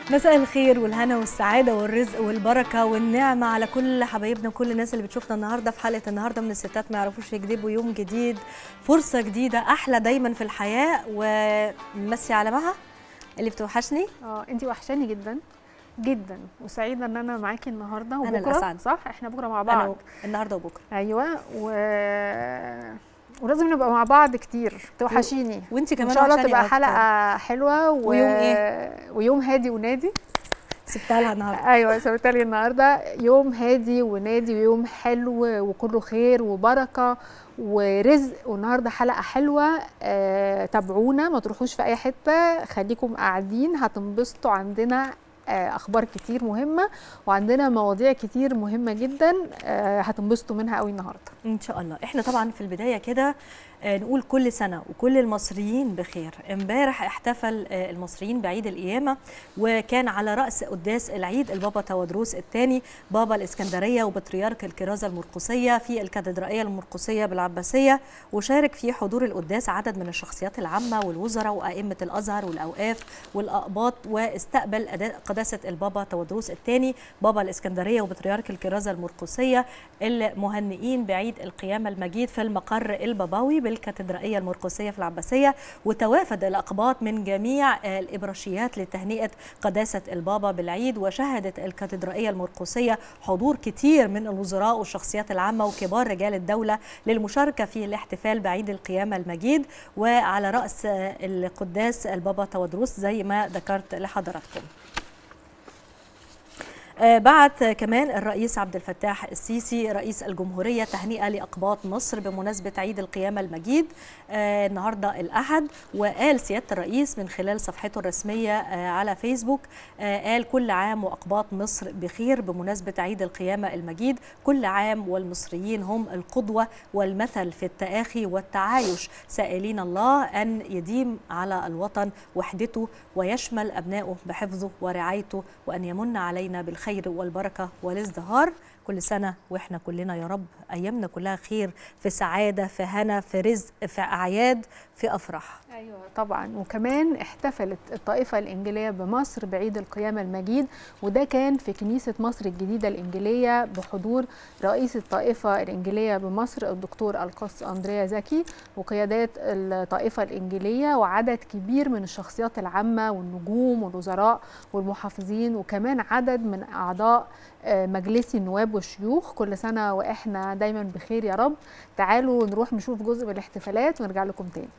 مساء الخير والهنا والسعاده والرزق والبركه والنعمه على كل حبايبنا وكل الناس اللي بتشوفنا النهارده في حلقه النهارده من الستات ما يعرفوش يكذبوا يوم جديد فرصه جديده احلى دايما في الحياه ومسي على مها اللي بتوحشني اه انت وحشاني جدا جدا وسعيده ان انا معاكي النهارده أنا وبكره الأسعد. صح احنا بكره مع انا بعض و- النهارده وبكره ايوه و... ولازم نبقى مع بعض كتير توحشيني وانت كمان ان شاء الله وحشاني تبقى أكتر. حلقه حلوه و... ويوم إيه؟ ويوم هادي ونادي سبتها لها النهارده ايوه سويتها لي النهارده يوم هادي ونادي ويوم حلو وكله خير وبركه ورزق والنهارده حلقه حلوه آه تابعونا ما تروحوش في اي حته خليكم قاعدين هتنبسطوا عندنا آه اخبار كتير مهمه وعندنا مواضيع كتير مهمه جدا آه هتنبسطوا منها قوي النهارده ان شاء الله احنا طبعا في البدايه كده آه، نقول كل سنه وكل المصريين بخير امبارح احتفل آه، المصريين بعيد القيامه وكان على راس قداس العيد البابا تودروس الثاني بابا الاسكندريه وبطريرك الكرازه المرقسيه في الكاتدرائيه المرقسيه بالعباسيه وشارك في حضور القداس عدد من الشخصيات العامه والوزراء وائمه الازهر والاوقاف والاقباط واستقبل أداء قداسه البابا تودروس الثاني بابا الاسكندريه وبطريرك الكرازه المرقسيه المهنئين بعيد القيامه المجيد في المقر البابوي بالكاتدرائيه المرقسيه في العباسيه وتوافد الاقباط من جميع آه، الابراشيات لتهنئه قداسه البابا بالعيد وشهدت الكاتدرائيه المرقسيه حضور كتير من الوزراء والشخصيات العامه وكبار رجال الدوله للمشاركه في الاحتفال بعيد القيامه المجيد وعلى راس آه، القداس البابا تودروس زي ما ذكرت لحضراتكم آه، بعت كمان الرئيس عبد الفتاح السيسي رئيس الجمهورية تهنئة لأقباط مصر بمناسبة عيد القيامة المجيد آه، النهاردة الأحد وقال سيادة الرئيس من خلال صفحته الرسمية آه، على فيسبوك آه، قال كل عام وأقباط مصر بخير بمناسبة عيد القيامة المجيد كل عام والمصريين هم القدوة والمثل في التآخي والتعايش سائلين الله أن يديم على الوطن وحدته ويشمل أبنائه بحفظه ورعايته وأن يمن علينا بالخير والبركة والازدهار كل سنة وإحنا كلنا يا رب أيامنا كلها خير في سعادة في هنا في رزق في أعياد في أفراح ايوه طبعا وكمان احتفلت الطائفه الانجيليه بمصر بعيد القيامه المجيد وده كان في كنيسه مصر الجديده الانجيليه بحضور رئيس الطائفه الانجيليه بمصر الدكتور القس اندريا زكي وقيادات الطائفه الانجيليه وعدد كبير من الشخصيات العامه والنجوم والوزراء والمحافظين وكمان عدد من اعضاء آه، مجلس النواب والشيوخ كل سنه واحنا دايما بخير يا رب تعالوا نروح نشوف جزء من الاحتفالات ونرجع لكم تاني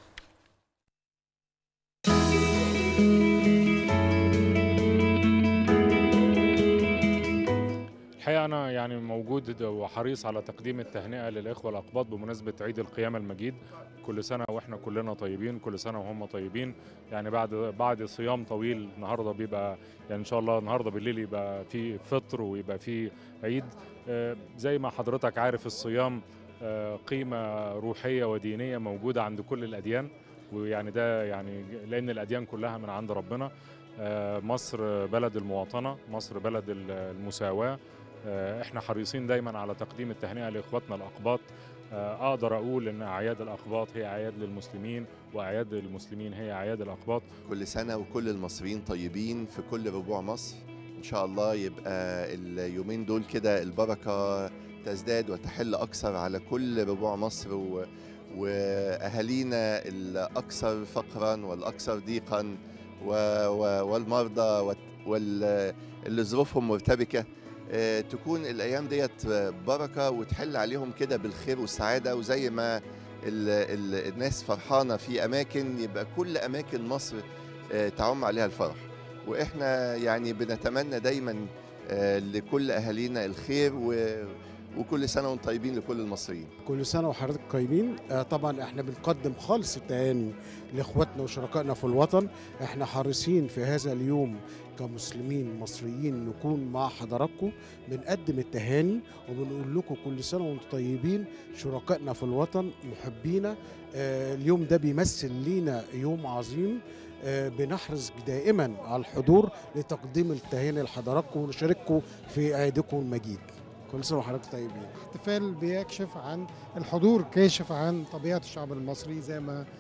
الحقيقة أنا يعني موجود وحريص على تقديم التهنئة للإخوة الأقباط بمناسبة عيد القيامة المجيد كل سنة وإحنا كلنا طيبين كل سنة وهم طيبين يعني بعد بعد صيام طويل النهاردة بيبقى يعني إن شاء الله النهاردة بالليل يبقى في فطر ويبقى في عيد آه، زي ما حضرتك عارف الصيام آه، قيمة روحية ودينية موجودة عند كل الأديان ويعني ده يعني لأن الأديان كلها من عند ربنا آه، مصر بلد المواطنة مصر بلد المساواة آه، احنا حريصين دايما على تقديم التهنئه لاخواتنا الاقباط آه، اقدر اقول ان اعياد الاقباط هي اعياد للمسلمين واعياد المسلمين هي اعياد الاقباط كل سنة وكل المصريين طيبين في كل ربوع مصر إن شاء الله يبقى اليومين دول كده البركة تزداد وتحل أكثر على كل ربوع مصر و... وأهالينا الأكثر فقرا والأكثر ضيقا و... و... والمرضى وال... وال... اللي ظروفهم مرتبكة آه، تكون الأيام ديت بركة وتحل عليهم كده بالخير والسعادة وزي ما ال... ال... الناس فرحانة في أماكن يبقى كل أماكن مصر آه، تعم عليها الفرح واحنا يعني بنتمنى دايما آه، لكل اهالينا الخير و... وكل سنه وانتم طيبين لكل المصريين كل سنه وحضرتك طيبين آه طبعا احنا بنقدم خالص التهاني لاخواتنا وشركائنا في الوطن احنا حريصين في هذا اليوم كمسلمين مصريين نكون مع حضراتكم بنقدم التهاني وبنقول لكم كل سنه وانتم طيبين شركائنا في الوطن محبينا آه اليوم ده بيمثل لينا يوم عظيم آه بنحرص دائما على الحضور لتقديم التهاني لحضراتكم ونشارككم في عيدكم المجيد كل سنه وحضرتك طيبين احتفال بيكشف عن الحضور كاشف عن طبيعه الشعب المصري زي ما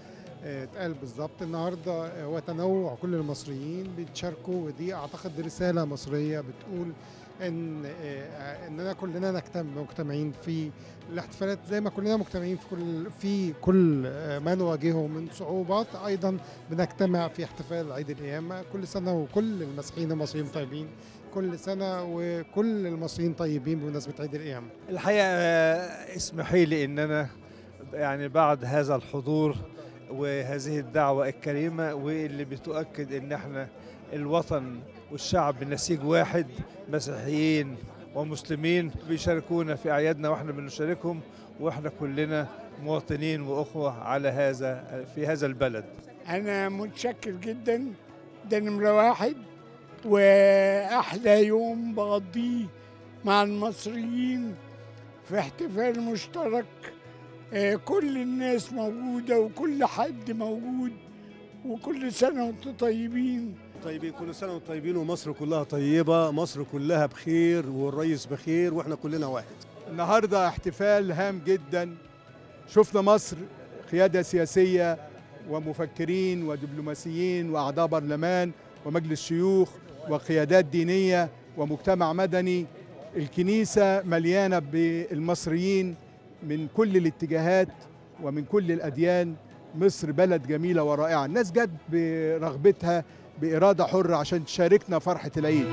آه، اتقال بالظبط النهارده هو تنوع كل المصريين بيتشاركوا ودي اعتقد رساله مصريه بتقول ان آه، اننا كلنا نجتمع مجتمعين في الاحتفالات زي ما كلنا مجتمعين في كل في كل آه، ما نواجهه من صعوبات ايضا بنجتمع في احتفال عيد القيامه كل سنه وكل المسيحيين المصريين طيبين كل سنه وكل المصريين طيبين بمناسبه عيد القيامه الحقيقة آه، اسمحي لي ان انا يعني بعد هذا الحضور وهذه الدعوة الكريمة واللي بتؤكد ان احنا الوطن والشعب نسيج واحد مسيحيين ومسلمين بيشاركونا في اعيادنا واحنا بنشاركهم واحنا كلنا مواطنين واخوة على هذا في هذا البلد أنا متشكر جدا ده نمرة واحد وأحلى يوم بقضيه مع المصريين في احتفال مشترك آه، كل الناس موجودة وكل حد موجود وكل سنة وانتم طيبين طيبين كل سنة وانتم طيبين ومصر كلها طيبة مصر كلها بخير والرئيس بخير واحنا كلنا واحد النهارده احتفال هام جدا شفنا مصر قياده سياسيه ومفكرين ودبلوماسيين واعضاء برلمان ومجلس شيوخ وقيادات دينيه ومجتمع مدني الكنيسه مليانه بالمصريين من كل الاتجاهات ومن كل الاديان مصر بلد جميله ورائعه الناس جت برغبتها باراده حره عشان تشاركنا فرحه العيد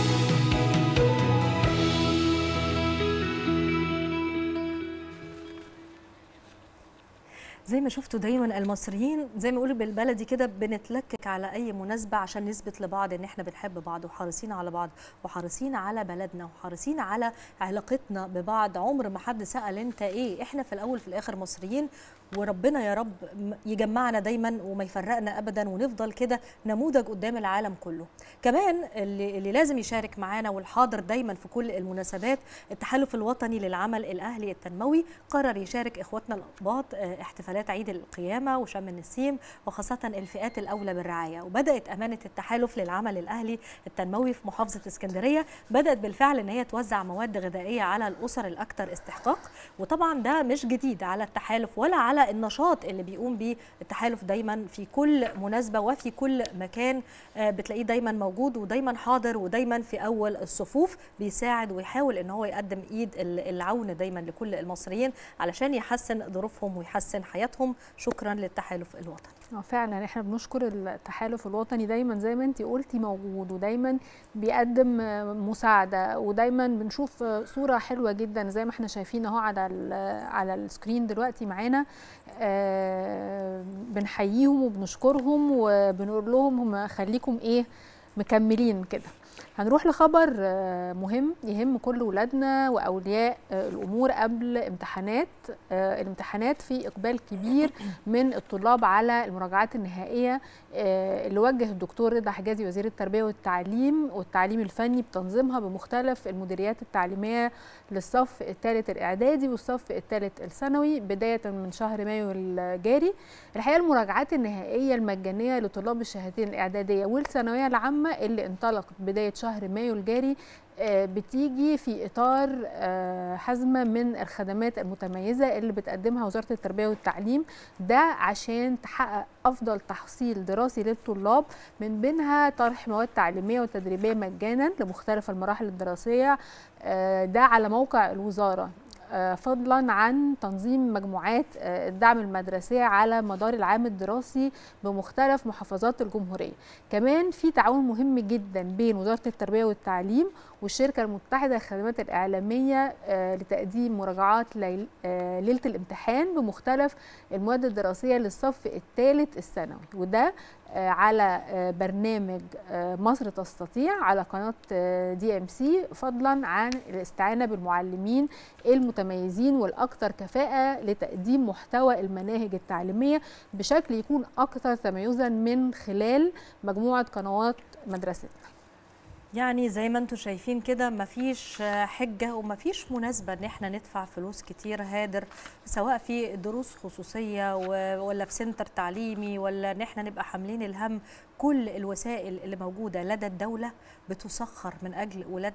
زي ما شفتوا دايما المصريين زي ما يقولوا بالبلدي كده بنتلكك على اي مناسبه عشان نثبت لبعض ان احنا بنحب بعض وحريصين على بعض وحريصين على بلدنا وحريصين على علاقتنا ببعض عمر ما حد سال انت ايه احنا في الاول في الاخر مصريين وربنا يا رب م- يجمعنا دايما وما يفرقنا ابدا ونفضل كده نموذج قدام العالم كله كمان اللي, اللي لازم يشارك معانا والحاضر دايما في كل المناسبات التحالف الوطني للعمل الاهلي التنموي قرر يشارك اخواتنا الاقباط آه، احتفالات عيد القيامه وشم النسيم وخاصه الفئات الاولى بالرعايه وبدات امانه التحالف للعمل الاهلي التنموي في محافظه اسكندريه بدات بالفعل ان هي توزع مواد غذائيه على الاسر الاكثر استحقاق وطبعا ده مش جديد على التحالف ولا على النشاط اللي بيقوم بيه التحالف دايما في كل مناسبه وفي كل مكان آه، بتلاقيه دايما موجود ودايما حاضر ودايما في اول الصفوف بيساعد ويحاول ان هو يقدم ايد ال- العون دايما لكل المصريين علشان يحسن ظروفهم ويحسن حياتهم شكرا للتحالف الوطني اه فعلا احنا بنشكر التحالف الوطني دايما زي ما انت قلتي موجود ودايما بيقدم آه، مساعده ودايما بنشوف آه، صوره حلوه جدا زي ما احنا شايفين اهو على ال- على السكرين دلوقتي معانا آه، بنحييهم وبنشكرهم وبنقول لهم هم خليكم ايه مكملين كده هنروح لخبر آه، مهم يهم كل ولادنا واولياء آه، الامور قبل امتحانات آه، الامتحانات في اقبال كبير من الطلاب على المراجعات النهائيه آه، اللي وجه الدكتور رضا حجازي وزير التربيه والتعليم والتعليم الفني بتنظيمها بمختلف المديريات التعليميه للصف الثالث الاعدادي والصف الثالث الثانوي بدايه من شهر مايو الجاري الحقيقه المراجعات النهائيه المجانيه لطلاب الشهادتين الاعداديه والثانويه العامه اللي انطلقت بدايه شهر مايو الجاري آه، بتيجي في اطار آه، حزمه من الخدمات المتميزه اللي بتقدمها وزاره التربيه والتعليم ده عشان تحقق افضل تحصيل دراسي للطلاب من بينها طرح مواد تعليميه وتدريبيه مجانا لمختلف المراحل الدراسيه آه، ده على موقع الوزاره آه، فضلا عن تنظيم مجموعات آه، الدعم المدرسية على مدار العام الدراسي بمختلف محافظات الجمهورية كمان في تعاون مهم جدا بين وزارة التربية والتعليم والشركة المتحدة للخدمات الإعلامية آه، لتقديم مراجعات ليل- آه، ليلة الامتحان بمختلف المواد الدراسية للصف الثالث الثانوي وده آه، على آه، برنامج آه، مصر تستطيع على قناة دي ام سي فضلا عن الاستعانة بالمعلمين المتميزين والأكثر كفاءة لتقديم محتوى المناهج التعليمية بشكل يكون أكثر تميزا من خلال مجموعة قنوات مدرستنا يعني زي ما انتم شايفين كده مفيش حجة ومفيش مناسبة ان احنا ندفع فلوس كتير هادر سواء في دروس خصوصية و- ولا في سنتر تعليمي ولا ان احنا نبقى حاملين الهم كل الوسائل اللي موجودة لدى الدولة بتسخر من اجل ولادنا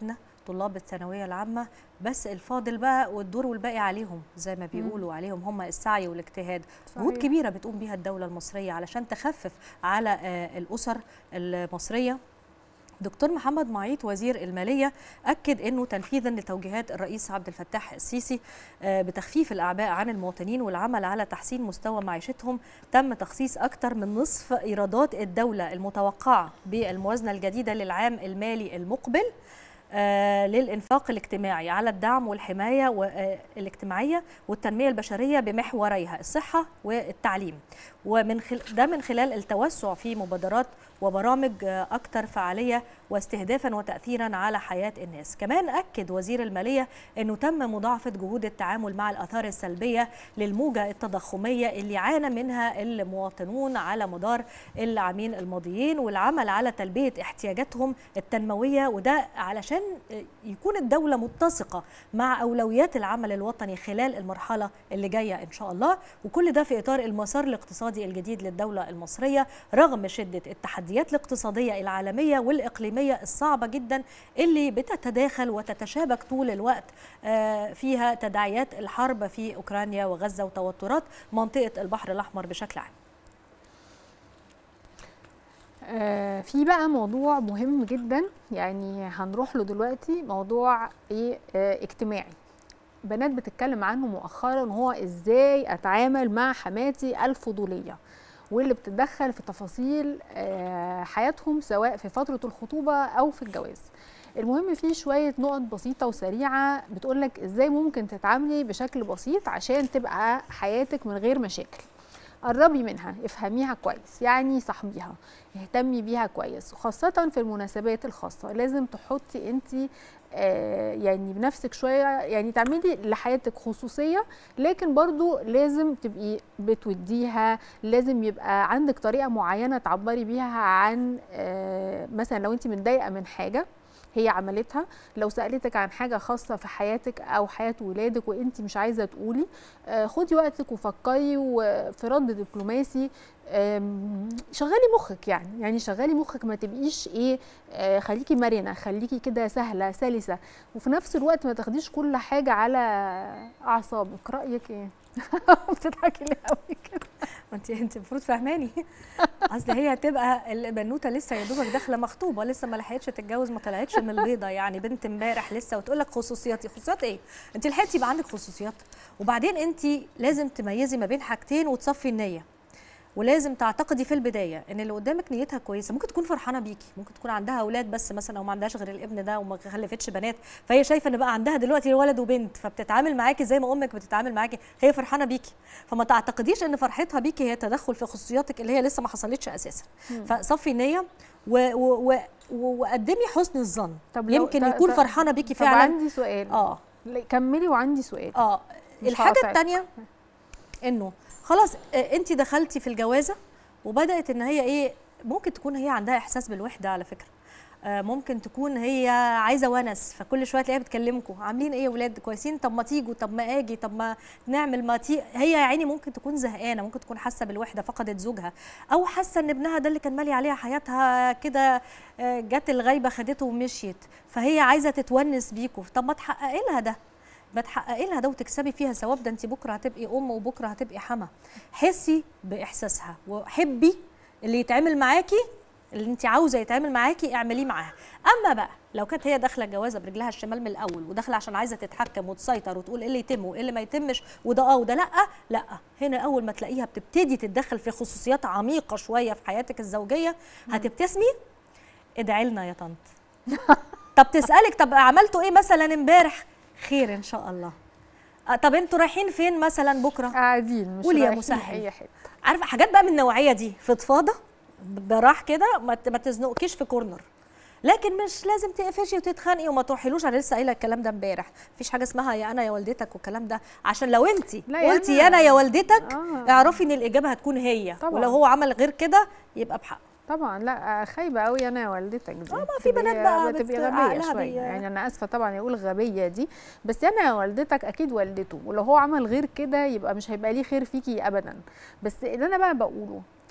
طلاب الثانويه العامه بس الفاضل بقى والدور والباقي عليهم زي ما بيقولوا عليهم هم السعي والاجتهاد جهود صحيح. كبيره بتقوم بيها الدوله المصريه علشان تخفف على آه، الاسر المصريه دكتور محمد معيط وزير المالية أكد أنه تنفيذا لتوجيهات الرئيس عبد الفتاح السيسي آه، بتخفيف الأعباء عن المواطنين والعمل على تحسين مستوى معيشتهم تم تخصيص أكثر من نصف إيرادات الدولة المتوقعة بالموازنة الجديدة للعام المالي المقبل آه، للإنفاق الاجتماعي على الدعم والحماية و- آه، الاجتماعية والتنمية البشرية بمحوريها الصحة والتعليم ومن خل... ده من خلال التوسع في مبادرات وبرامج آه، أكثر فعالية واستهدافا وتأثيرا على حياة الناس كمان أكد وزير المالية أنه تم مضاعفة جهود التعامل مع الآثار السلبية للموجة التضخمية اللي عانى منها المواطنون على مدار العامين الماضيين والعمل على تلبية احتياجاتهم التنموية وده علشان يكون الدولة متسقة مع أولويات العمل الوطني خلال المرحلة اللي جاية إن شاء الله وكل ده في إطار المسار الاقتصادي الجديد للدولة المصرية رغم شدة التحديات الاقتصادية العالمية والإقليمية الصعبة جدا اللي بتتداخل وتتشابك طول الوقت آه، فيها تداعيات الحرب في أوكرانيا وغزة وتوترات منطقة البحر الأحمر بشكل عام آه، في بقى موضوع مهم جدا يعني هنروح له دلوقتي موضوع ايه آه، اجتماعي بنات بتتكلم عنه مؤخرا وهو ازاي اتعامل مع حماتي الفضوليه واللي بتتدخل في تفاصيل آه، حياتهم سواء في فتره الخطوبه او في الجواز المهم في شويه نقط بسيطه وسريعه بتقولك ازاي ممكن تتعاملي بشكل بسيط عشان تبقى حياتك من غير مشاكل قربي منها افهميها كويس يعني صاحبيها اهتمي بيها كويس وخاصة في المناسبات الخاصة لازم تحطي انت آه يعني بنفسك شوية يعني تعملي لحياتك خصوصية لكن برضو لازم تبقي بتوديها لازم يبقى عندك طريقة معينة تعبري بيها عن آه مثلا لو انت متضايقة من حاجة هي عملتها لو سألتك عن حاجة خاصة في حياتك أو حياة ولادك وأنت مش عايزة تقولي آه، خدي وقتك وفكري وفي رد دبلوماسي آم، شغلي مخك يعني يعني شغلي مخك ما تبقيش ايه آه، خليكي مرنه خليكي كده سهله سلسه وفي نفس الوقت ما تاخديش كل حاجه على اعصابك رايك ايه بتضحكي ليه قوي كده انت انت المفروض فاهماني اصل هي هتبقى البنوته لسه يا دوبك داخله مخطوبه لسه ما لحقتش تتجوز ما طلعتش من البيضه يعني بنت امبارح لسه وتقول لك خصوصياتي خصوصيات ايه انت لحقتي يبقى عندك خصوصيات وبعدين انت لازم تميزي ما بين حاجتين وتصفي النيه ولازم تعتقدي في البدايه ان اللي قدامك نيتها كويسه ممكن تكون فرحانه بيكي ممكن تكون عندها اولاد بس مثلا او ما عندهاش غير الابن ده وما خلفتش بنات فهي شايفه ان بقى عندها دلوقتي ولد وبنت فبتتعامل معاكي زي ما امك بتتعامل معاكي هي فرحانه بيكي فما تعتقديش ان فرحتها بيكي هي تدخل في خصوصياتك اللي هي لسه ما حصلتش اساسا فصفي النيه و- و- و- و- وقدمي حسن الظن طب لو- يمكن ط- يكون ط- فرحانه بيكي طب فعلا عندي سؤال اه لا، كملي وعندي سؤال اه مش الحاجه هقاطعك. الثانيه انه خلاص انت دخلتي في الجوازه وبدات ان هي ايه ممكن تكون هي عندها احساس بالوحده على فكره آه، ممكن تكون هي عايزه ونس فكل شويه تلاقيها بتكلمكم عاملين ايه يا ولاد كويسين طب ما تيجوا طب ما اجي طب ما نعمل ما تي هي يا عيني ممكن تكون زهقانه ممكن تكون حاسه بالوحده فقدت زوجها او حاسه ان ابنها ده اللي كان مالي عليها حياتها كده آه، جت الغيبه خدته ومشيت فهي عايزه تتونس بيكوا طب ما تحققي لها ده ما تحققي لها ده وتكسبي فيها ثواب ده انت بكره هتبقي ام وبكره هتبقي حما حسي باحساسها وحبي اللي يتعمل معاكي اللي انت عاوزه يتعمل معاكي اعمليه معاها اما بقى لو كانت هي داخله الجوازه برجلها الشمال من الاول وداخله عشان عايزه تتحكم وتسيطر وتقول ايه اللي يتم وايه اللي ما يتمش وده اه وده لا لا هنا اول ما تلاقيها بتبتدي تتدخل في خصوصيات عميقه شويه في حياتك الزوجيه هتبتسمي ادعي لنا يا طنط طب تسالك طب عملتوا ايه مثلا امبارح خير ان شاء الله آه، طب انتوا رايحين فين مثلا بكره قاعدين مش قولي يا رايحين مسهل. اي حته عارفه حاجات بقى من النوعيه دي فضفاضه براح كده ما ت- ما تزنقكيش في كورنر لكن مش لازم تقفشي وتتخانقي وما تروحيلوش انا لسه قايله الكلام ده امبارح مفيش حاجه اسمها يا انا يا والدتك والكلام ده عشان لو انت لا يا قلتي أنا. يا انا يا والدتك آه. اعرفي ان الاجابه هتكون هي طبعاً. ولو هو عمل غير كده يبقى بحق طبعا لا خايبه قوي انا والدتك دي اه ما في بنات بقى بتبقى بت- غبيه عقلها شويه بي- يعني انا اسفه طبعا يقول غبيه دي بس انا والدتك اكيد والدته ولو هو عمل غير كده يبقى مش هيبقى ليه خير فيكي ابدا بس اللي انا بقى بقوله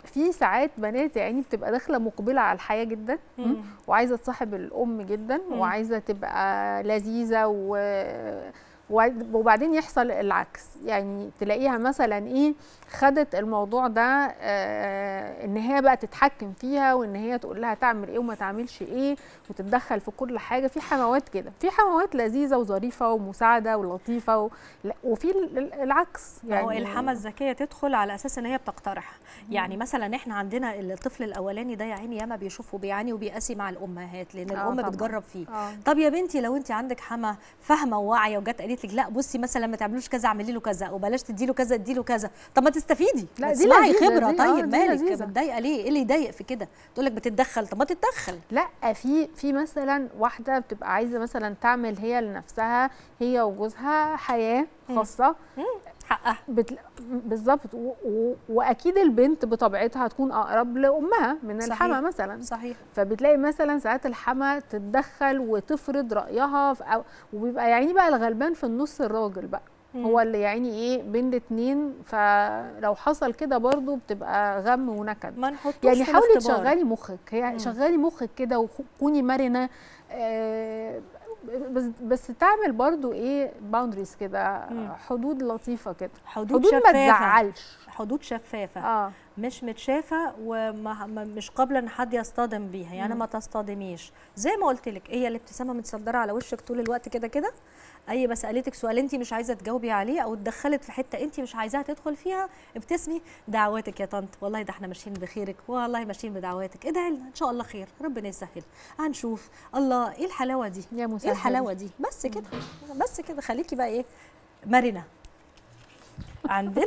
في ساعات بنات يعني بتبقى داخله مقبله على الحياه جدا مم. وعايزه تصاحب الام جدا مم. وعايزه تبقى لذيذه و وبعد- وبعدين يحصل العكس يعني تلاقيها مثلا ايه خدت الموضوع ده آه ان هي بقى تتحكم فيها وان هي تقول لها تعمل ايه وما تعملش ايه وتتدخل في كل حاجه في حموات كده في حموات لذيذه وظريفه ومساعده ولطيفه و... لا، وفي ال- ال- العكس يعني هو الحما الذكيه تدخل على اساس ان هي بتقترح يعني مثلا احنا عندنا الطفل الاولاني ده يا عيني ياما بيشوف وبيعاني وبيقاسي مع الامهات لان آه الام طبعاً. بتجرب فيه آه. طب يا بنتي لو انت عندك حما فاهمه وواعيه وجت قالت لك لا بصي مثلا ما تعملوش كذا اعملي له كذا وبلاش تدي له كذا ادي له كذا طب ما تستفيدي لا، ما دي تسمعي لذيذة خبره دي، آه، طيب دي مالك لذيذة. متضايقه ليه ايه اللي يضايق في كده تقول لك بتتدخل طب ما تتدخل لا في في مثلا واحده بتبقى عايزه مثلا تعمل هي لنفسها هي وجوزها حياه مم. خاصه حقها بتل... بالظبط و... و... واكيد البنت بطبيعتها هتكون اقرب لامها من صحيح. الحما مثلا صحيح فبتلاقي مثلا ساعات الحما تتدخل وتفرض رايها في أو... وبيبقى يعني بقى الغلبان في النص الراجل بقى مم. هو اللي يعني ايه بين الاتنين فلو حصل كده برضو بتبقى غم ونكد ما نحطوش يعني في حاولي الاختبار. تشغلي مخك هي مم. شغلي مخك كده وكوني مرنه آه، بس بس تعمل برضو ايه باوندريز كده مم. حدود لطيفه كده حدود, حدود ما شفافه تزعلش حدود شفافه اه مش متشافه ومش قابله ان حد يصطدم بيها يعني مم. ما تصطدميش زي ما قلت لك هي الابتسامه متصدره على وشك طول الوقت كده كده اي بس سالتك سؤال انت مش عايزه تجاوبي عليه او اتدخلت في حته انت مش عايزاها تدخل فيها ابتسمي دعواتك يا طنط والله ده احنا ماشيين بخيرك والله ماشيين بدعواتك ادعي لنا ان شاء الله خير ربنا يسهل هنشوف الله ايه الحلاوه دي يا ايه مسهل الحلاوه دي بس كده بس كده خليكي بقى ايه مرنه عندنا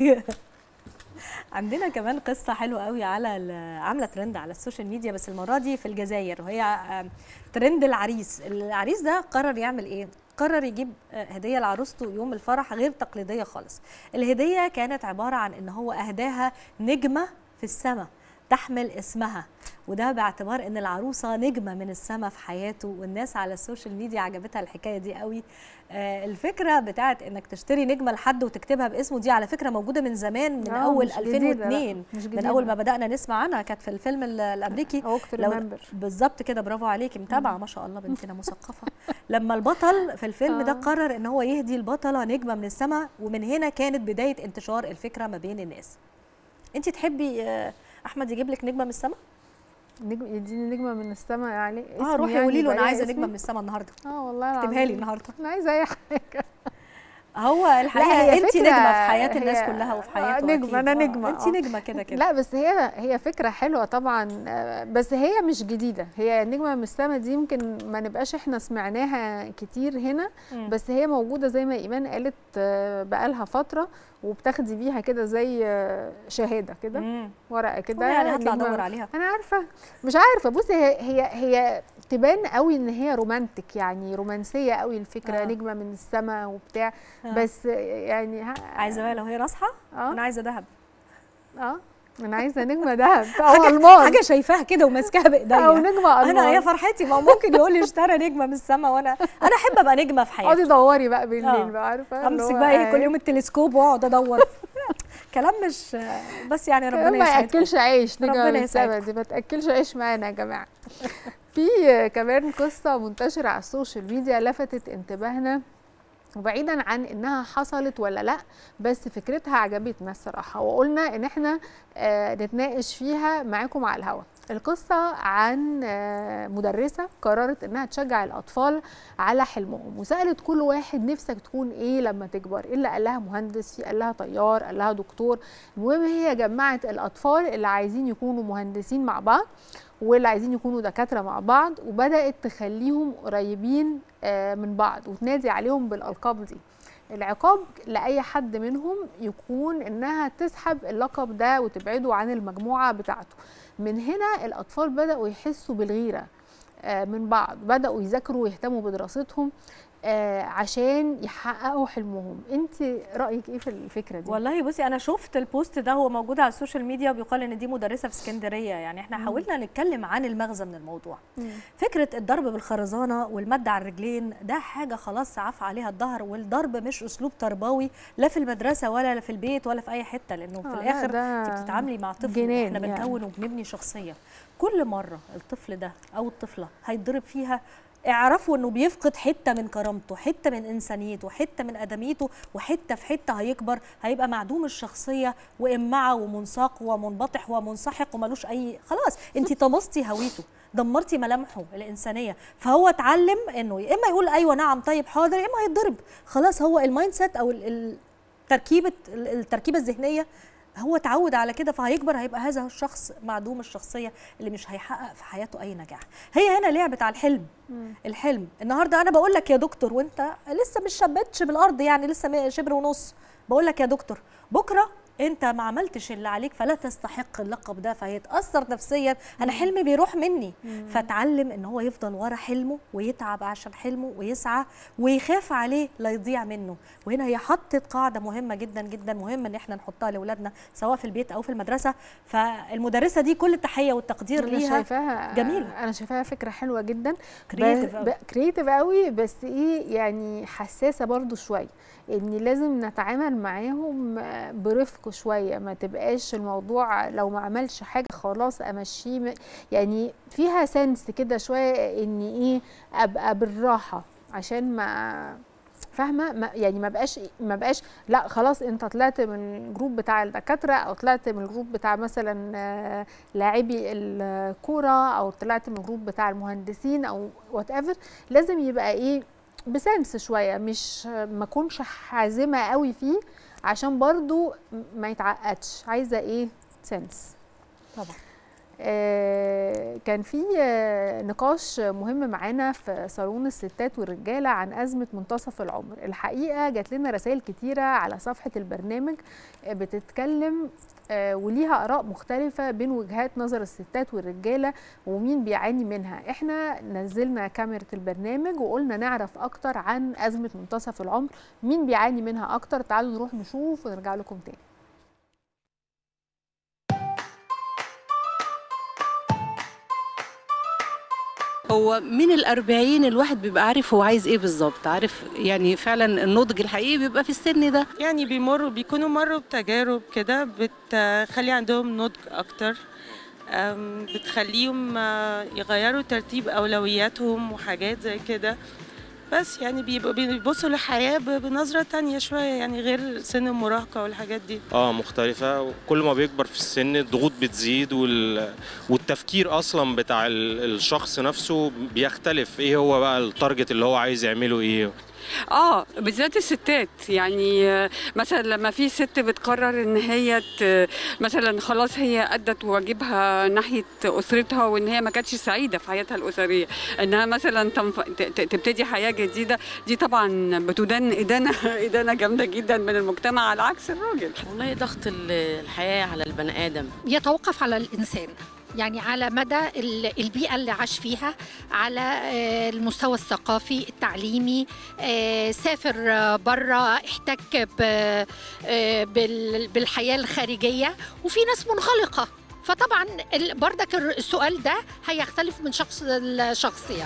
عندنا كمان قصة حلوة قوي على ال- عاملة ترند على السوشيال ميديا بس المرة دي في الجزائر وهي آم، ترند العريس العريس ده قرر يعمل ايه؟ قرر يجيب آه، هدية لعروسته يوم الفرح غير تقليدية خالص الهدية كانت عبارة عن ان هو اهداها نجمة في السماء تحمل اسمها وده باعتبار ان العروسه نجمه من السماء في حياته والناس على السوشيال ميديا عجبتها الحكايه دي قوي آه الفكره بتاعت انك تشتري نجمه لحد وتكتبها باسمه دي على فكره موجوده من زمان من آه، اول مش جديدة، لا، 2002 مش من جديدة. اول ما بدانا نسمع عنها كانت في الفيلم ال- الامريكي وقت لو ريمبر بالظبط كده برافو عليكي متابعه ما شاء الله بنتنا مثقفه لما البطل في الفيلم ده آه. قرر ان هو يهدي البطله نجمه من السماء ومن هنا كانت بدايه انتشار الفكره ما بين الناس انت تحبي آه، احمد يجيب لك نجمه من السماء نجم يديني نجمه من السماء يعني اه اسمي روحي يعني قولي له انا يبقى عايزه اسمي. نجمه من السماء النهارده اه والله اكتبها لي العظيم. النهارده انا عايزه اي حاجه هو لا، الحقيقه هي انت فكرة- نجمه في حياه الناس هي- كلها وفي آه، حياته نجمة، أنا نجمة، انت آه. نجمه كده كده لا بس هي هي فكره حلوه طبعا آه، بس هي مش جديده هي نجمه من السما دي يمكن ما نبقاش احنا سمعناها كتير هنا مم. بس هي موجوده زي ما ايمان قالت آه، بقالها فتره وبتاخدي بيها كده زي آه، شهاده كده مم. ورقه كده يعني هطلع نجمة- ادور عليها انا عارفه مش عارفه بصي هي هي هي تبان قوي ان هي رومانتك يعني رومانسيه قوي الفكره آه. آه. نجمه من السماء وبتاع آه. آه. بس يعني ها عايزه بقى لو هي راصحه اه انا عايزه ذهب اه انا عايزه نجمه ذهب او الماس حاجه شايفاها كده وماسكاها بايديا او نجمه انا يا الماس فرحتي ما هو ممكن يقول لي اشترى نجمه من السماء وانا انا احب ابقى نجمه في اقعدي حياتي دوري بقى بالليل آه. بقى عارفه اللي امسك هو بقى ايه كل إيه. يوم التلسكوب واقعد ادور كلام مش بس يعني ربنا ما يسعدكم ياكلش عيش نجمه ربنا من السما يسعدكم. دي ما تاكلش عيش معانا يا جماعه في كمان قصه منتشره على السوشيال ميديا لفتت انتباهنا وبعيدا عن انها حصلت ولا لا بس فكرتها عجبتنا الصراحه وقلنا ان احنا آه، نتناقش فيها معاكم على الهواء القصة عن آه، مدرسة قررت انها تشجع الاطفال على حلمهم وسألت كل واحد نفسك تكون ايه لما تكبر اللي قال لها مهندس في قال لها طيار قال لها دكتور المهم هي جمعت الاطفال اللي عايزين يكونوا مهندسين مع بعض واللي عايزين يكونوا دكاترة مع بعض وبدأت تخليهم قريبين آه، من بعض وتنادي عليهم بالألقاب دي العقاب لأي حد منهم يكون إنها تسحب اللقب ده وتبعده عن المجموعة بتاعته من هنا الأطفال بدأوا يحسوا بالغيرة آه، من بعض بدأوا يذاكروا ويهتموا بدراستهم آه عشان يحققوا حلمهم انت رايك ايه في الفكره دي والله بصي انا شفت البوست ده هو موجود على السوشيال ميديا وبيقال ان دي مدرسه في اسكندريه يعني احنا مم. حاولنا نتكلم عن المغزى من الموضوع مم. فكره الضرب بالخرزانه والمد على الرجلين ده حاجه خلاص عفى عليها الظهر والضرب مش اسلوب تربوي لا في المدرسه ولا في البيت ولا في اي حته لانه في آه، لا، الاخر ده انت بتتعاملي مع طفل جنان احنا يعني. بنكون وبنبني شخصيه كل مره الطفل ده او الطفله هيتضرب فيها اعرفوا انه بيفقد حته من كرامته حته من انسانيته حته من ادميته وحته في حته هيكبر هيبقى معدوم الشخصيه وامعه ومنساق ومنبطح ومنسحق وملوش اي خلاص انت طمستي هويته دمرتي ملامحه الانسانيه فهو اتعلم انه يا اما يقول ايوه نعم طيب حاضر يا اما هيتضرب خلاص هو المايند سيت او ال- ال- تركيبه ال- التركيبه الذهنيه هو اتعود على كده فهيكبر هيبقى هذا الشخص معدوم الشخصيه اللي مش هيحقق في حياته اي نجاح هي هنا لعبت على الحلم الحلم النهارده انا بقول لك يا دكتور وانت لسه مش شبتش بالارض يعني لسه م- شبر ونص بقول لك يا دكتور بكره انت ما عملتش اللي عليك فلا تستحق اللقب ده فهيتاثر نفسيا انا حلمي بيروح مني فتعلم ان هو يفضل ورا حلمه ويتعب عشان حلمه ويسعى ويخاف عليه لا يضيع منه وهنا هي حطت قاعده مهمه جدا جدا مهم ان احنا نحطها لاولادنا سواء في البيت او في المدرسه فالمدرسه دي كل التحيه والتقدير انا ليها شايفاها جميلة. انا شايفاها فكره حلوه جدا Creative أوي. كريتيف قوي بس ايه يعني حساسه برضو شويه ان لازم نتعامل معاهم برفق شويه ما تبقاش الموضوع لو ما عملش حاجه خلاص امشيه م- يعني فيها سنس كده شويه ان ايه ابقى بالراحه عشان ما فاهمه ما يعني ما بقاش ما بقاش لا خلاص انت طلعت من الجروب بتاع الدكاتره او طلعت من الجروب بتاع مثلا آه، لاعبي الكوره او طلعت من الجروب بتاع المهندسين او وات ايفر لازم يبقى ايه بسنس شويه مش ما اكونش حازمه قوي فيه عشان برضو ما يتعقدش عايزه ايه سنس طبعا آه، كان في آه، نقاش مهم معانا في صالون الستات والرجاله عن ازمه منتصف العمر الحقيقه جات لنا رسائل كتيره على صفحه البرنامج آه، بتتكلم آه، وليها اراء مختلفه بين وجهات نظر الستات والرجاله ومين بيعاني منها احنا نزلنا كاميرا البرنامج وقلنا نعرف اكتر عن ازمه منتصف العمر مين بيعاني منها اكتر تعالوا نروح نشوف ونرجع لكم تاني هو من الأربعين الواحد بيبقى عارف هو عايز ايه بالظبط عارف يعني فعلا النضج الحقيقي بيبقى في السن ده يعني بيمروا بيكونوا مروا بتجارب كده بتخلي عندهم نضج اكتر أم، بتخليهم آه، يغيروا ترتيب اولوياتهم وحاجات زي كده بس يعني بيبقوا بيبصوا للحياة ب- بنظرة تانية شوية يعني غير سن المراهقة والحاجات دي اه مختلفة وكل ما بيكبر في السن الضغوط بتزيد وال... والتفكير اصلا بتاع ال- الشخص نفسه بيختلف ايه هو بقى التارجت اللي هو عايز يعمله ايه اه بالذات الستات يعني آه، مثلا لما في ست بتقرر ان هي ت- مثلا خلاص هي ادت واجبها ناحيه اسرتها وان هي ما كانتش سعيده في حياتها الاسريه انها مثلا تنف... ت- ت- تبتدي حياه جديده دي طبعا بتدان ادانه ادانه جامده جدا من المجتمع على عكس الراجل والله ضغط ال- الحياة على البني آدم يتوقف على الإنسان يعني على مدى ال- البيئة اللي عاش فيها على آه، المستوى الثقافي التعليمي آه، سافر بره احتك ب- آه، بال- بالحياة الخارجية وفي ناس منغلقة فطبعا ال- بردك السؤال ده هيختلف من شخص لشخص يعني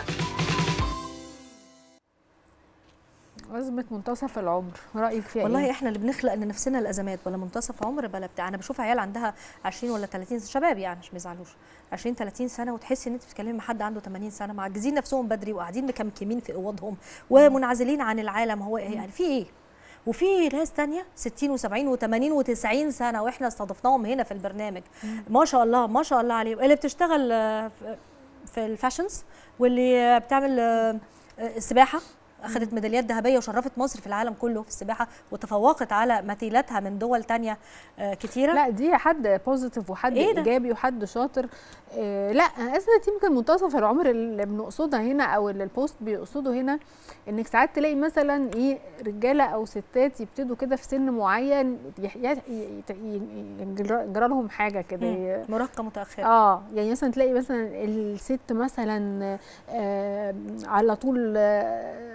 ازمه منتصف العمر رايك فيها والله ايه احنا اللي بنخلق لنفسنا الازمات ولا منتصف عمر بلا بتاع انا بشوف عيال عندها 20 ولا 30 شباب يعني مش بيزعلوش 20 30 سنه وتحسي ان انت بتتكلمي مع حد عنده 80 سنه معجزين نفسهم بدري وقاعدين مكمكمين في اوضهم ومنعزلين عن العالم هو يعني في ايه وفي ناس تانية 60 و70 و80 و90 سنة واحنا استضفناهم هنا في البرنامج ما شاء الله ما شاء الله عليهم اللي بتشتغل آه، في- في الفاشنز واللي بتعمل آه، آه، السباحة اخذت ميداليات ذهبيه وشرفت مصر في العالم كله في السباحه وتفوقت على مثيلاتها من دول تانية آه، كتيره لا دي حد بوزيتيف وحد إيه إيه ده؟ ايجابي وحد شاطر إيه لا ازمه يمكن منتصف العمر اللي بنقصدها هنا او اللي البوست بيقصده هنا انك ساعات تلاقي مثلا ايه رجاله او ستات يبتدوا كده في سن معين يح- ي- ي- ي- يجرى يجرى لهم حاجه كده مم. مراهقه متاخره اه يعني مثلا تلاقي مثلا الست مثلا آه على طول آه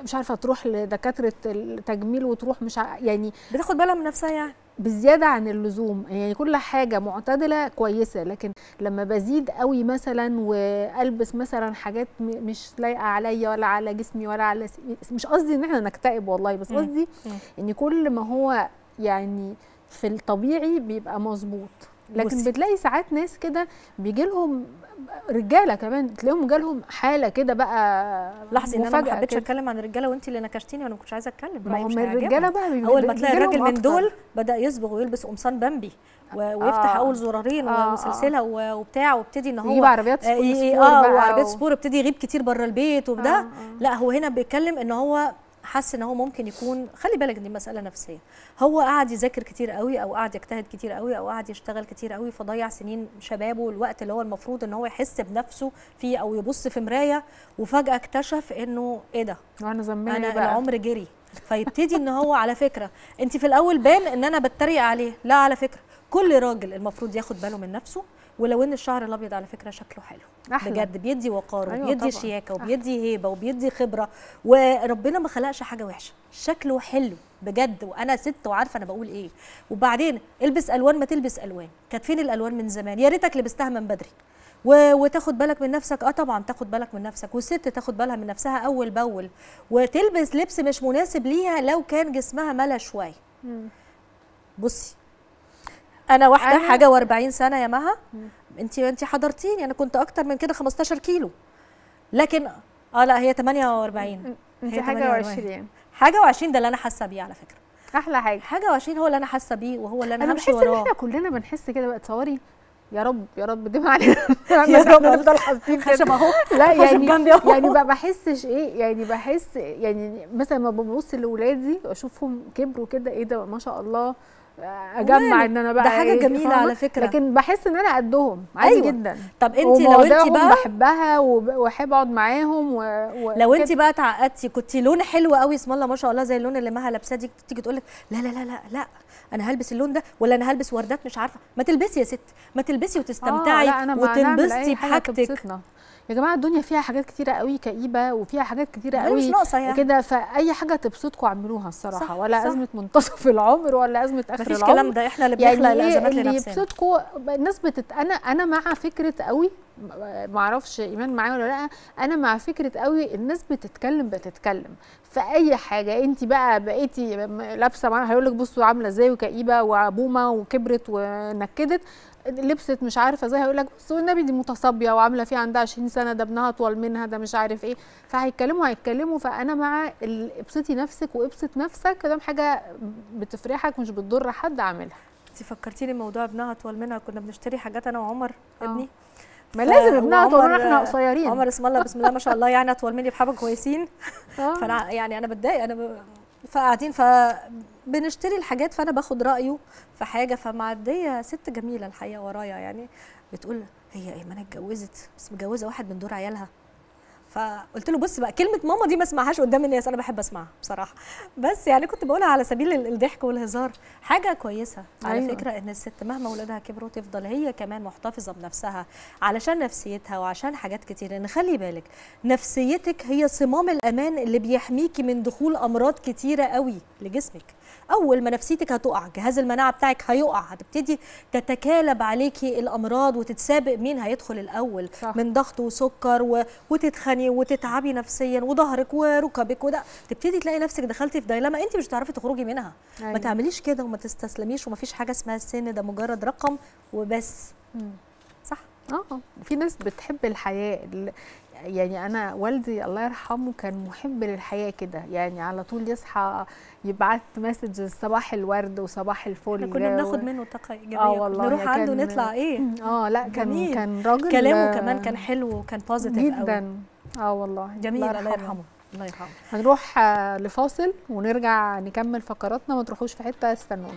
مش عارفه تروح لدكاتره التجميل وتروح مش ع... يعني بتاخد بالها من نفسها يعني بزياده عن اللزوم يعني كل حاجه معتدله كويسه لكن لما بزيد قوي مثلا والبس مثلا حاجات م- مش لايقه عليا ولا على جسمي ولا على س- مش قصدي ان احنا نكتئب والله بس مم. قصدي مم. ان كل ما هو يعني في الطبيعي بيبقى مظبوط لكن بصي. بتلاقي ساعات ناس كده بيجي لهم رجاله كمان تلاقيهم جالهم حاله كده بقى لاحظي ان انا ما مفاجأة حبيتش كده. اتكلم عن الرجاله وانت اللي نكشتيني وانا ما كنتش عايزه اتكلم ما رأيي هم مش هيعجبهم. الرجالة بقى بيبقى- اول ما تلاقي بيجيلهم الراجل من أكتر. دول بدا يصبغ ويلبس قمصان بامبي و- ويفتح آه. اول زرارين آه، آه. وسلسله و- وبتاع وابتدي ان هو يجيب عربيات آه، سبور- ي- سبور اه بقى وعربيات و- سبور ابتدي يغيب كتير بره البيت وبده آه، آه. لا هو هنا بيتكلم ان هو حس ان هو ممكن يكون خلي بالك دي مساله نفسيه هو قعد يذاكر كتير قوي او قعد يجتهد كتير قوي او قعد يشتغل كتير قوي فضيع سنين شبابه الوقت اللي هو المفروض ان هو يحس بنفسه فيه او يبص في مرايه وفجاه اكتشف انه ايه ده وانا زمان انا بقى العمر جري فيبتدي ان هو على فكره انت في الاول بان ان انا بتريق عليه لا على فكره كل راجل المفروض ياخد باله من نفسه ولو ان الشعر الابيض على فكره شكله حلو أحلى. بجد بيدي وقار أيوة وبيدي طبعاً. شياكه وبيدي هيبه وبيدي خبره وربنا ما خلقش حاجه وحشه شكله حلو بجد وانا ست وعارفه انا بقول ايه وبعدين البس الوان ما تلبس الوان كانت فين الالوان من زمان يا ريتك لبستها من بدري و... وتاخد بالك من نفسك اه طبعا تاخد بالك من نفسك والست تاخد بالها من نفسها اول باول وتلبس لبس مش مناسب ليها لو كان جسمها ملا شويه بصي انا واحده أنا- حاجه و40 سنه يا مها انت انت حضرتيني انا كنت اكتر من كده 15 كيلو لكن اه لا هي 48 انت هي حاجه 48. و20 حاجه و20 ده اللي انا حاسه بيه على فكره احلى حاجه حاجه و20 هو اللي انا حاسه بيه وهو اللي انا, انا همشي بحس ان وراه احنا كلنا بنحس كده بقى تصوري يا رب يا رب دي علينا يا رب. نفضل حاسين كده خشب أهو. لا خشب يعني جنبي أهو. يعني ما بحسش ايه يعني بحس يعني مثلا ما ببص لاولادي واشوفهم كبروا كده ايه ده ما شاء الله اجمع وماله؟ ان انا بقى ده حاجة إيه، جميلة فاهمة؟ على فكرة. لكن بحس ان انا قدهم عادي أيوة. جدا طب انت لو انت ومواضيعهم بقى بحبها وب- واحب اقعد معاهم و... و... لو انت كده. بقى اتعقدتي كنت لون حلو قوي اسم الله ما شاء الله زي اللون اللي مها لابساه دي تيجي تقول لك لا لا لا لا لا انا هلبس اللون ده ولا انا هلبس وردات مش عارفه ما تلبسي يا ست ما تلبسي وتستمتعي آه لا أنا مع نعمل وتنبسطي أي حاجة بحاجتك تبسطنا. يا جماعه الدنيا فيها حاجات كتيره قوي كئيبه وفيها حاجات كتيره هي مش قوي ناقصة يعني. كده فاي حاجه تبسطكم اعملوها الصراحه صح، ولا صح. ازمه منتصف العمر ولا ازمه اخر مفيش العمر كلام ده، إحنا اللي بنخلق يعني إيه الأزمات اللي لنفسنا. يبسطكم الناس بتت... انا انا مع فكره قوي ما اعرفش ايمان معايا ولا لا انا مع فكره قوي الناس بتتكلم بتتكلم في اي حاجه انت بقى بقيتي لابسه معاها هيقول لك بصوا عامله ازاي وكئيبه وعبومه وكبرت ونكدت لبست مش عارفه ازاي هيقول لك بص والنبي دي متصابيه وعامله فيه عندها 20 سنه ده ابنها اطول منها ده مش عارف ايه فهيتكلموا هيتكلموا فانا مع ال- ابسطي نفسك وابسط نفسك ده حاجه بتفرحك مش بتضر حد اعملها انت فكرتيني موضوع ابنها اطول منها كنا بنشتري حاجات انا وعمر ابني ما ف- لازم ابنها أطول وعمر- منها، إحنا قصيرين. عمر اسم الله بسم الله ما شاء الله يعني اطول مني بحبه كويسين آه. فانا يعني انا بتضايق انا ب... فقاعدين فبنشتري الحاجات فانا باخد رايه في حاجه فمعديه ست جميله الحقيقه ورايا يعني بتقول هي ايمان اتجوزت بس متجوزه واحد من دور عيالها فقلت له بص بقى كلمه ماما دي ما اسمعهاش قدام الناس انا بحب اسمعها بصراحه بس يعني كنت بقولها على سبيل ال- الضحك والهزار حاجه كويسه على أيوة. فكره ان الست مهما ولادها كبروا تفضل هي كمان محتفظه بنفسها علشان نفسيتها وعشان حاجات كتير لان خلي بالك نفسيتك هي صمام الامان اللي بيحميكي من دخول امراض كتيره قوي لجسمك اول ما نفسيتك هتقع جهاز المناعه بتاعك هيقع هتبتدي تتكالب عليكي الامراض وتتسابق مين هيدخل الاول صح. من ضغط وسكر و... وتتخني وتتعبي نفسيا وظهرك وركبك وده تبتدي تلاقي نفسك دخلتي في دايلاما انت مش هتعرفي تخرجي منها ما أيوة. تعمليش كده وما تستسلميش ومفيش حاجه اسمها السن ده مجرد رقم وبس صح اه في ناس بتحب الحياه ال- يعني انا والدي الله يرحمه كان محب للحياه كده يعني على طول يصحى يبعت مسجز صباح الورد وصباح الفل احنا كنا و- بناخد منه طاقه ايجابيه اه كنا والله نروح عنده كان- نطلع ايه اه لا كان جميل. كان راجل كلامه آه، كمان كان حلو وكان بوزيتيف جدا اه والله جميل الله يرحمه الله يرحمه هنروح آه، لفاصل ونرجع نكمل فقراتنا ما تروحوش في حته استنونا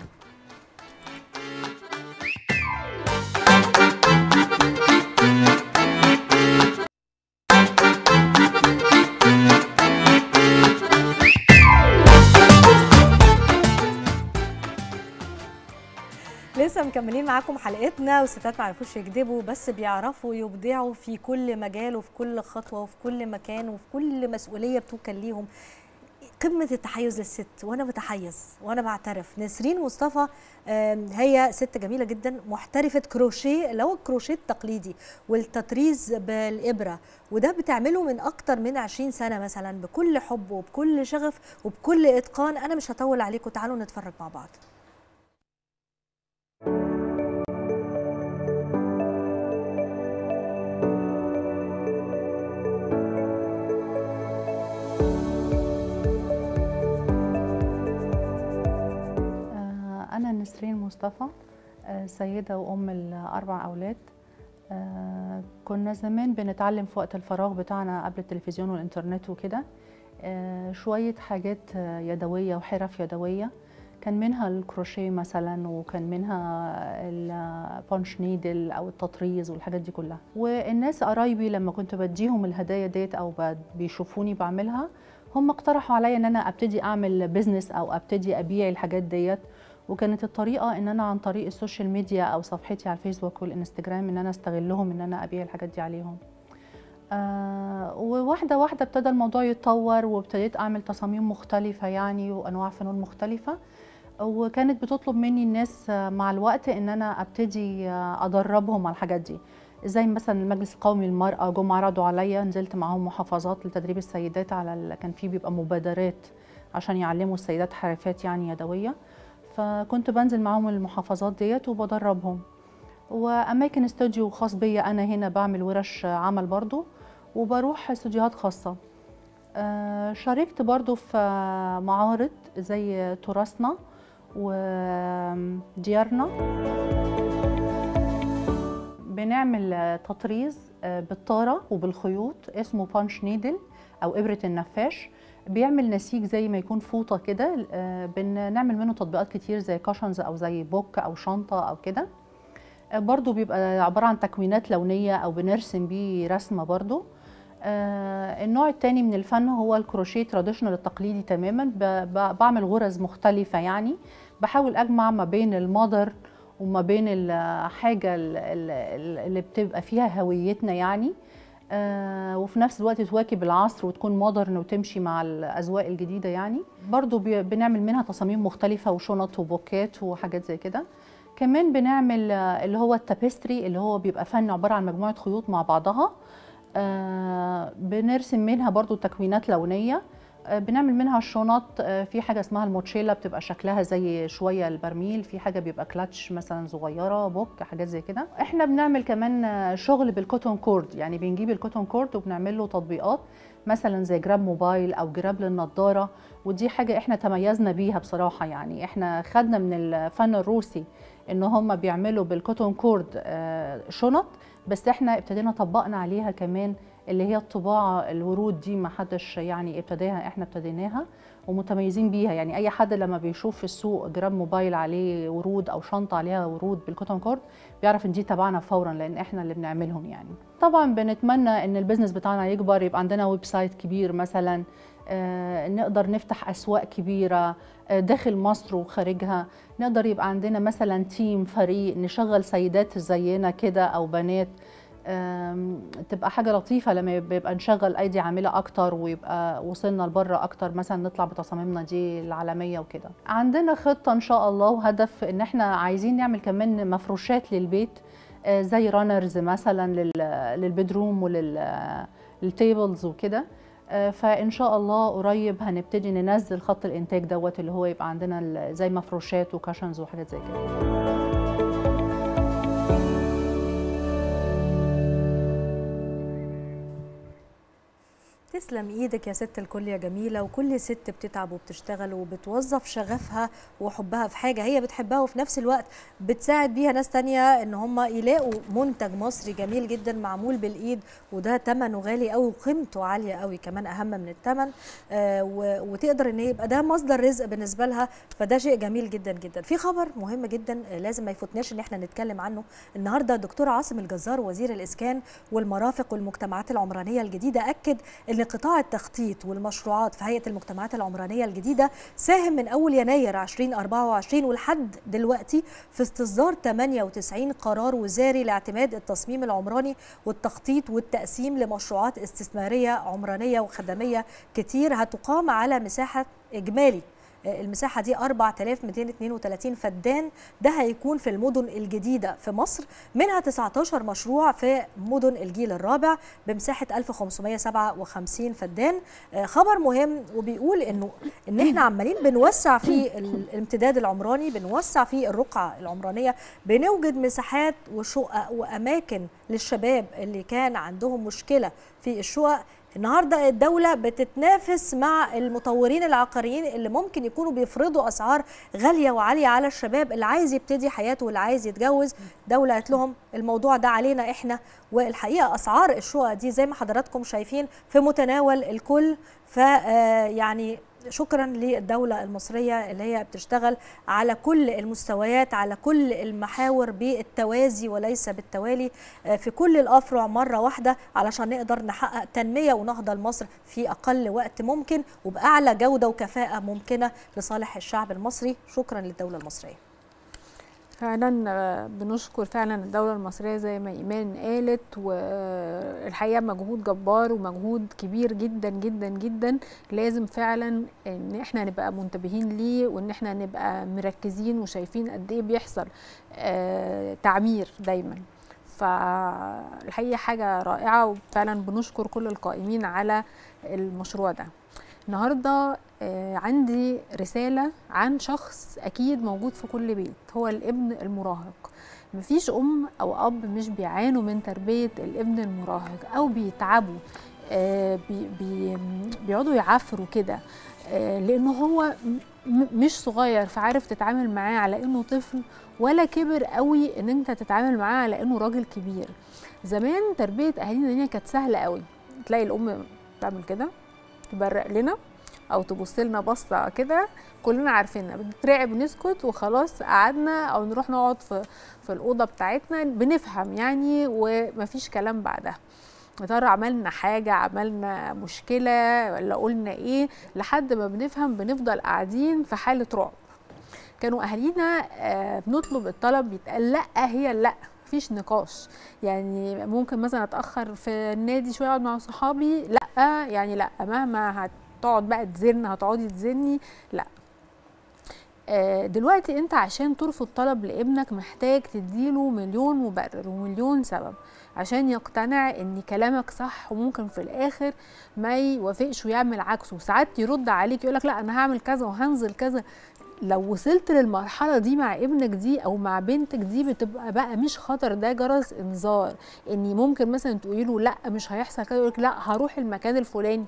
لسه مكملين معاكم حلقتنا والستات ما يعرفوش يكذبوا بس بيعرفوا يبدعوا في كل مجال وفي كل خطوه وفي كل مكان وفي كل مسؤوليه بتوكل ليهم قمه التحيز للست وانا بتحيز وانا بعترف نسرين مصطفى آم، هي ست جميله جدا محترفه كروشيه اللي هو الكروشيه التقليدي والتطريز بالابره وده بتعمله من اكتر من 20 سنه مثلا بكل حب وبكل شغف وبكل اتقان انا مش هطول عليكم تعالوا نتفرج مع بعض آه، أنا نسرين مصطفى آه، سيدة وأم الأربع أولاد آه، كنا زمان بنتعلم في وقت الفراغ بتاعنا قبل التلفزيون والإنترنت وكده آه، شوية حاجات آه، يدوية وحرف يدوية كان منها الكروشيه مثلا وكان منها البونش نيدل او التطريز والحاجات دي كلها والناس قرايبي لما كنت بديهم الهدايا ديت او ب- بيشوفوني بعملها هم اقترحوا عليا ان انا ابتدي اعمل بيزنس او ابتدي ابيع الحاجات ديت وكانت الطريقه ان انا عن طريق السوشيال ميديا او صفحتي على الفيسبوك والانستجرام ان انا استغلهم ان انا ابيع الحاجات دي عليهم آه وواحده واحده ابتدى الموضوع يتطور وابتديت اعمل تصاميم مختلفه يعني وانواع فنون مختلفه وكانت بتطلب مني الناس آه، مع الوقت ان انا ابتدي آه، ادربهم على الحاجات دي زي مثلا المجلس القومي للمرأة جم عرضوا عليا نزلت معاهم محافظات لتدريب السيدات على ال... كان في بيبقى مبادرات عشان يعلموا السيدات حرفات يعني يدوية فكنت بنزل معاهم المحافظات ديت وبدربهم وأماكن استوديو خاص بيا أنا هنا بعمل ورش عمل برضو وبروح استوديوهات خاصة آه، شاركت برضو في معارض زي تراثنا وديارنا بنعمل تطريز بالطارة وبالخيوط اسمه بانش نيدل أو إبرة النفاش بيعمل نسيج زي ما يكون فوطة كده آه، بنعمل منه تطبيقات كتير زي كاشنز أو زي بوك أو شنطة أو كده آه، برضو بيبقى عبارة عن تكوينات لونية أو بنرسم بيه رسمة برضو آه، النوع التاني من الفن هو الكروشيه تراديشنال التقليدي تماما ب- ب- بعمل غرز مختلفة يعني بحاول أجمع ما بين المادر وما بين الحاجة ال- ال- اللي بتبقى فيها هويتنا يعني آه، وفي نفس الوقت تواكب العصر وتكون مودرن وتمشي مع الأذواق الجديدة يعني برضو بي- بنعمل منها تصاميم مختلفة وشنط وبوكات وحاجات زي كده كمان بنعمل آه، اللي هو التابستري اللي هو بيبقى فن عبارة عن مجموعة خيوط مع بعضها آه، بنرسم منها برضو تكوينات لونية آه، بنعمل منها الشنط آه، في حاجة اسمها الموتشيلا بتبقى شكلها زي شوية البرميل في حاجة بيبقى كلاتش مثلا صغيرة بوك حاجات زي كده احنا بنعمل كمان آه، شغل بالكوتون كورد يعني بنجيب الكوتون كورد وبنعمل له تطبيقات مثلا زي جراب موبايل او جراب للنضارة ودي حاجة احنا تميزنا بيها بصراحة يعني احنا خدنا من الفن الروسي ان هم بيعملوا بالكوتون كورد آه، شنط بس احنا ابتدينا طبقنا عليها كمان اللي هي الطباعة الورود دي ما حدش يعني ابتداها احنا ابتديناها ومتميزين بيها يعني اي حد لما بيشوف في السوق جراب موبايل عليه ورود او شنطة عليها ورود بالكوتون كورد بيعرف ان دي تبعنا فورا لان احنا اللي بنعملهم يعني طبعا بنتمنى ان البيزنس بتاعنا يكبر يبقى عندنا ويب سايت كبير مثلا آه، نقدر نفتح اسواق كبيره آه، داخل مصر وخارجها نقدر يبقى عندنا مثلا تيم فريق نشغل سيدات زينا كده او بنات آم، تبقى حاجه لطيفه لما بيبقى نشغل ايدي عامله اكتر ويبقى وصلنا لبره اكتر مثلا نطلع بتصاميمنا دي العالميه وكده عندنا خطه ان شاء الله وهدف ان احنا عايزين نعمل كمان مفروشات للبيت آه، زي رانرز مثلا لل- للبدروم وللتيبلز وكده آه، فان شاء الله قريب هنبتدي ننزل خط الانتاج دوت اللي هو يبقى عندنا ال- زي مفروشات وكاشنز وحاجات زي كده تسلم ايدك يا ست الكل يا جميله وكل ست بتتعب وبتشتغل وبتوظف شغفها وحبها في حاجه هي بتحبها وفي نفس الوقت بتساعد بيها ناس تانية ان هم يلاقوا منتج مصري جميل جدا معمول بالايد وده ثمنه غالي قوي وقيمته عاليه قوي كمان اهم من الثمن آه و- وتقدر ان هي يبقى ده مصدر رزق بالنسبه لها فده شيء جميل جدا جدا في خبر مهم جدا آه، لازم ما يفوتناش ان احنا نتكلم عنه النهارده دكتور عاصم الجزار وزير الاسكان والمرافق والمجتمعات العمرانيه الجديده اكد ان قطاع التخطيط والمشروعات في هيئة المجتمعات العمرانية الجديدة ساهم من أول يناير 2024 ولحد دلوقتي في استصدار 98 قرار وزاري لاعتماد التصميم العمراني والتخطيط والتقسيم لمشروعات استثمارية عمرانية وخدمية كتير هتقام على مساحة إجمالي المساحة دي 4232 فدان ده هيكون في المدن الجديدة في مصر منها 19 مشروع في مدن الجيل الرابع بمساحة 1557 فدان خبر مهم وبيقول انه ان احنا عمالين بنوسع في الامتداد العمراني بنوسع في الرقعة العمرانية بنوجد مساحات وشقق واماكن للشباب اللي كان عندهم مشكلة في الشقق النهارده الدولة بتتنافس مع المطورين العقاريين اللي ممكن يكونوا بيفرضوا أسعار غالية وعالية على الشباب اللي عايز يبتدي حياته واللي عايز يتجوز دولة قالت لهم الموضوع ده علينا احنا والحقيقة أسعار الشقق دي زي ما حضراتكم شايفين في متناول الكل ف يعني شكرا للدولة المصرية اللي هي بتشتغل على كل المستويات على كل المحاور بالتوازي وليس بالتوالي في كل الأفرع مرة واحدة علشان نقدر نحقق تنمية ونهضة لمصر في أقل وقت ممكن وبأعلى جودة وكفاءة ممكنة لصالح الشعب المصري شكرا للدولة المصرية فعلا بنشكر فعلا الدولة المصرية زي ما إيمان قالت والحقيقة مجهود جبار ومجهود كبير جدا جدا جدا لازم فعلا إن احنا نبقى منتبهين ليه وإن احنا نبقى مركزين وشايفين قد إيه بيحصل تعمير دايما فالحقيقة حاجة رائعة وفعلا بنشكر كل القائمين على المشروع ده النهارده عندي رساله عن شخص اكيد موجود في كل بيت هو الابن المراهق مفيش ام او اب مش بيعانوا من تربيه الابن المراهق او بيتعبوا بي بي بيقعدوا يعافروا كده لانه هو مش صغير فعارف تتعامل معاه على انه طفل ولا كبر قوي ان انت تتعامل معاه على انه راجل كبير زمان تربيه اهالينا دي كانت سهله قوي تلاقي الام تعمل كده تبرق لنا او تبص لنا بصه كده كلنا عارفينها بنترعب نسكت وخلاص قعدنا او نروح نقعد في في الاوضه بتاعتنا بنفهم يعني ومفيش كلام بعدها يا ترى عملنا حاجه عملنا مشكله ولا قلنا ايه لحد ما بنفهم بنفضل قاعدين في حاله رعب كانوا اهالينا بنطلب الطلب يتقال لا هي لا مفيش نقاش يعني ممكن مثلا اتاخر في النادي شويه اقعد مع صحابي لا يعني لا مهما هتقعد بقى تزن هتقعدي تزني لا دلوقتي انت عشان ترفض طلب لابنك محتاج تديله مليون مبرر ومليون سبب عشان يقتنع ان كلامك صح وممكن في الاخر ما يوافقش ويعمل عكسه ساعات يرد عليك يقولك لا انا هعمل كذا وهنزل كذا لو وصلت للمرحلة دي مع ابنك دي أو مع بنتك دي بتبقى بقى مش خطر ده جرس إنذار إني ممكن مثلا تقولي له لا مش هيحصل كده يقولك لا هروح المكان الفلاني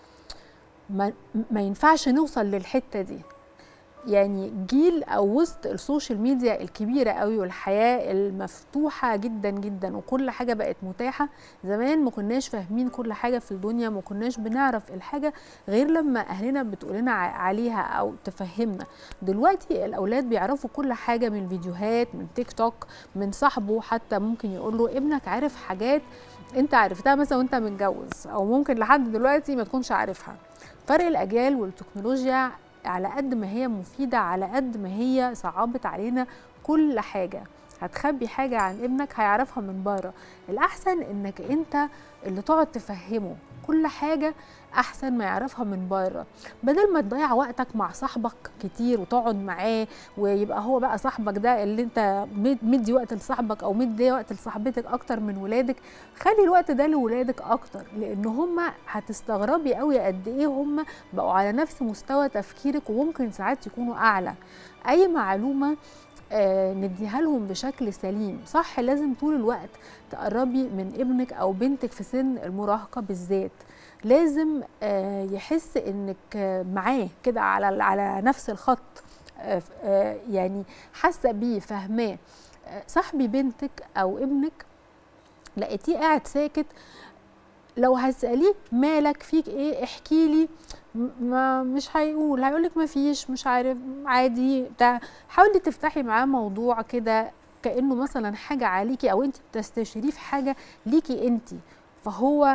ما, ما ينفعش نوصل للحتة دي يعني جيل او وسط السوشيال ميديا الكبيره قوي والحياه المفتوحه جدا جدا وكل حاجه بقت متاحه زمان ما كناش فاهمين كل حاجه في الدنيا ما كناش بنعرف الحاجه غير لما اهلنا بتقولنا عليها او تفهمنا دلوقتي الاولاد بيعرفوا كل حاجه من فيديوهات من تيك توك من صاحبه حتى ممكن يقول له ابنك عارف حاجات انت عرفتها مثلا وانت متجوز او ممكن لحد دلوقتي ما تكونش عارفها فرق الاجيال والتكنولوجيا على قد ما هي مفيدة على قد ما هي صعبت علينا كل حاجة هتخبي حاجة عن ابنك هيعرفها من بره الأحسن إنك أنت اللي تقعد تفهمه كل حاجة أحسن ما يعرفها من بره بدل ما تضيع وقتك مع صاحبك كتير وتقعد معاه ويبقى هو بقى صاحبك ده اللي انت مدي وقت لصاحبك أو مدي وقت لصاحبتك أكتر من ولادك خلي الوقت ده لولادك أكتر لأن هما هتستغربي قوي قد إيه هما بقوا على نفس مستوى تفكيرك وممكن ساعات يكونوا أعلى أي معلومة آه نديها لهم بشكل سليم صح لازم طول الوقت تقربي من ابنك او بنتك في سن المراهقه بالذات لازم آه يحس انك آه معاه كده على على نفس الخط يعني حاسه بيه فاهماه صاحبي بنتك او ابنك لقيتيه قاعد ساكت لو هتساليه مالك فيك ايه احكي لي ما مش هيقول هيقولك ما فيش مش عارف عادي بتاع حاولي تفتحي معاه موضوع كده كانه مثلا حاجه عليكي او انت بتستشيريه في حاجه ليكي انت فهو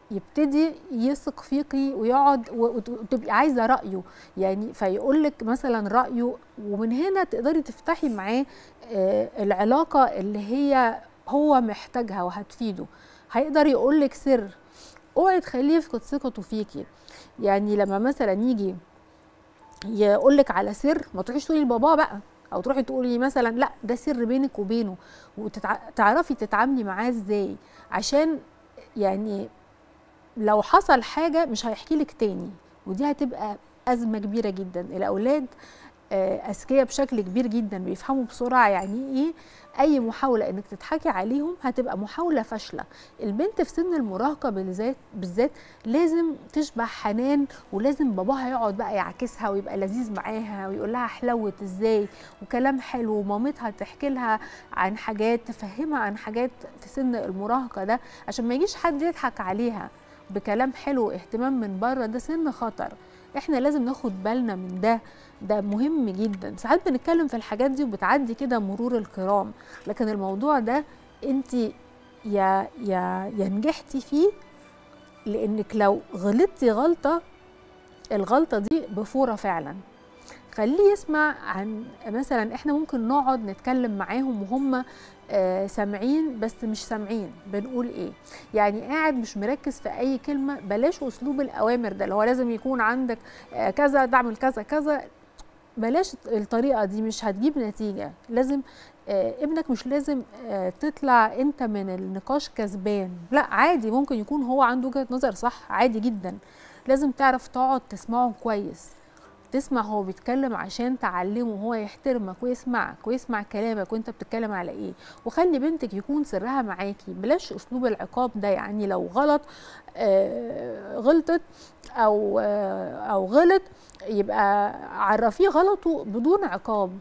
يبتدي يثق فيكي ويقعد و- وت- وتبقي عايزه رايه يعني فيقول لك مثلا رايه ومن هنا تقدري تفتحي معاه آه، العلاقه اللي هي هو محتاجها وهتفيده هيقدر يقول لك سر اوعي تخليه يفقد ثقته فيكي يعني لما مثلا يجي يقول لك على سر ما تروحيش تقولي لباباه بقى او تروحي تقولي مثلا لا ده سر بينك وبينه وتعرفي تتعاملي معاه ازاي عشان يعني لو حصل حاجه مش هيحكي لك تاني ودي هتبقى ازمه كبيره جدا الاولاد آه، اذكياء بشكل كبير جدا بيفهموا بسرعه يعني ايه اي محاوله انك تضحكي عليهم هتبقى محاوله فاشله البنت في سن المراهقه بالذات بالذات لازم تشبع حنان ولازم باباها يقعد بقى يعكسها ويبقى لذيذ معاها ويقول لها حلوت ازاي وكلام حلو ومامتها تحكي لها عن حاجات تفهمها عن حاجات في سن المراهقه ده عشان ما يجيش حد يضحك عليها بكلام حلو واهتمام من بره ده سن خطر احنا لازم ناخد بالنا من ده ده مهم جدا ساعات بنتكلم في الحاجات دي وبتعدي كده مرور الكرام لكن الموضوع ده انت يا يا يا نجحتي فيه لانك لو غلطتي غلطه الغلطه دي بفوره فعلا خليه يسمع عن مثلا احنا ممكن نقعد نتكلم معاهم وهم آه سامعين بس مش سامعين بنقول ايه يعني قاعد مش مركز في اي كلمه بلاش اسلوب الاوامر ده اللي هو لازم يكون عندك آه كذا تعمل كذا كذا بلاش الطريقه دي مش هتجيب نتيجه لازم آه ابنك مش لازم آه تطلع انت من النقاش كسبان لا عادي ممكن يكون هو عنده وجهه نظر صح عادي جدا لازم تعرف تقعد تسمعه كويس تسمع هو بيتكلم عشان تعلمه هو يحترمك ويسمعك ويسمع كلامك وانت بتتكلم على ايه وخلي بنتك يكون سرها معاكي بلاش اسلوب العقاب ده يعني لو غلط آه غلطت او آه او غلط يبقى عرفيه غلطه بدون عقاب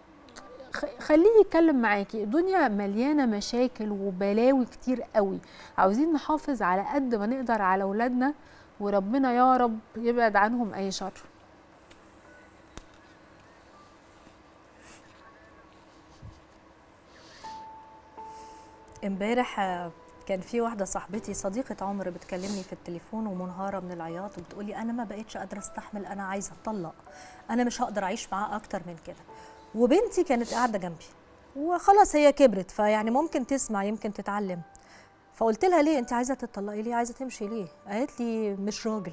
خليه يتكلم معاكي الدنيا مليانه مشاكل وبلاوي كتير قوي عاوزين نحافظ على قد ما نقدر على اولادنا وربنا يا رب يبعد عنهم اي شر امبارح كان في واحده صاحبتي صديقه عمر بتكلمني في التليفون ومنهاره من العياط وبتقولي انا ما بقتش قادره استحمل انا عايزه اتطلق انا مش هقدر اعيش معاه اكتر من كده وبنتي كانت قاعده جنبي وخلاص هي كبرت فيعني ممكن تسمع يمكن تتعلم فقلت لها ليه انت عايزه تطلقي ليه عايزه تمشي ليه قالت لي مش راجل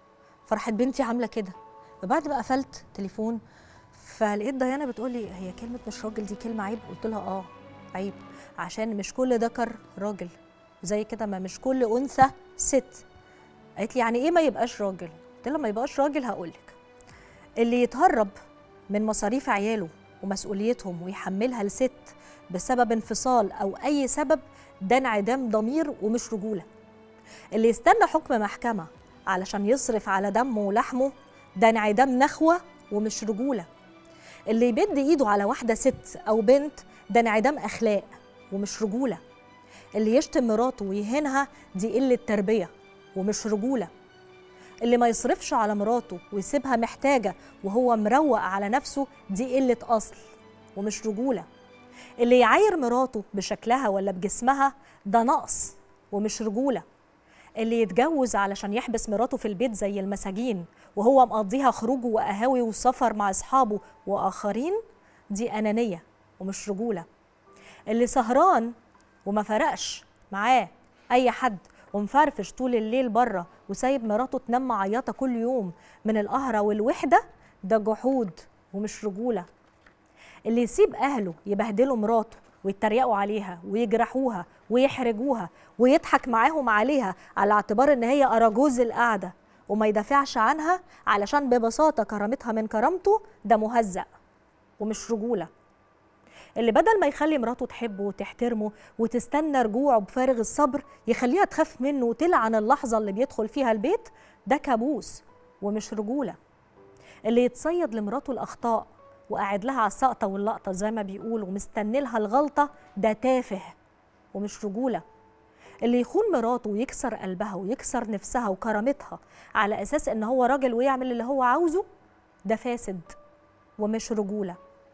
فرحت بنتي عامله كده فبعد ما قفلت تليفون فلقيت ديانا بتقول لي هي كلمه مش راجل دي كلمه عيب قلت لها اه عيب عشان مش كل ذكر راجل زي كده ما مش كل انثى ست قالت لي يعني ايه ما يبقاش راجل قلت لها ما يبقاش راجل هقول لك اللي يتهرب من مصاريف عياله ومسؤوليتهم ويحملها لست بسبب انفصال او اي سبب ده انعدام ضمير ومش رجوله اللي يستنى حكم محكمه علشان يصرف على دمه ولحمه ده انعدام نخوه ومش رجوله اللي يبد ايده على واحده ست او بنت ده انعدام اخلاق ومش رجوله اللي يشتم مراته ويهينها دي قله تربيه ومش رجوله اللي ما يصرفش على مراته ويسيبها محتاجه وهو مروق على نفسه دي قله اصل ومش رجوله اللي يعاير مراته بشكلها ولا بجسمها ده نقص ومش رجوله اللي يتجوز علشان يحبس مراته في البيت زي المساجين وهو مقضيها خروج وقهاوي وسفر مع اصحابه واخرين دي انانيه ومش رجوله اللي سهران وما فرقش معاه اي حد ومفرفش طول الليل بره وسايب مراته تنام معيطه كل يوم من القهره والوحده ده جحود ومش رجوله اللي يسيب اهله يبهدلوا مراته ويتريقوا عليها ويجرحوها ويحرجوها ويضحك معاهم عليها على اعتبار ان هي اراجوز القعده وما يدافعش عنها علشان ببساطه كرامتها من كرامته ده مهزأ ومش رجوله اللي بدل ما يخلي مراته تحبه وتحترمه وتستنى رجوعه بفارغ الصبر يخليها تخاف منه وتلعن اللحظه اللي بيدخل فيها البيت ده كابوس ومش رجوله اللي يتصيد لمراته الاخطاء وقاعد لها على السقطه واللقطه زي ما بيقول ومستني لها الغلطه ده تافه ومش رجوله اللي يخون مراته ويكسر قلبها ويكسر نفسها وكرامتها على اساس ان هو راجل ويعمل اللي هو عاوزه ده فاسد ومش رجوله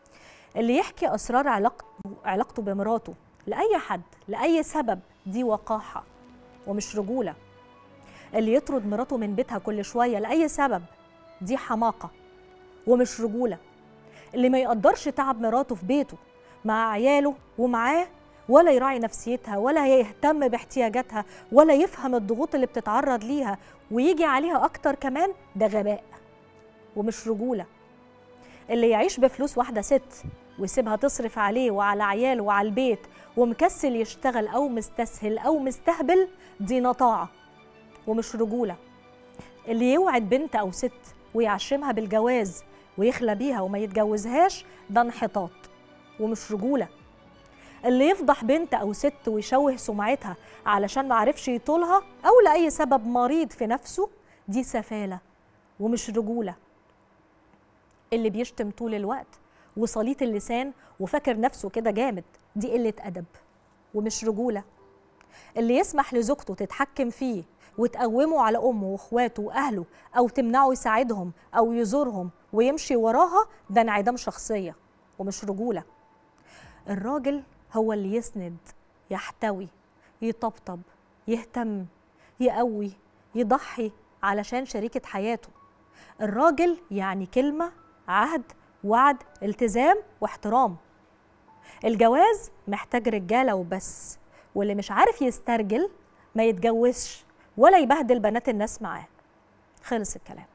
اللي يحكي اسرار علاقته علاقته بمراته لاي حد لاي سبب دي وقاحه ومش رجوله اللي يطرد مراته من بيتها كل شويه لاي سبب دي حماقه ومش رجوله اللي ما يقدرش تعب مراته في بيته مع عياله ومعاه ولا يراعي نفسيتها ولا يهتم باحتياجاتها ولا يفهم الضغوط اللي بتتعرض ليها ويجي عليها اكتر كمان ده غباء ومش رجوله اللي يعيش بفلوس واحده ست ويسيبها تصرف عليه وعلى عياله وعلى البيت ومكسل يشتغل او مستسهل او مستهبل دي نطاعه ومش رجوله اللي يوعد بنت او ست ويعشمها بالجواز ويخلى بيها وما يتجوزهاش ده انحطاط ومش رجوله اللي يفضح بنت او ست ويشوه سمعتها علشان معرفش يطولها او لاي سبب مريض في نفسه دي سفاله ومش رجوله اللي بيشتم طول الوقت وصليط اللسان وفاكر نفسه كده جامد دي قله ادب ومش رجوله اللي يسمح لزوجته تتحكم فيه وتقومه على امه واخواته واهله او تمنعه يساعدهم او يزورهم ويمشي وراها ده انعدام شخصيه ومش رجوله الراجل هو اللي يسند يحتوي يطبطب يهتم يقوي يضحي علشان شريكة حياته الراجل يعني كلمة عهد وعد التزام واحترام الجواز محتاج رجالة وبس واللي مش عارف يسترجل ما يتجوزش ولا يبهدل بنات الناس معاه خلص الكلام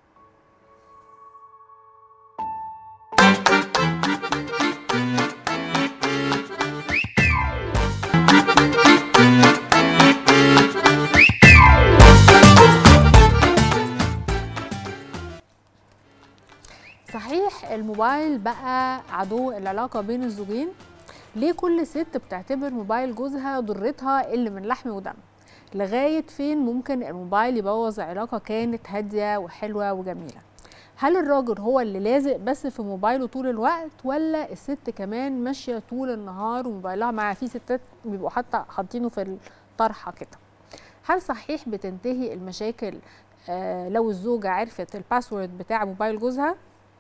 صحيح الموبايل بقى عدو العلاقه بين الزوجين ليه كل ست بتعتبر موبايل جوزها ضرتها اللي من لحم ودم لغايه فين ممكن الموبايل يبوظ علاقه كانت هاديه وحلوه وجميله هل الراجل هو اللي لازق بس في موبايله طول الوقت ولا الست كمان ماشيه طول النهار وموبايلها معاها في ستات بيبقوا حتى حاطينه في الطرحه كده هل صحيح بتنتهي المشاكل آه لو الزوجه عرفت الباسورد بتاع موبايل جوزها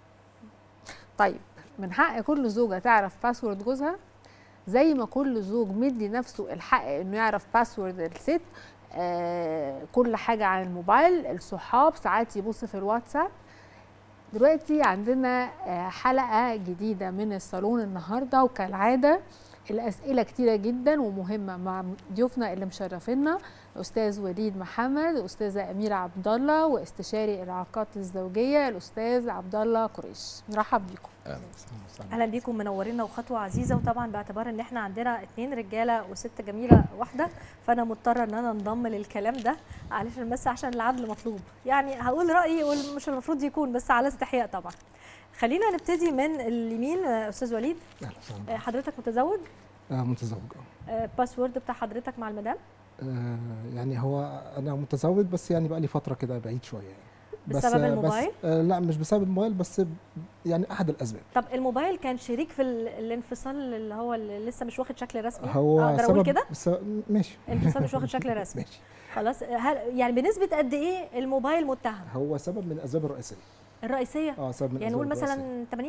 طيب من حق كل زوجه تعرف باسورد جوزها زي ما كل زوج مدي نفسه الحق انه يعرف باسورد الست آه كل حاجه عن الموبايل الصحاب ساعات يبص في الواتساب دلوقتي عندنا آه حلقه جديده من الصالون النهارده وكالعاده الاسئله كتيره جدا ومهمه مع ضيوفنا اللي مشرفينا الاستاذ وليد محمد الاستاذه اميره عبد الله واستشاري العلاقات الزوجيه الاستاذ عبد الله قريش نرحب بيكم اهلا بيكم منورينا وخطوه عزيزه وطبعا باعتبار ان احنا عندنا اتنين رجاله وست جميله واحده فانا مضطره ان انا انضم للكلام ده علشان بس عشان العدل مطلوب يعني هقول رايي مش المفروض يكون بس على استحياء طبعا خلينا نبتدي من اليمين استاذ وليد حضرتك متزوج آه متزوج آه باسورد بتاع حضرتك مع المدام آه يعني هو انا متزوج بس يعني بقى لي فتره كده بعيد شويه يعني بسبب الموبايل؟ بس آه لا مش بسبب الموبايل بس يعني احد الاسباب طب الموبايل كان شريك في الانفصال اللي هو اللي لسه مش واخد شكل رسمي هو اقدر اقول كده ماشي الانفصال مش واخد شكل رسمي ماشي خلاص هل يعني بنسبه قد ايه الموبايل متهم هو سبب من الاسباب الرئيسيه الرئيسيه اه سبب من يعني نقول مثلا 80%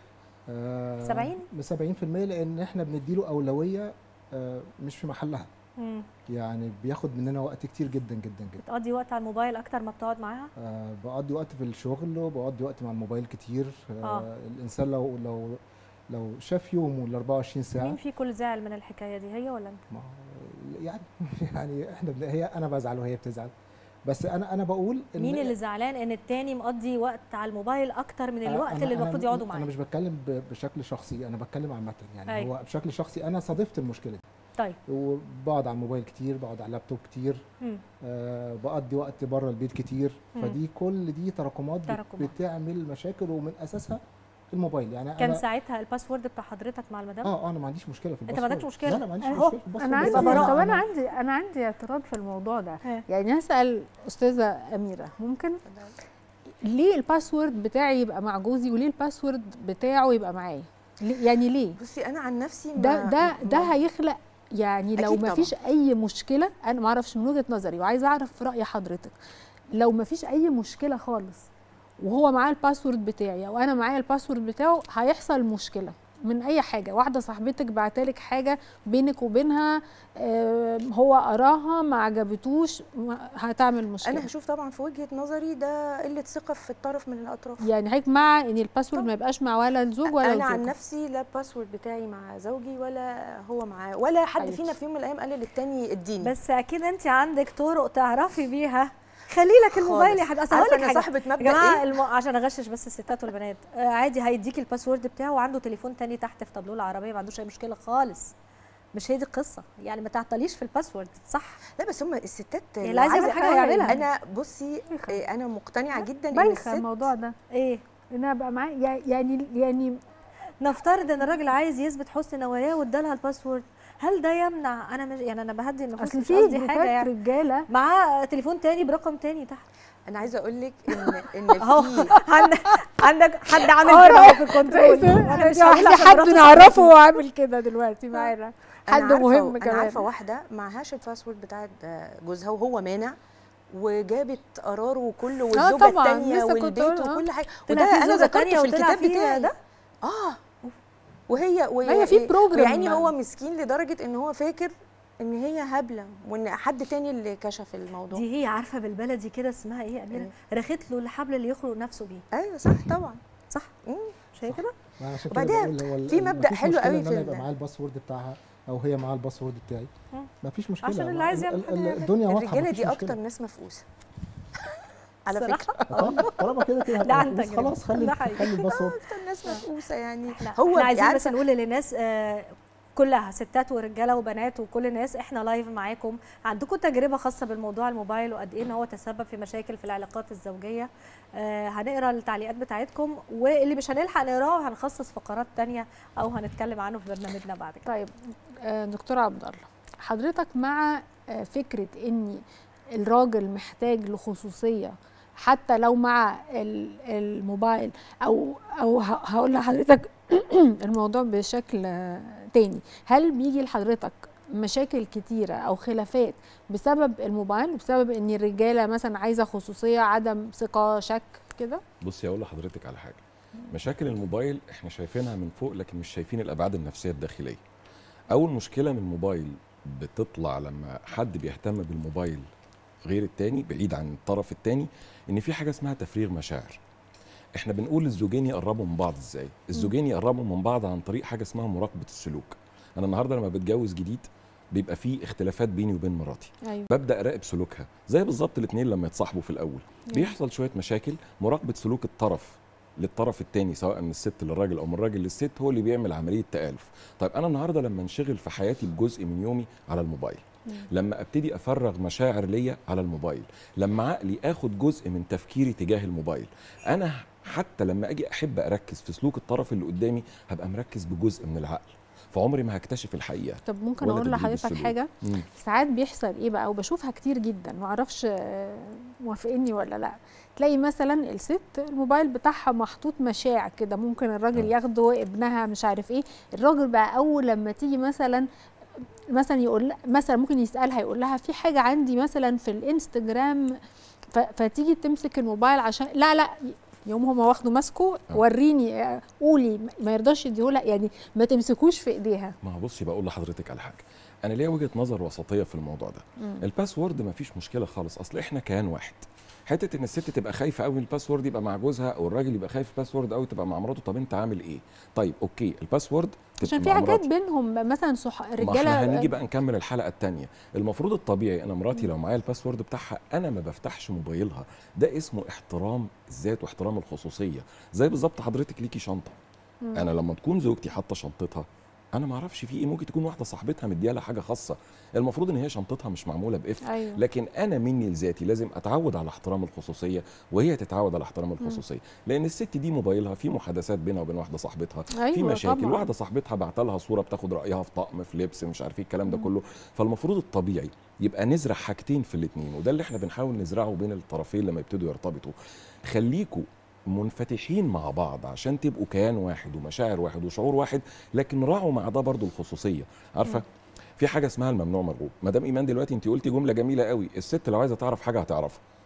آه 70 70% لان احنا بنديله اولويه آه مش في محلها مم. يعني بياخد مننا وقت كتير جدا جدا جدا بتقضي وقت على الموبايل اكتر ما بتقعد معاها آه بقضي وقت في الشغل وبقضي وقت مع الموبايل كتير آه, آه. الانسان لو لو لو شاف يومه ال 24 ساعه مين في كل زعل من الحكايه دي هي ولا انت ما يعني يعني احنا هي انا بزعل وهي بتزعل بس انا انا بقول إن مين اللي زعلان ان التاني مقضي وقت على الموبايل اكتر من الوقت اللي المفروض يقعدوا معاه انا مش بتكلم بشكل شخصي انا بتكلم عامه يعني أيوة. هو بشكل شخصي انا صادفت المشكله دي طيب وبقعد على الموبايل كتير بقعد على اللابتوب كتير آه بقضي وقت بره البيت كتير مم. فدي كل دي تراكمات, تراكمات بتعمل مشاكل ومن اساسها الموبايل يعني كان أنا ساعتها الباسورد بتاع حضرتك مع المدام اه انا ما عنديش مشكله في الباسورد انت ما عندكش مشكله لا لا ما عنديش مشكله في الباسورد انا عندي طب انا عندي انا عندي اعتراض في الموضوع ده ها. يعني هسال استاذه اميره ممكن ليه الباسورد بتاعي يبقى مع جوزي وليه الباسورد بتاعه يبقى معايا يعني ليه بصي انا عن نفسي ده ده ده هيخلق يعني لو ما فيش اي مشكله انا ما اعرفش من وجهه نظري وعايزه اعرف راي حضرتك لو ما فيش اي مشكله خالص وهو معاه الباسورد بتاعي او انا معايا الباسورد بتاعه هيحصل مشكله من اي حاجه واحده صاحبتك بعتلك حاجه بينك وبينها آه، هو قراها ما عجبتوش ما- هتعمل مشكله انا هشوف طبعا في وجهه نظري ده قله ثقه في الطرف من الاطراف يعني حضرتك مع ان الباسورد ما يبقاش مع ولا الزوج ولا انا عن الزوجة. نفسي لا الباسورد بتاعي مع زوجي ولا هو معاه ولا حد حبيبتي. فينا في يوم من الايام قال للتاني اديني بس اكيد انت عندك طرق تعرفي بيها خلي لك الموبايل يا خالص. حد اصل عارفة هقول لك أنا حاجه صاحبة يا مبدأ جماعه إيه؟ الم... عشان اغشش بس الستات والبنات آه عادي هيديكي الباسورد بتاعه وعنده تليفون تاني تحت في تابلوه العربيه ما عندوش اي مشكله خالص مش هي دي القصه يعني ما تعطليش في الباسورد صح لا بس هم الستات يعني لو اللي عايز يعمل عايزة حاجه فعلاً- يعملها انا بصي إيه، انا مقتنعه جدا ان بايخه الست الموضوع ده ايه ان انا ابقى معاه يعني يعني نفترض ان الراجل عايز يثبت حسن نواياه وادالها الباسورد هل ده يمنع انا مش يعني انا بهدي النفوس اصل مش في قصدي جروبات حاجه يعني رجاله معاه تليفون تاني برقم تاني تحت انا عايزه اقول لك ان ان اهو في عندك عندك حد عامل آه، كده رأي- في الكنترول رئيس- وانا مش في هقول عشان حد مراته نعرفه صاحبتي. وعامل كده دلوقتي معانا أنا حد عارفة مهم انا كمان عارفه واحده معهاش الباسورد بتاعت جوزها وهو مانع وجابت قراره وكله والزوجه طبعاً، الثانيه لسه كنت والبيت أقول، آه. وكل حاجه طلع وده في انا زوجة ذكرت تانية في وطلع الكتاب في بتاعي ده؟ اه وهي وهي أيوة، في program. يعني هو مسكين لدرجه ان هو فاكر ان هي هبله وان حد تاني اللي كشف الموضوع دي هي عارفه بالبلدي كده اسمها ايه يا اميره رخت له الحبل اللي يخلق نفسه بيه ايوه صح طبعا صح مش هي كده ما عشان كده وبعدين بقول هو ال- في ال- مبدأ مفيش حلو مشكلة قوي ان في انا ال- يبقى معايا الباسورد بتاعها او هي معاها الباسورد بتاعي مفيش مشكله عشان اللي ما- عايز ال- يعمل ال- حاجة يعمل. الدنيا واضحه الرجاله مفيش دي مشكلة. اكتر ناس مفقوسه على الصراحة؟ فكره طالما طالما كده كده لا هتبقى عندك فلوس، خلاص خلي ده حقيقي. خلي الباسورد اكتر ناس مفقوسه يعني هو هو احنا عايزين بس عارفة- نقول للناس آه كلها ستات ورجاله وبنات وكل الناس احنا لايف معاكم عندكم تجربه خاصه بالموضوع الموبايل وقد ايه ان هو تسبب في مشاكل في العلاقات الزوجيه آه هنقرا التعليقات بتاعتكم واللي مش هنلحق نقراه هنخصص فقرات تانية او هنتكلم عنه في برنامجنا بعد كده طيب آه، دكتور عبد الله حضرتك مع آه، فكره ان الراجل محتاج لخصوصيه حتى لو مع ال- الموبايل او او ه- هقول لحضرتك الموضوع بشكل آه، تاني هل بيجي لحضرتك مشاكل كتيرة أو خلافات بسبب الموبايل وبسبب إن الرجالة مثلا عايزة خصوصية عدم ثقة شك كده؟ بصي اقول لحضرتك على حاجه مشاكل الموبايل احنا شايفينها من فوق لكن مش شايفين الابعاد النفسيه الداخليه اول مشكله من الموبايل بتطلع لما حد بيهتم بالموبايل غير التاني بعيد عن الطرف التاني ان في حاجه اسمها تفريغ مشاعر احنا بنقول الزوجين يقربوا من بعض ازاي الزوجين يقربوا من بعض عن طريق حاجه اسمها مراقبه السلوك انا النهارده لما بتجوز جديد بيبقى في اختلافات بيني وبين مراتي أيوة. ببدا اراقب سلوكها زي بالظبط الاثنين لما يتصاحبوا في الاول بيحصل شويه مشاكل مراقبه سلوك الطرف للطرف الثاني سواء من الست للراجل او من الراجل للست هو اللي بيعمل عمليه تآلف طيب انا النهارده لما انشغل في حياتي بجزء من يومي على الموبايل لما ابتدي افرغ مشاعر ليا على الموبايل لما عقلي اخد جزء من تفكيري تجاه الموبايل انا حتى لما اجي احب اركز في سلوك الطرف اللي قدامي هبقى مركز بجزء من العقل فعمري ما هكتشف الحقيقه طب ممكن ولا اقول تدريب لحضرتك السلوك. حاجه مم. ساعات بيحصل ايه بقى وبشوفها كتير جدا ما اعرفش آه، موافقيني ولا لا تلاقي مثلا الست الموبايل بتاعها محطوط مشاع كده ممكن الراجل ياخده ابنها مش عارف ايه الراجل بقى اول لما تيجي مثلا مثلا يقول مثلا ممكن يسالها يقول لها في حاجه عندي مثلا في الانستجرام ف- فتيجي تمسك الموبايل عشان لا لا يوم هما واخده ماسكه وريني آه، قولي ما يرضاش يديهولها يعني ما تمسكوش في ايديها ما هو بصي بقول لحضرتك على حاجه انا ليا وجهه نظر وسطيه في الموضوع ده مم. الباسورد ما فيش مشكله خالص اصل احنا كيان واحد حته ان الست تبقى خايفه قوي من الباسورد يبقى مع جوزها او الراجل يبقى خايف الباسورد قوي تبقى مع مراته طب انت عامل ايه طيب اوكي الباسورد تبقى عشان في مع حاجات مراتي. بينهم مثلا صح ما رجاله احنا هنيجي بقى نكمل الحلقه الثانيه المفروض الطبيعي انا مراتي لو معايا الباسورد بتاعها انا ما بفتحش موبايلها ده اسمه احترام الذات واحترام الخصوصيه زي بالظبط حضرتك ليكي شنطه مم. انا لما تكون زوجتي حاطه شنطتها انا ما اعرفش في ايه ممكن تكون واحده صاحبتها مديها لها حاجه خاصه المفروض ان هي شنطتها مش معموله بقفل أيوة. لكن انا مني لذاتي لازم اتعود على احترام الخصوصيه وهي تتعود على احترام الخصوصيه لان الست دي موبايلها في محادثات بينها وبين واحده صاحبتها في أيوة مشاكل طبعاً. واحده صاحبتها بعت لها صوره بتاخد رايها في طقم في لبس مش عارف ايه الكلام ده كله فالمفروض الطبيعي يبقى نزرع حاجتين في الاثنين وده اللي احنا بنحاول نزرعه بين الطرفين لما يبتدوا يرتبطوا خليكوا منفتحين مع بعض عشان تبقوا كيان واحد ومشاعر واحد وشعور واحد لكن راعوا مع ده برضو الخصوصيه عارفه في حاجه اسمها الممنوع مرغوب مدام ايمان دلوقتي انت قلتي جمله جميله قوي الست لو عايزه تعرف حاجه هتعرفها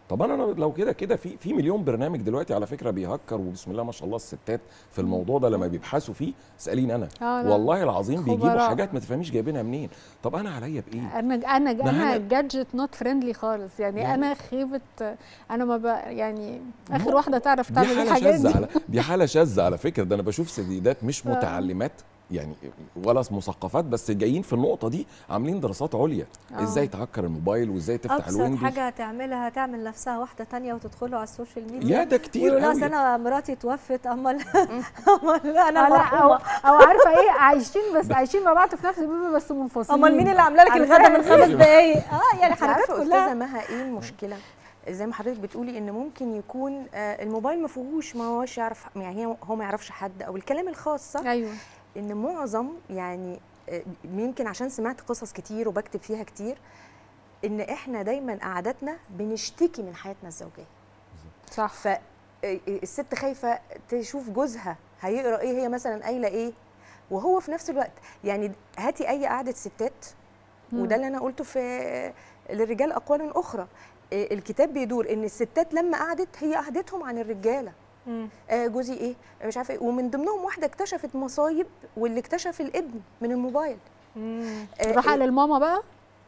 طب انا لو كده كده في في مليون برنامج دلوقتي على فكره بيهكر وبسم الله ما شاء الله الستات في الموضوع ده لما بيبحثوا فيه اساليني انا آه، لا. والله العظيم بيجيبوا خبراء. حاجات ما تفهميش جايبينها منين طب انا عليا بايه انا انا ده انا أنا- جادجت نوت فريندلي خالص يعني, يعني- انا خيبه انا ما بقى يعني اخر مو- واحده تعرف دي تعمل حاله الحاجات شاذه دي على دي حاله شاذه على فكره ده انا بشوف سيدات مش آه. متعلمات يعني ولا مثقفات بس جايين في النقطه دي عاملين دراسات عليا آه. ازاي تهكر الموبايل وازاي تفتح ابسط الويندوز حاجه هتعملها هتعمل نفسها واحده تانية وتدخله على السوشيال ميديا يا ده كتير ويقولوا قوي. أصل انا مراتي توفت امال امال انا أو, أو, المرحومه او عارفه ايه عايشين بس عايشين مع بعض في نفس البيت بس منفصلين امال مين اللي عامله لك عارفة الغدا من إيه؟ خمس دقايق اه يعني انت حركات عارفه كلها استاذه مها ايه المشكله زي ما حضرتك بتقولي ان ممكن يكون آه، الموبايل ما فيهوش ما هوش يعرف يعني هي- هو ما يعرفش حد او الكلام الخاص صح ايوه ان معظم يعني آه، يمكن عشان سمعت قصص كتير وبكتب فيها كتير ان احنا دايما قعداتنا بنشتكي من حياتنا الزوجيه صح فالست خايفه تشوف جوزها هيقرا ايه هي مثلا قايله ايه وهو في نفس الوقت يعني هاتي اي قعده ستات مم. وده اللي انا قلته في للرجال اقوال اخرى إيه، الكتاب بيدور ان الستات لما قعدت هي قعدتهم عن الرجاله آه، جوزي ايه مش عارفه ايه ومن ضمنهم واحده اكتشفت مصايب واللي اكتشف الابن من الموبايل آه، راح قال للماما بقى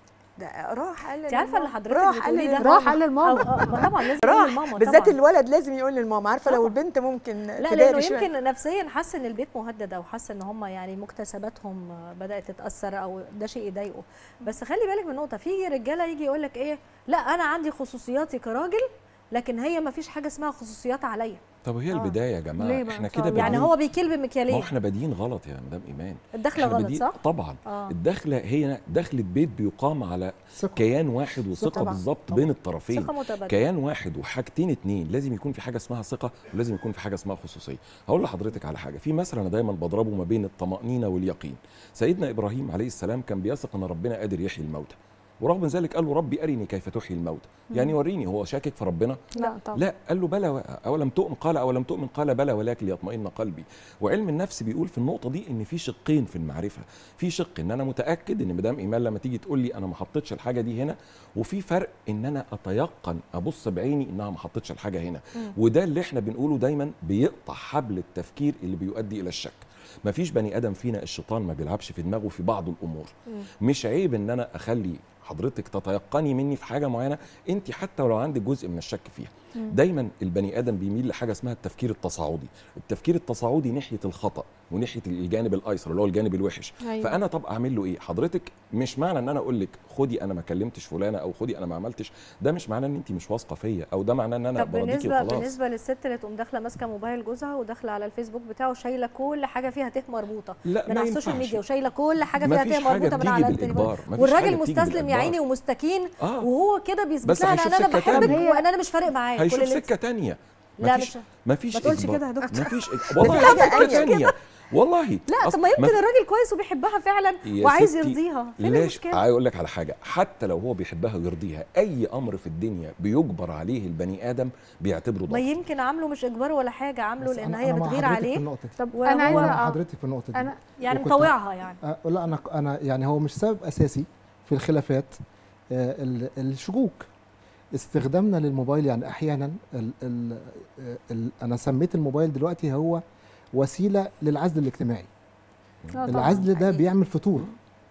ده راح قال انت عارفه اللي للماما. حضرتك راح قال بتقوليه ده للماما. راح قال للماما. أو- آه، ما طبعا لازم يقول راح للماما بالذات طبعاً. الولد لازم يقول للماما عارفه لو البنت ممكن لا تداري لانه شوية. يمكن نفسيا حاسه ان البيت مهدد او حاسه ان هم يعني مكتسباتهم بدات تتاثر او ده شيء يضايقه بس خلي بالك من نقطه في رجاله يجي يقول لك ايه لا انا عندي خصوصياتي كراجل لكن هي ما فيش حاجه اسمها خصوصيات عليا طب هي البدايه يا جماعه ليه بقى احنا إن شاء كده الله؟ يعني بادئين- هو بيكيل بمكيالين. ما هو احنا بادئين غلط يا مدام ايمان الدخلة إحنا غلط، بادئين- صح؟ طبعا آه. الدخله هي دخله بيت بيقام على ثقة. كيان واحد وثقه طبعاً. بالظبط بين الطرفين ثقة متبادلة. كيان واحد وحاجتين اتنين لازم يكون في حاجه اسمها ثقه ولازم يكون في حاجه اسمها خصوصيه هقول لحضرتك على حاجه في مثل انا دايما بضربه ما بين الطمانينه واليقين سيدنا ابراهيم عليه السلام كان بيثق ان ربنا قادر يحيي الموتى ورغم ذلك قال له ربي ارني كيف تحيي الموتى يعني مم. وريني هو شاكك في ربنا لا طبعا لا قال له بلى و- اولم تؤمن قال اولم تؤمن قال بلى ولكن ليطمئن قلبي وعلم النفس بيقول في النقطه دي ان في شقين في المعرفه في شق ان انا متاكد ان مدام ايمان لما تيجي تقول لي انا ما حطيتش الحاجه دي هنا وفي فرق ان انا اتيقن ابص بعيني انها ما حطيتش الحاجه هنا مم. وده اللي احنا بنقوله دايما بيقطع حبل التفكير اللي بيؤدي الى الشك مفيش بني ادم فينا الشيطان ما بيلعبش في دماغه في بعض الامور مش عيب ان انا اخلي حضرتك تتيقني مني في حاجه معينه انت حتى ولو عندك جزء من الشك فيها مم. دايما البني ادم بيميل لحاجه اسمها التفكير التصاعدي التفكير التصاعدي ناحيه الخطا وناحيه الجانب الايسر اللي هو الجانب الوحش أيوة. فانا طب اعمل له ايه حضرتك مش معنى ان انا اقول لك خدي انا ما كلمتش فلانه او خدي انا ما عملتش ده مش معناه ان انت مش واثقه فيا او ده معناه ان انا طب برضيكي بالنسبه وخلاص بالنسبه للست اللي تقوم داخله ماسكه موبايل جوزها وداخله على الفيسبوك بتاعه شايله كل حاجه فيها ته مربوطه لا، من ما على السوشيال ينفعش. ميديا وشايله كل حاجه ما فيها فيش ته حاجة مربوطه من بتيجي على التليفون بالإجبار، ما فيش والراجل حاجة بتيجي مستسلم يا بالإجبار. عيني ومستكين آه. وهو كده بيثبت بس لها هيشوف ان انا سكة بحبك تانية. وان انا مش فارق معايا كل هيشوف اللي انت- سكه تانية لا مفيش مش مفيش ما تقولش إجبار. كده يا دكتور. مفيش ده في والله حاجة سكه تانية تانية كده. والله لا أصل طب ما يمكن مف- الراجل كويس وبيحبها فعلا يا وعايز ستي، يرضيها فين ليش المشكله عايز اقول لك على حاجه حتى لو هو بيحبها ويرضيها اي امر في الدنيا بيجبر عليه البني ادم بيعتبره ما ضغط يمكن عامله مش اجبار ولا حاجه عامله بس لان أنا- هي أنا مع بتغير حضرتك في عليه النقطة دي. طب وهو- انا عايزه مع أ- حضرتك في النقطه دي انا يعني وكنت- مطوعها يعني أه لا انا انا يعني هو مش سبب اساسي في الخلافات آه، ال- الشكوك استخدامنا للموبايل يعني احيانا ال ال ال انا سميت الموبايل دلوقتي هو وسيله للعزل الاجتماعي آه طبعاً، العزل ده بيعمل فتور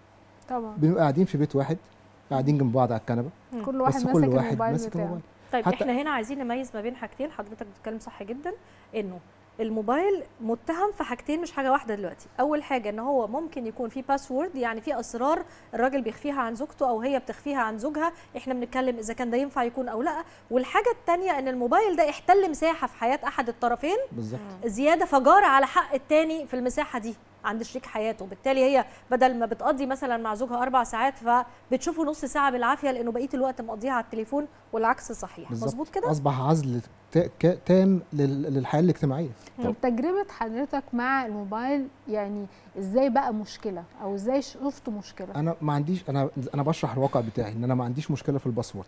طبعا بنبقى قاعدين في بيت واحد قاعدين جنب بعض على الكنبه كل واحد بس ماسك كل واحد الموبايل ماسك بتاعه. الموبايل طيب حتى- احنا هنا عايزين نميز ما بين حاجتين حضرتك بتتكلم صح جدا انه الموبايل متهم في حاجتين مش حاجه واحده دلوقتي اول حاجه ان هو ممكن يكون فيه باسورد يعني في اسرار الراجل بيخفيها عن زوجته او هي بتخفيها عن زوجها احنا بنتكلم اذا كان ده ينفع يكون او لا والحاجه الثانيه ان الموبايل ده احتل مساحه في حياه احد الطرفين بالظبط زياده فجار على حق التاني في المساحه دي عند شريك حياته بالتالي هي بدل ما بتقضي مثلا مع زوجها اربع ساعات فبتشوفه نص ساعه بالعافيه لانه بقيه الوقت مقضيها على التليفون والعكس صحيح بالظبط. مظبوط كده اصبح عزل تا- ك- تام لل- للحياه الاجتماعيه طب تجربه حضرتك مع الموبايل يعني ازاي بقى مشكله او ازاي شفت مشكله انا ما عنديش انا انا بشرح الواقع بتاعي ان انا ما عنديش مشكله في الباسورد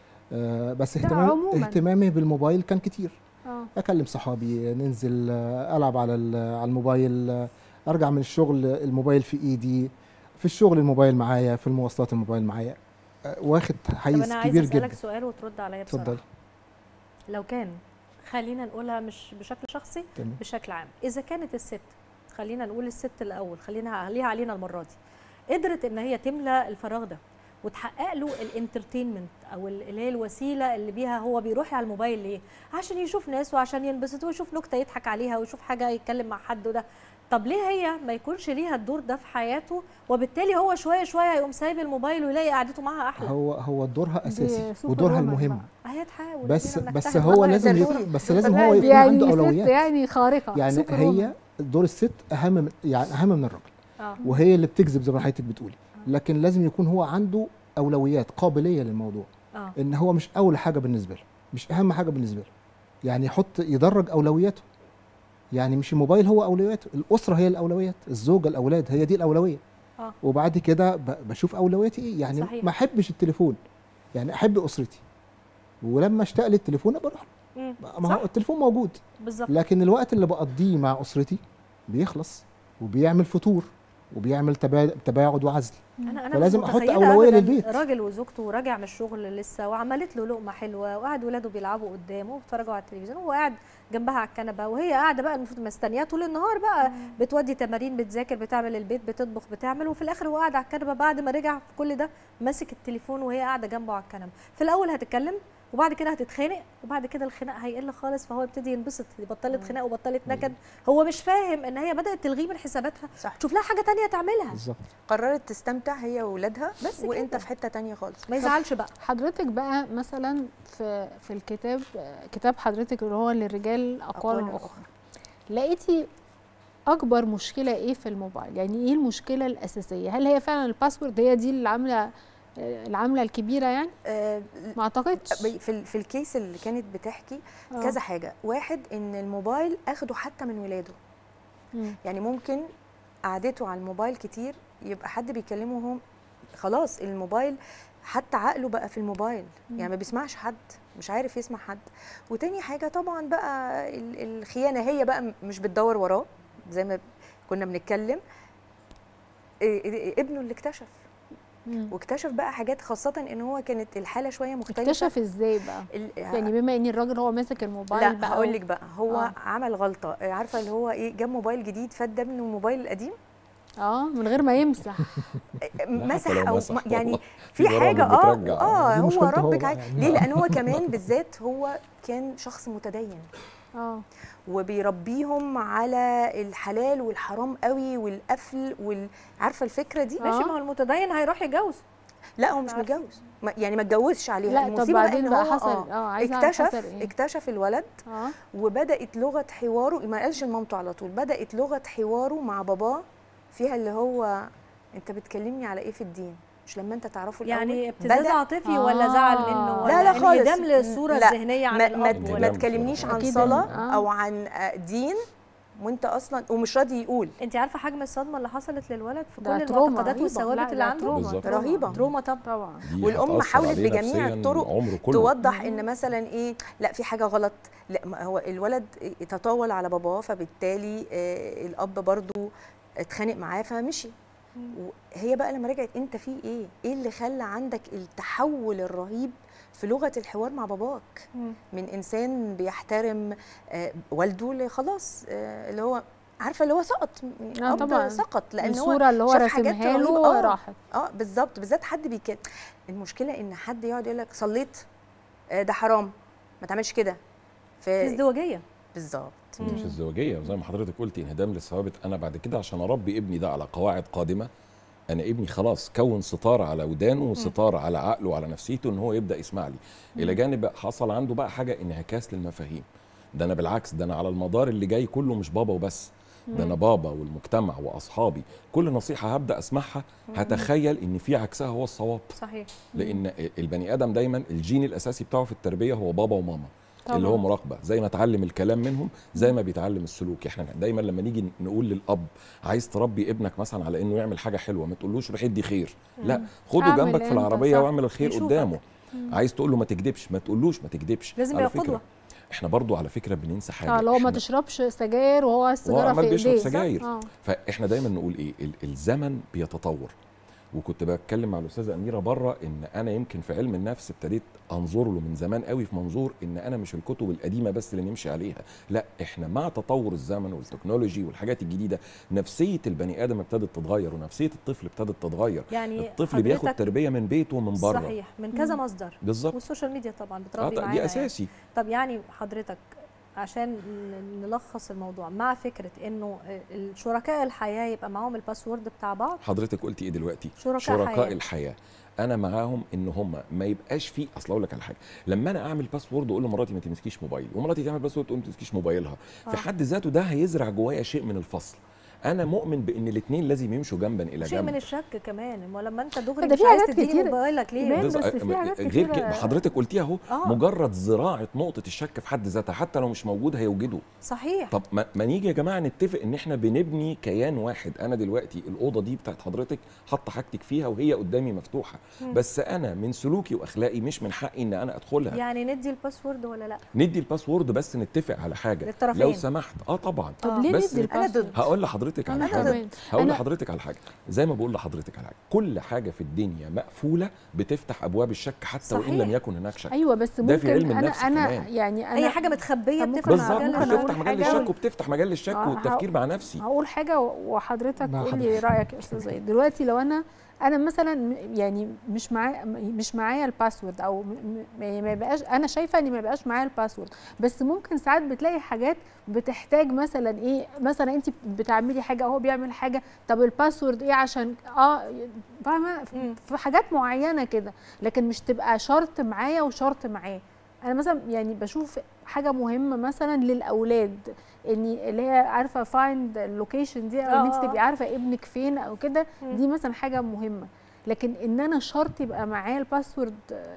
آه بس لا، اهتمامي عموماً. اهتمامي بالموبايل كان كتير اه اكلم صحابي ننزل آه، العب على ال- على الموبايل آه، ارجع من الشغل الموبايل في ايدي في الشغل الموبايل معايا في المواصلات الموبايل معايا آه، واخد طب حيز انا عايزه كبير اسالك جدا سؤال وترد عليا اتفضلي. بصراحه لو كان خلينا نقولها مش بشكل شخصي تمام. بشكل عام اذا كانت الست خلينا نقول الست الاول خلينا عليها علينا المره دي قدرت ان هي تملى الفراغ ده وتحقق له الانترتينمنت او ال- اللي هي الوسيله اللي بيها هو بيروح على الموبايل ليه عشان يشوف ناس وعشان ينبسط ويشوف نكته يضحك عليها ويشوف حاجه يتكلم مع حد وده طب ليه هي ما يكونش ليها الدور ده في حياته وبالتالي هو شويه شويه يقوم سايب الموبايل ويلاقي قعدته معاها احلى هو هو دورها اساسي سوبر ودورها وومن المهم هي تحاول بس إننا بس نجتهد. هو والله لازم ده يكون دور. بس لازم طبعاً. هو يكون يعني عنده ست اولويات يعني خارقه يعني سوبر هي وومن. دور الست اهم من يعني اهم من الراجل آه. وهي اللي بتجذب زي ما حضرتك بتقولي لكن لازم يكون هو عنده اولويات قابليه للموضوع آه. ان هو مش اول حاجه بالنسبه له مش اهم حاجه بالنسبه له يعني يحط يدرج اولوياته يعني مش الموبايل هو اولوياته الاسره هي الاولويات الزوجه الاولاد هي دي الاولويه آه. وبعد كده ب- بشوف اولوياتي ايه يعني صحيح. ما احبش التليفون يعني احب اسرتي ولما اشتاق للتليفون بروح مم. ما هو التليفون موجود بالظبط لكن الوقت اللي بقضيه مع اسرتي بيخلص وبيعمل فتور وبيعمل تبا- تباعد وعزل انا انا فلازم مش احط متخيلة اولويه أبداً للبيت راجل وزوجته راجع من الشغل لسه وعملت له لقمه حلوه وقعد ولاده بيلعبوا قدامه وبيتفرجوا على التلفزيون وهو قاعد جنبها على الكنبه وهي قاعده بقى المفروض مستنياه طول النهار بقى بتودي تمارين بتذاكر بتعمل البيت بتطبخ بتعمل وفي الاخر هو قاعد على الكنبه بعد ما رجع في كل ده ماسك التليفون وهي قاعده جنبه على الكنبه في الاول هتتكلم وبعد كده هتتخانق وبعد كده الخناق هيقل خالص فهو يبتدي ينبسط بطلت خناق وبطلت نكد هو مش فاهم ان هي بدات تلغيه من حساباتها صح تشوف لها حاجه تانية تعملها بالظبط قررت تستمتع هي واولادها بس وانت كده. في حته تانية خالص ما يزعلش بقى حضرتك بقى مثلا في في الكتاب كتاب حضرتك اللي هو للرجال اقوال أقوال اخرى لقيتي اكبر مشكله ايه في الموبايل يعني ايه المشكله الاساسيه هل هي فعلا الباسورد هي دي اللي عامله العامله الكبيره يعني آه ما اعتقدش في ال- في الكيس اللي كانت بتحكي آه. كذا حاجه واحد ان الموبايل اخده حتى من ولاده مم. يعني ممكن قعدته على الموبايل كتير يبقى حد بيكلمه هو خلاص الموبايل حتى عقله بقى في الموبايل مم. يعني ما بيسمعش حد مش عارف يسمع حد وتاني حاجه طبعا بقى ال- الخيانه هي بقى م- مش بتدور وراه زي ما كنا بنتكلم إيه- إيه- ابنه اللي اكتشف مم. واكتشف بقى حاجات خاصه ان هو كانت الحاله شويه مختلفه اكتشف ازاي بقى ال- يعني بما ان الراجل هو ماسك الموبايل لا بقى هقول و- لك بقى هو آه. آه. عمل غلطه عارفه اللي هو ايه جاب موبايل جديد فدى منه الموبايل القديم اه من غير ما يمسح مسح لو او مسح م- يعني والله. في في حاجه برامج اه بترجع. اه دي هو مشكلته هو ربك بقى عايز يعني. ليه لان هو كمان بالذات هو كان شخص متدين اه وبيربيهم على الحلال والحرام قوي والقفل وال... عارفه الفكره دي ماشي ما هو المتدين هيروح يتجوز لا هو مش متجوز ما- يعني ما اتجوزش عليها لا، طب المصيبه بعدين إن بقى هو حصل- آه، عايزة أعرف اكتشف حصل إيه؟ اكتشف الولد اه وبدات لغه حواره ما قالش لمامته على طول بدات لغه حواره مع باباه فيها اللي هو انت بتكلمني على ايه في الدين مش لما انت تعرفه الاول يعني ابتزاز بدأ- عاطفي ولا زعل منه ولا لا لا يعني خالص إدام للصورة لا، الذهنية عن ما, الأب ما, ولا- ما تكلمنيش عن أكيد صلاه آه. او عن آه، دين وانت اصلا ومش راضي يقول انت عارفه حجم الصدمه اللي حصلت للولد في ده كل تروما المعتقدات رهيبة. والثوابت لا، اللي ده عنده تروما، بالظبط. رهيبه تروما طبعا طبعا دي والام هتأثر حاولت عليه بجميع نفسياً الطرق عمره كله توضح ان مثلا ايه لا في حاجه غلط لا ما هو الولد تطاول على باباه فبالتالي آه، الاب برضو اتخانق معاه فمشي وهي بقى لما رجعت انت في ايه ايه اللي خلى عندك التحول الرهيب في لغه الحوار مع باباك مم. من انسان بيحترم آه، والده اللي خلاص آه، اللي هو عارفه اللي هو سقط آه، اب طبعاً. سقط لان هو الصورة اللي هو شاف حاجات راسمها له رهيبة. آه. راحت. اه بالظبط بالذات حد بيكلم المشكله ان حد يقعد يقول لك صليت آه، ده حرام ما تعملش كده في ازدواجيه بالظبط مش الزواجيه وزي ما حضرتك قلتي انهدام للثوابت انا بعد كده عشان اربي ابني ده على قواعد قادمه انا ابني خلاص كون ستار على ودانه وستار على عقله وعلى نفسيته ان هو يبدا يسمع لي الى جانب بقى حصل عنده بقى حاجه انعكاس للمفاهيم ده انا بالعكس ده انا على المدار اللي جاي كله مش بابا وبس ده انا بابا والمجتمع واصحابي كل نصيحه هبدا اسمعها هتخيل ان في عكسها هو الصواب صحيح لان البني ادم دايما الجين الاساسي بتاعه في التربيه هو بابا وماما طبعاً. اللي هو مراقبه زي ما اتعلم الكلام منهم زي ما بيتعلم السلوك احنا دايما لما نيجي نقول للاب عايز تربي ابنك مثلا على انه يعمل حاجه حلوه ما تقولوش روح ادي خير لا خده اعمل جنبك في أنت، العربيه صح. واعمل الخير يشوفك. قدامه عايز تقول له ما تكدبش ما تقولوش ما تكدبش لازم على يبقى فكرة قدوة. احنا برضو على فكره بننسى حاجه اه لو ما إحنا- تشربش سجاير وهو وهو السيجاره في عمال بيشرب ايديه سجاير اه فاحنا دايما نقول ايه ال- الزمن بيتطور وكنت بتكلم مع الاستاذه اميره بره ان انا يمكن في علم النفس ابتديت انظر له من زمان قوي في منظور ان انا مش الكتب القديمه بس اللي نمشي عليها لا احنا مع تطور الزمن والتكنولوجي والحاجات الجديده نفسيه البني ادم ابتدت تتغير ونفسيه الطفل ابتدت تتغير يعني الطفل بياخد حضرتك- تربيه من بيته ومن بره صحيح من كذا مصدر بالظبط. والسوشيال ميديا طبعا آه بتربي طبعاً، معانا دي يعني. اساسي طب يعني حضرتك عشان ن- نلخص الموضوع مع فكره انه الشركاء الحياه يبقى معاهم الباسورد بتاع بعض حضرتك قلتي ايه دلوقتي شركاء شركاء حياة. الحياه انا معاهم ان هم ما يبقاش في اصل اقول لك على حاجه لما انا اعمل باسورد واقول لمراتي ما تمسكيش موبايل ومراتي تعمل باسورد تقول ما تمسكيش موبايلها آه. في حد ذاته ده هيزرع جوايا شيء من الفصل انا مؤمن بان الاثنين لازم يمشوا جنبا الى شيء جنب من الشك كمان ما لما انت دغري ده مش في عايز حاجات تديني كتير. موبايلك ليه إيمان، بس- بس في آه، حاجات غير كتيرة. كده ما حضرتك قلتيها اهو آه. مجرد زراعه نقطه الشك في حد ذاتها حتى لو مش موجود هيوجده صحيح طب ما, ما نيجي يا جماعه نتفق ان احنا بنبني كيان واحد انا دلوقتي الاوضه دي بتاعت حضرتك حاطه حاجتك فيها وهي قدامي مفتوحه مم. بس انا من سلوكي واخلاقي مش من حقي ان انا ادخلها يعني ندي الباسورد ولا لا ندي الباسورد بس نتفق على حاجه للطرفين. لو سمحت اه طبعا طب ليه بس ندي الباسورد؟ هقول لحضرتك على أنا حاجه كمان. هقول أنا- لحضرتك على حاجه زي ما بقول لحضرتك على حاجه كل حاجه في الدنيا مقفوله بتفتح ابواب الشك حتى وان صحيح. لم يكن هناك شك ايوه بس ده ممكن في علم انا النفس انا كمان. يعني انا اي حاجه متخبيه طب ممكن- بتفتح بالظبط مجال ممكن للشك. بتفتح أقول مجال حاجة للشك وبتفتح مجال للشك آه، والتفكير مع نفسي هقول حاجه وحضرتك مع قول لي حضرتك. رايك يا استاذ زيد دلوقتي لو انا انا مثلا م- يعني مش معايا مش معايا الباسورد او م- م- يعني ما يبقاش انا شايفه ان ما يبقاش معايا الباسورد بس ممكن ساعات بتلاقي حاجات بتحتاج مثلا ايه مثلا انت بتعملي حاجه وهو بيعمل حاجه طب الباسورد ايه عشان اه فاهمه في حاجات معينه كده لكن مش تبقى شرط معايا وشرط معاه انا مثلا يعني بشوف حاجه مهمه مثلا للاولاد اني اللي هي عارفه فايند اللوكيشن دي او ان انت آه. تبقي عارفه ابنك فين او كده مم. دي مثلا حاجه مهمه لكن ان انا شرط يبقى معايا الباسورد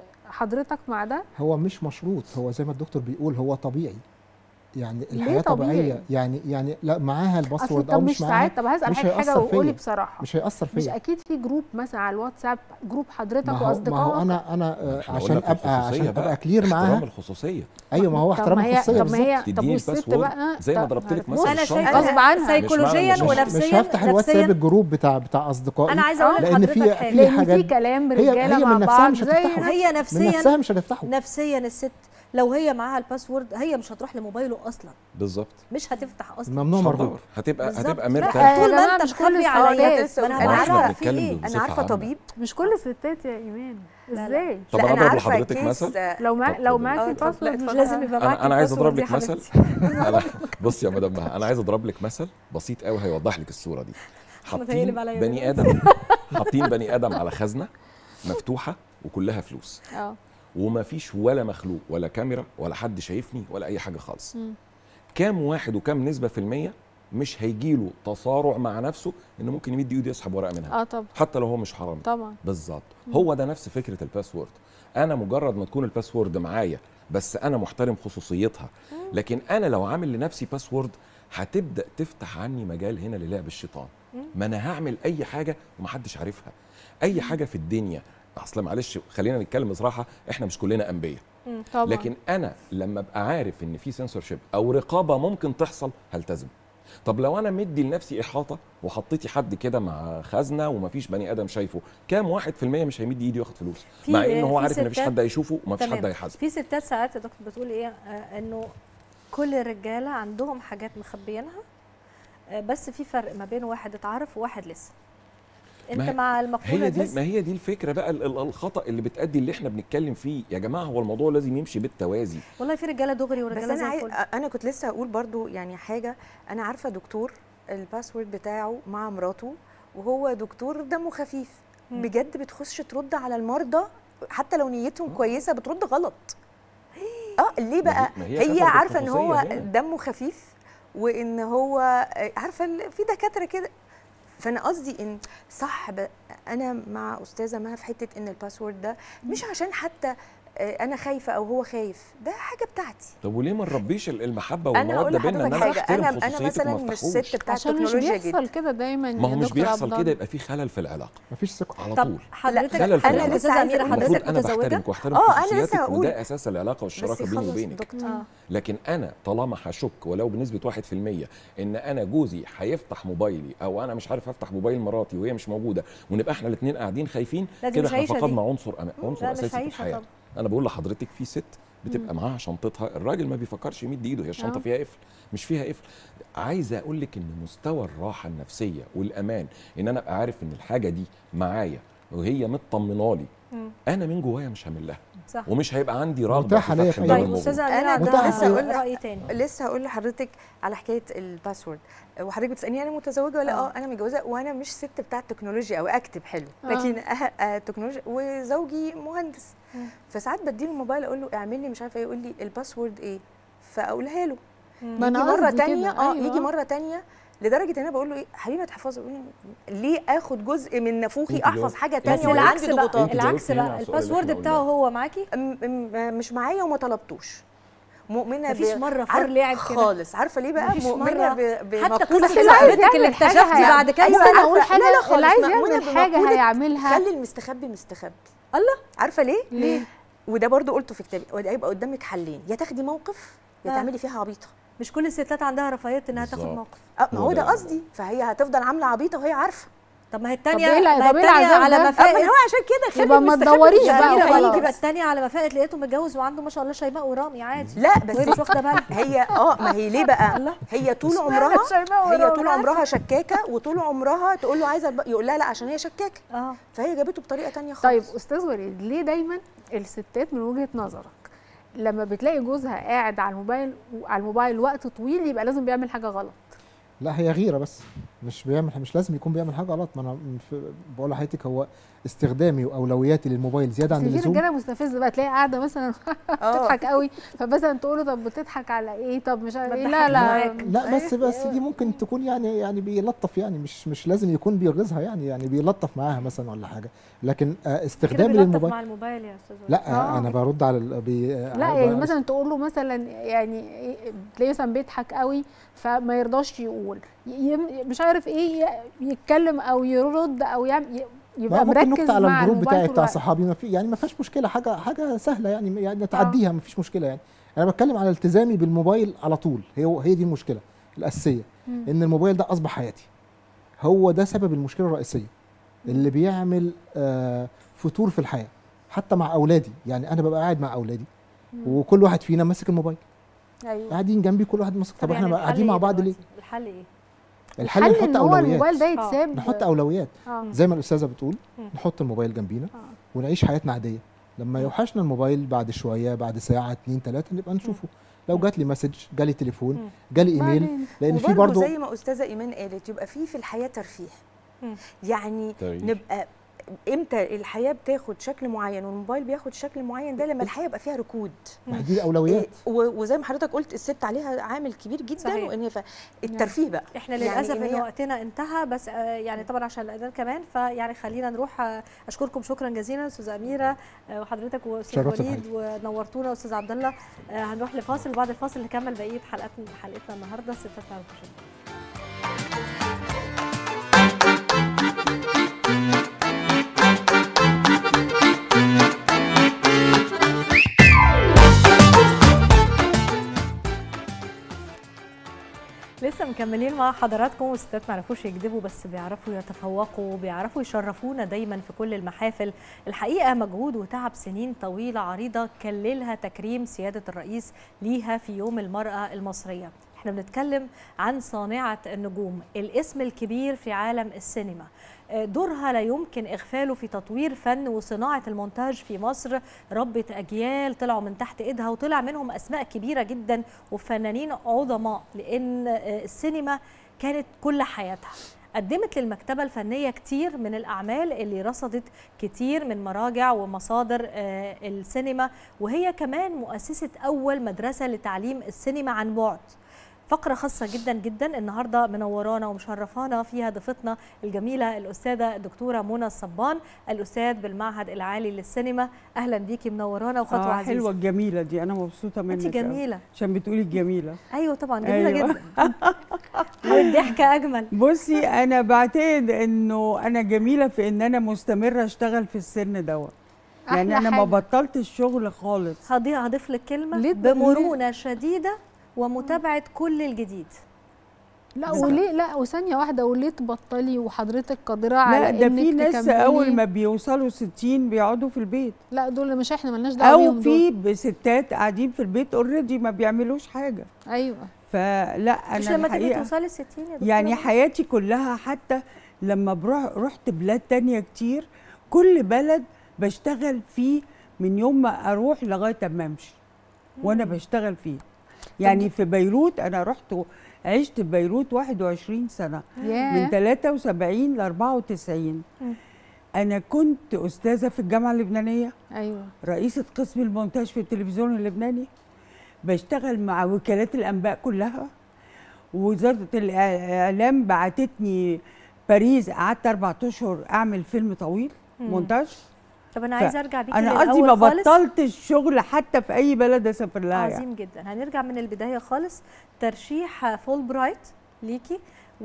حضرتك مع ده هو مش مشروط هو زي ما الدكتور بيقول هو طبيعي يعني ليه الحياه طبيعي؟ طبيعيه يعني يعني لا معاها اصل الباسورد طب او مش مش معاها ساعات طب هسال مش حضرتك حاجه هيأثر وقولي فيا. بصراحه مش هيأثر مش فيا اكيد في جروب مثلا على الواتساب جروب حضرتك ما هو, ما واصدقائك هو انا انا آه، إحنا عشان قلنا في ابقى الخصوصية عشان بقى، ابقى كلير احترام معاها الخصوصيه ايوه ما هو طب احترام ما هي الخصوصيه طب ما هي بالظبط طب تديني والست الباسورد بقى زي ما طب- ضربت لك بص، مثل انا الشنطة. شايفه غصب عنها. سيكولوجيا مش- مش, ونفسيا مش هفتح الواتساب نفسياً الجروب بتاع بتاع اصدقائي انا عايزه اقول لان لحضرتك في حاجه في لان حاجات في كلام هي رجاله هي مع من نفسها بعض مش زي هتفتحه هي من نفسيا نفسها مش هتفتحه نفسيا الست لو هي معاها الباسورد هي مش هتروح لموبايله اصلا بالظبط مش هتفتح اصلا ممنوع مش مرغوب هتدور. هتبقى بالظبط. هتبقى لا، مرتاح طول ما يا جماعة انت مش كل مخبي عليا الستات. ما انا ما هبقى احنا عارفه في بنتكلم ايه بصفة انا عارفه عامة. طبيب مش كل الستات يا ايمان لا. ازاي طب لا، انا أنا اضرب عارفة لحضرتك كيس، مثل آه، لو مع... لو آه، معاكي اتفضل، باسورد مش اتفضل. لازم يبقى معاكي انا انا عايز الباسورد اضرب يا لك مثل حبيبتي. انا بص يا مدام مها انا عايز اضرب لك مثل بسيط قوي هيوضح لك الصوره دي حاطين هيقلب عليا بني دلوقتي. ادم حاطين بني ادم على خزنه مفتوحه وكلها فلوس اه وما فيش ولا مخلوق ولا كاميرا ولا حد شايفني ولا اي حاجه خالص مم. كام واحد وكام نسبه في الميه مش هيجيله تصارع مع نفسه انه ممكن يمد ايده يسحب ورقه منها اه طبعا حتى لو هو مش حرامي طبعا بالظبط هو ده نفس فكره الباسورد انا مجرد ما تكون الباسورد معايا بس انا محترم خصوصيتها لكن انا لو عامل لنفسي باسورد هتبدا تفتح عني مجال هنا للعب الشيطان ما انا هعمل اي حاجه ومحدش عارفها اي حاجه في الدنيا اصل معلش خلينا نتكلم بصراحه احنا مش كلنا انبياء طبعا لكن انا لما ابقى عارف ان في سنسورشيب او رقابه ممكن تحصل هلتزم طب لو انا مدي لنفسي احاطه وحطيتي حد كده مع خزنه ومفيش بني ادم شايفه كام واحد في المية مش هيمد ايده ياخد فلوس في- مع ان هو في عارف ان مفيش ستات- حد هيشوفه ومفيش تمام. حد هيحاسبه في ستات ساعات يا دكتور بتقول ايه آه انه كل الرجاله عندهم حاجات مخبيينها آه بس في فرق ما بين واحد اتعرف وواحد لسه انت ما هي- مع المقوله هي دي دي ما هي دي الفكره بقى ال- ال- الخطا اللي بتادي اللي احنا بنتكلم فيه يا جماعه هو الموضوع لازم يمشي بالتوازي والله في رجاله دغري بس ورجاله انا زي عايز الفل انا كنت لسه هقول برضو يعني حاجه انا عارفه دكتور الباسورد بتاعه مع مراته وهو دكتور دمه خفيف مم. بجد بتخش ترد على المرضى حتى لو نيتهم كويسه بترد غلط اه ليه بقى ما هي هي كسرت عارفه ان الخصوصية هو هنا. دمه خفيف وان هو آه، عارفه ال- في دكاتره كده فانا قصدي ان صح ب... انا مع استاذه مها في حته ان الباسورد ده مش عشان حتى آه، انا خايفه او هو خايف ده حاجه بتاعتي طب وليه ما نربيش المحبه انا هقول والموده بيننا ان لحضرتك انا حاجه احترم انا انا خصوصيتك مثلا وما مش افتحوش ست بتاعت عشان مش تكنولوجيا بيحصل جدا كده دايما ما هو يا مش دكتور عبد بيحصل الله. كده يبقى في خلل في العلاقه مفيش ثقه على طب طول حضرتك خلل في أنا العلاقه لسه عايزة أقول المفروض حضرتك انا متزوجة؟ بحترمك واحترم آه، أنا لسه خصوصياتك هقول. وده اساس العلاقه والشراكه بيني يخلص وبينك الدكتور. آه. لكن انا طالما هشك ولو بنسبه 1% ان انا جوزي هيفتح موبايلي او انا مش عارف افتح موبايل مراتي وهي مش موجوده ونبقى احنا الاثنين قاعدين خايفين لا، دي كده مش احنا عيشة دي. فقدنا عنصر أما... عنصر لا، مش اساسي في عيشة الحياه طبعا. انا بقول لحضرتك في ست بتبقى معاها شنطتها الراجل ما بيفكرش يمد ايده هي الشنطه آه. فيها قفل مش فيها قفل عايزه اقول لك ان مستوى الراحه النفسيه والامان ان انا ابقى عارف ان الحاجه دي معايا وهي مطمنه لي مم. انا من جوايا مش هعمل لها صح ومش هيبقى عندي رغبه متاحة في ليا فتح في باب أي طيب وقت. الموضوع استاذه اميره انا عندها كنت لسه اقول راي تاني لسه هقول لحضرتك على حكايه الباسورد وحضرتك بتسالني انا متزوجه ولا آه. اه انا متجوزه وانا مش ست بتاعه تكنولوجيا او اكتب حلو آه. لكن أه آه تكنولوجيا وزوجي مهندس مم. فساعات بديله الموبايل اقول له اعمل لي مش عارفه ايه يقول لي الباسورد ايه فاقولها له مم. ما يجي أنا مره قصدي تانية كده، اه أيوة. يجي مره تانية لدرجه ان انا بقول له ايه حبيبي هتحفظه يقول لي ليه اخد جزء من نافوخي انت احفظ جاوبت. حاجه بس تانية وانا العكس عندي بقى ضغوطات انت العكس جاوبتي هنا بقى على السؤال اللي الباسورد احنا بتاعه قلناه. هو معاكي م- م- مش معايا وما طلبتوش مؤمنه مفيش ب- مرة فار عارف- لعب كده. خالص عارفه ليه بقى مفيش مؤمنه مرة. ب- حتى بمقولة قصة كده. صاحبتك اللي اكتشفتي بعد كام أيوة، ممكن عارفة- اقول حاجه لا لا خالص اللي عايز مؤمنة يعمل حاجه بمقولة هيعملها خلي المستخبي مستخبي الله عارفه ليه ليه؟ وده برضو قلته في كتابي هيبقى قدامك حلين يا تاخدي موقف يا آه. تعملي فيها عبيطه مش كل الستات عندها رفاهيه انها تاخد بالظبط. موقف اه ما هو هو ده ده قصدي فهي هتفضل عامله عبيطه وهي عارفه طب ما هي طب الثانيه إيه اللي- ما هي طب إيه التانية العذاب على ده؟ ما اه فاقت ما هو عشان كده خلي يبقى ما المستخبي تدوريش مستخبي بقى هيجي وخلاص. وخلاص. بقى الثانيه على ما فاقت لقيته متجوز وعنده ما شاء الله شيماء ورامي عادي لا بس وهي مش واخده بالها هي اه ما هي ليه بقى الله. هي طول عمرها شيماء هي ورامي، طول عمرها شكاكه وطول عمرها تقول له عايزه الب- يقول لها لا عشان هي شكاكه اه فهي جابته بطريقه تانية طيب خالص استاذ وليد ليه دايما الستات من وجهه نظرك لما بتلاقي جوزها قاعد على الموبايل على الموبايل وقت طويل يبقى لازم بيعمل حاجه غلط لا هي غيره بس مش بيعمل مش لازم يكون بيعمل حاجه غلط ما انا في- بقول لحضرتك هو استخدامي واولوياتي للموبايل زياده بس عن في اللزوم رجاله مستفزه بقى تلاقي قاعده مثلا اه بتضحك قوي فمثلا تقول له طب بتضحك على ايه طب مش عارف ما ايه لا لا تضحكني لا بس بس دي ممكن تكون يعني يعني بيلطف يعني مش مش لازم يكون بيغيظها يعني يعني بيلطف معاها مثلا ولا حاجه لكن آه، كده استخدامي بيلطف للموبايل مع الموبايل يا استاذ وليد. لا آه. انا برد على ال- بي لا آه، يعني بقى- مثلا تقول له مثلا يعني إيه- تلاقيه مثلا بيضحك قوي فما يرضاش يقول ي- مش عارف ايه ي- يتكلم او يرد او يعمل ي- ما يبقى ممكن مركز نكتة على مع الجروب الموبايل بتاعي طول بتاع الوقت. صحابي ما في يعني ما فيهاش مشكله حاجه حاجه سهله يعني يعني تعديها ما فيش مشكله يعني انا بتكلم على التزامي بالموبايل على طول هي هي دي المشكله الاساسيه مم. ان الموبايل ده اصبح حياتي هو ده سبب المشكله الرئيسيه اللي بيعمل آه فتور في الحياه حتى مع اولادي يعني انا ببقى قاعد مع اولادي وكل واحد فينا ماسك الموبايل ايوه قاعدين جنبي كل واحد ماسك طب يعني احنا بقى الحل قاعدين مع إيه بعض ليه دلوقتي؟ الحل ايه الحل الحل نحط ان هو الموبايل اولويات ده يتساب نحط اولويات اه زي ما الاستاذه بتقول مم. نحط الموبايل جنبينا آه. ونعيش حياتنا عاديه لما يوحشنا الموبايل بعد شويه بعد ساعه اتنين تلاته نبقى نشوفه لو جات لي مسج جالي تليفون مم. جالي ايميل بعدين. لان في وبرضه برضه زي ما استاذه ايمان قالت يبقى في في الحياه ترفيه مم. يعني ترفيه. نبقى امتى الحياه بتاخد شكل معين والموبايل بياخد شكل معين ده لما الحياه يبقى فيها ركود ما هي دي الاولويات إيه، و- وزي ما حضرتك قلت الست عليها عامل كبير جدا صحيح. وان هي ف- الترفيه بقى احنا يعني للاسف إن ان هي- وقتنا انتهى بس آه، يعني طبعا عشان الاذان كمان فيعني خلينا نروح آه، اشكركم شكرا جزيلا استاذه اميره آه، وحضرتك واستاذ شرفت وليد ونورتونا استاذ عبد الله آه، هنروح لفاصل وبعد الفاصل نكمل بقيه حلقتنا حلقتنا النهارده ستات على الفشل لسه مكملين مع حضراتكم والستات ما يعرفوش يكذبوا بس بيعرفوا يتفوقوا بيعرفوا يشرفونا دايما في كل المحافل الحقيقه مجهود وتعب سنين طويله عريضه كللها تكريم سياده الرئيس ليها في يوم المراه المصريه احنا بنتكلم عن صانعه النجوم الاسم الكبير في عالم السينما آه، دورها لا يمكن اغفاله في تطوير فن وصناعه المونتاج في مصر ربت اجيال طلعوا من تحت ايدها وطلع منهم اسماء كبيره جدا وفنانين عظماء لان آه، السينما كانت كل حياتها قدمت للمكتبة الفنية كتير من الأعمال اللي رصدت كتير من مراجع ومصادر آه، السينما وهي كمان مؤسسة أول مدرسة لتعليم السينما عن بعد فقره خاصه جدا جدا النهارده منورانا ومشرفانا فيها ضيفتنا الجميله الاستاذه الدكتوره منى الصبان الاستاذ بالمعهد العالي للسينما اهلا بيكي منورانا وخطوه آه عزيزه حلوه الجميله دي انا مبسوطه منك انت أوي. جميله عشان بتقولي الجميله ايوه طبعا جميله أيوة. جدا والضحكه اجمل بصي انا بعتقد انه انا جميله في ان انا مستمره اشتغل في السن دوت يعني أحلى انا ما حاجة. بطلت الشغل خالص هضيع هضيف لك كلمه ليه- بمرونه شديده ومتابعه كل الجديد لا بالظبط. وليه لا وثانيه واحده وليه تبطلي وحضرتك قادره على لا ده انك في ناس تكملي؟ اول ما بيوصلوا 60 بيقعدوا في البيت لا دول مش احنا ملناش دعوه بيهم او دول. في بستات قاعدين في البيت اوريدي ما بيعملوش حاجه ايوه فلا انا مش لما تبقي الحقيقه توصلي 60 يا دكتوره يعني حياتي كلها حتى لما بروح رحت بلاد تانية كتير كل بلد بشتغل فيه من يوم ما اروح لغايه اما امشي وانا بشتغل فيه يعني في بيروت انا رحت عشت في بيروت 21 سنه ياه. من 73 ل 94 انا كنت استاذه في الجامعه اللبنانيه ايوه رئيسه قسم المونتاج في التلفزيون اللبناني بشتغل مع وكالات الانباء كلها ووزاره الاعلام بعتتني باريس قعدت اربع اشهر اعمل فيلم طويل مم. مونتاج طب انا ف- عايزه ارجع بيكي انا قصدي ما للأول خالص. بطلتش الشغل حتى في اي بلد اسافر لها يعني. عظيم جدا هنرجع من البدايه خالص ترشيح فول برايت ليكي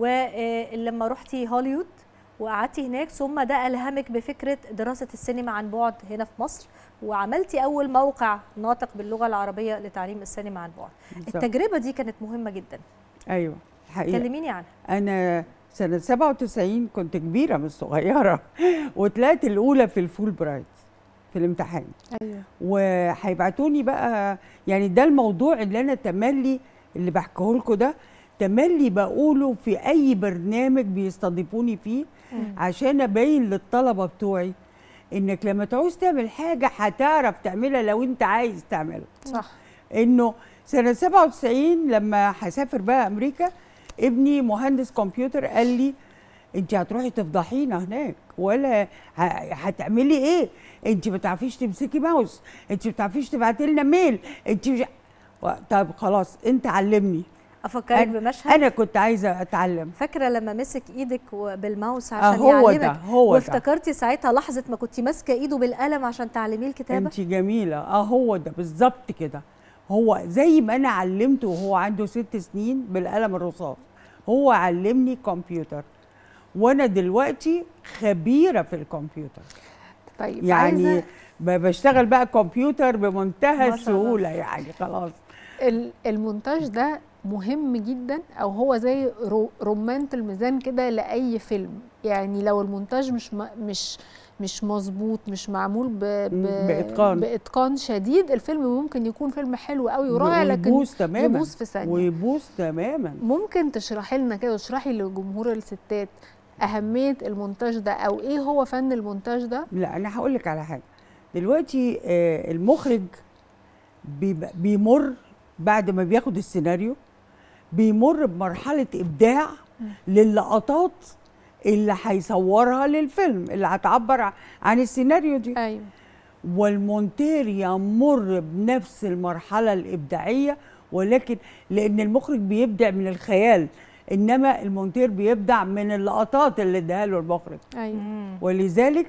ولما رحتي هوليوود وقعدتي هناك ثم ده الهمك بفكره دراسه السينما عن بعد هنا في مصر وعملتي اول موقع ناطق باللغه العربيه لتعليم السينما عن بعد بالظبط. التجربه دي كانت مهمه جدا ايوه الحقيقه كلميني عنها انا سنه 97 كنت كبيره مش صغيره وطلعت الاولى في الفول برايت في الامتحان ايوه وهيبعتوني بقى يعني ده الموضوع اللي انا تملي اللي بحكيه لكم ده تملي بقوله في اي برنامج بيستضيفوني فيه مم. عشان ابين للطلبه بتوعي انك لما تعوز تعمل حاجه هتعرف تعملها لو انت عايز تعملها صح انه سنه 97 لما هسافر بقى امريكا ابني مهندس كمبيوتر قال لي انت هتروحي تفضحينا هناك ولا ه- هتعملي ايه انت ما تعرفيش تمسكي ماوس انت ما تعرفيش تبعتي لنا ميل انت مش و- طب خلاص انت علمني افكرك أنا- بمشهد انا كنت عايزه اتعلم فاكره لما مسك ايدك و- بالماوس آه، عشان هو يعلمك ده، هو ده. وافتكرتي ساعتها لحظه ما كنتي ماسكه ايده بالقلم عشان تعلميه الكتابه انت جميله اه هو ده بالظبط كده هو زي ما انا علمته وهو عنده ست سنين بالقلم الرصاص هو علمني كمبيوتر وانا دلوقتي خبيره في الكمبيوتر طيب يعني عايزة ب- بشتغل بقى كمبيوتر بمنتهى ما شاء الله. السهوله يعني خلاص ال- المونتاج ده مهم جدا او هو زي رو- رمانة الميزان كده لاي فيلم يعني لو المونتاج مش م- مش مش مظبوط مش معمول ب ب بإتقان. باتقان شديد الفيلم ممكن يكون فيلم حلو قوي ورائع لكن ويبوظ تماما يبوظ في ثانيه ويبوظ تماما ممكن تشرحي لنا كده وتشرحي لجمهور الستات اهميه المونتاج ده او ايه هو فن المونتاج ده لا انا هقول لك على حاجه دلوقتي آه، المخرج بيبقى- بيمر بعد ما بياخد السيناريو بيمر بمرحله ابداع للقطات اللي هيصورها للفيلم اللي هتعبر ع- عن السيناريو دي ايوه والمونتير يمر بنفس المرحله الابداعيه ولكن لان المخرج بيبدع من الخيال انما المونتير بيبدع من اللقطات اللي اداها له المخرج ايوه ولذلك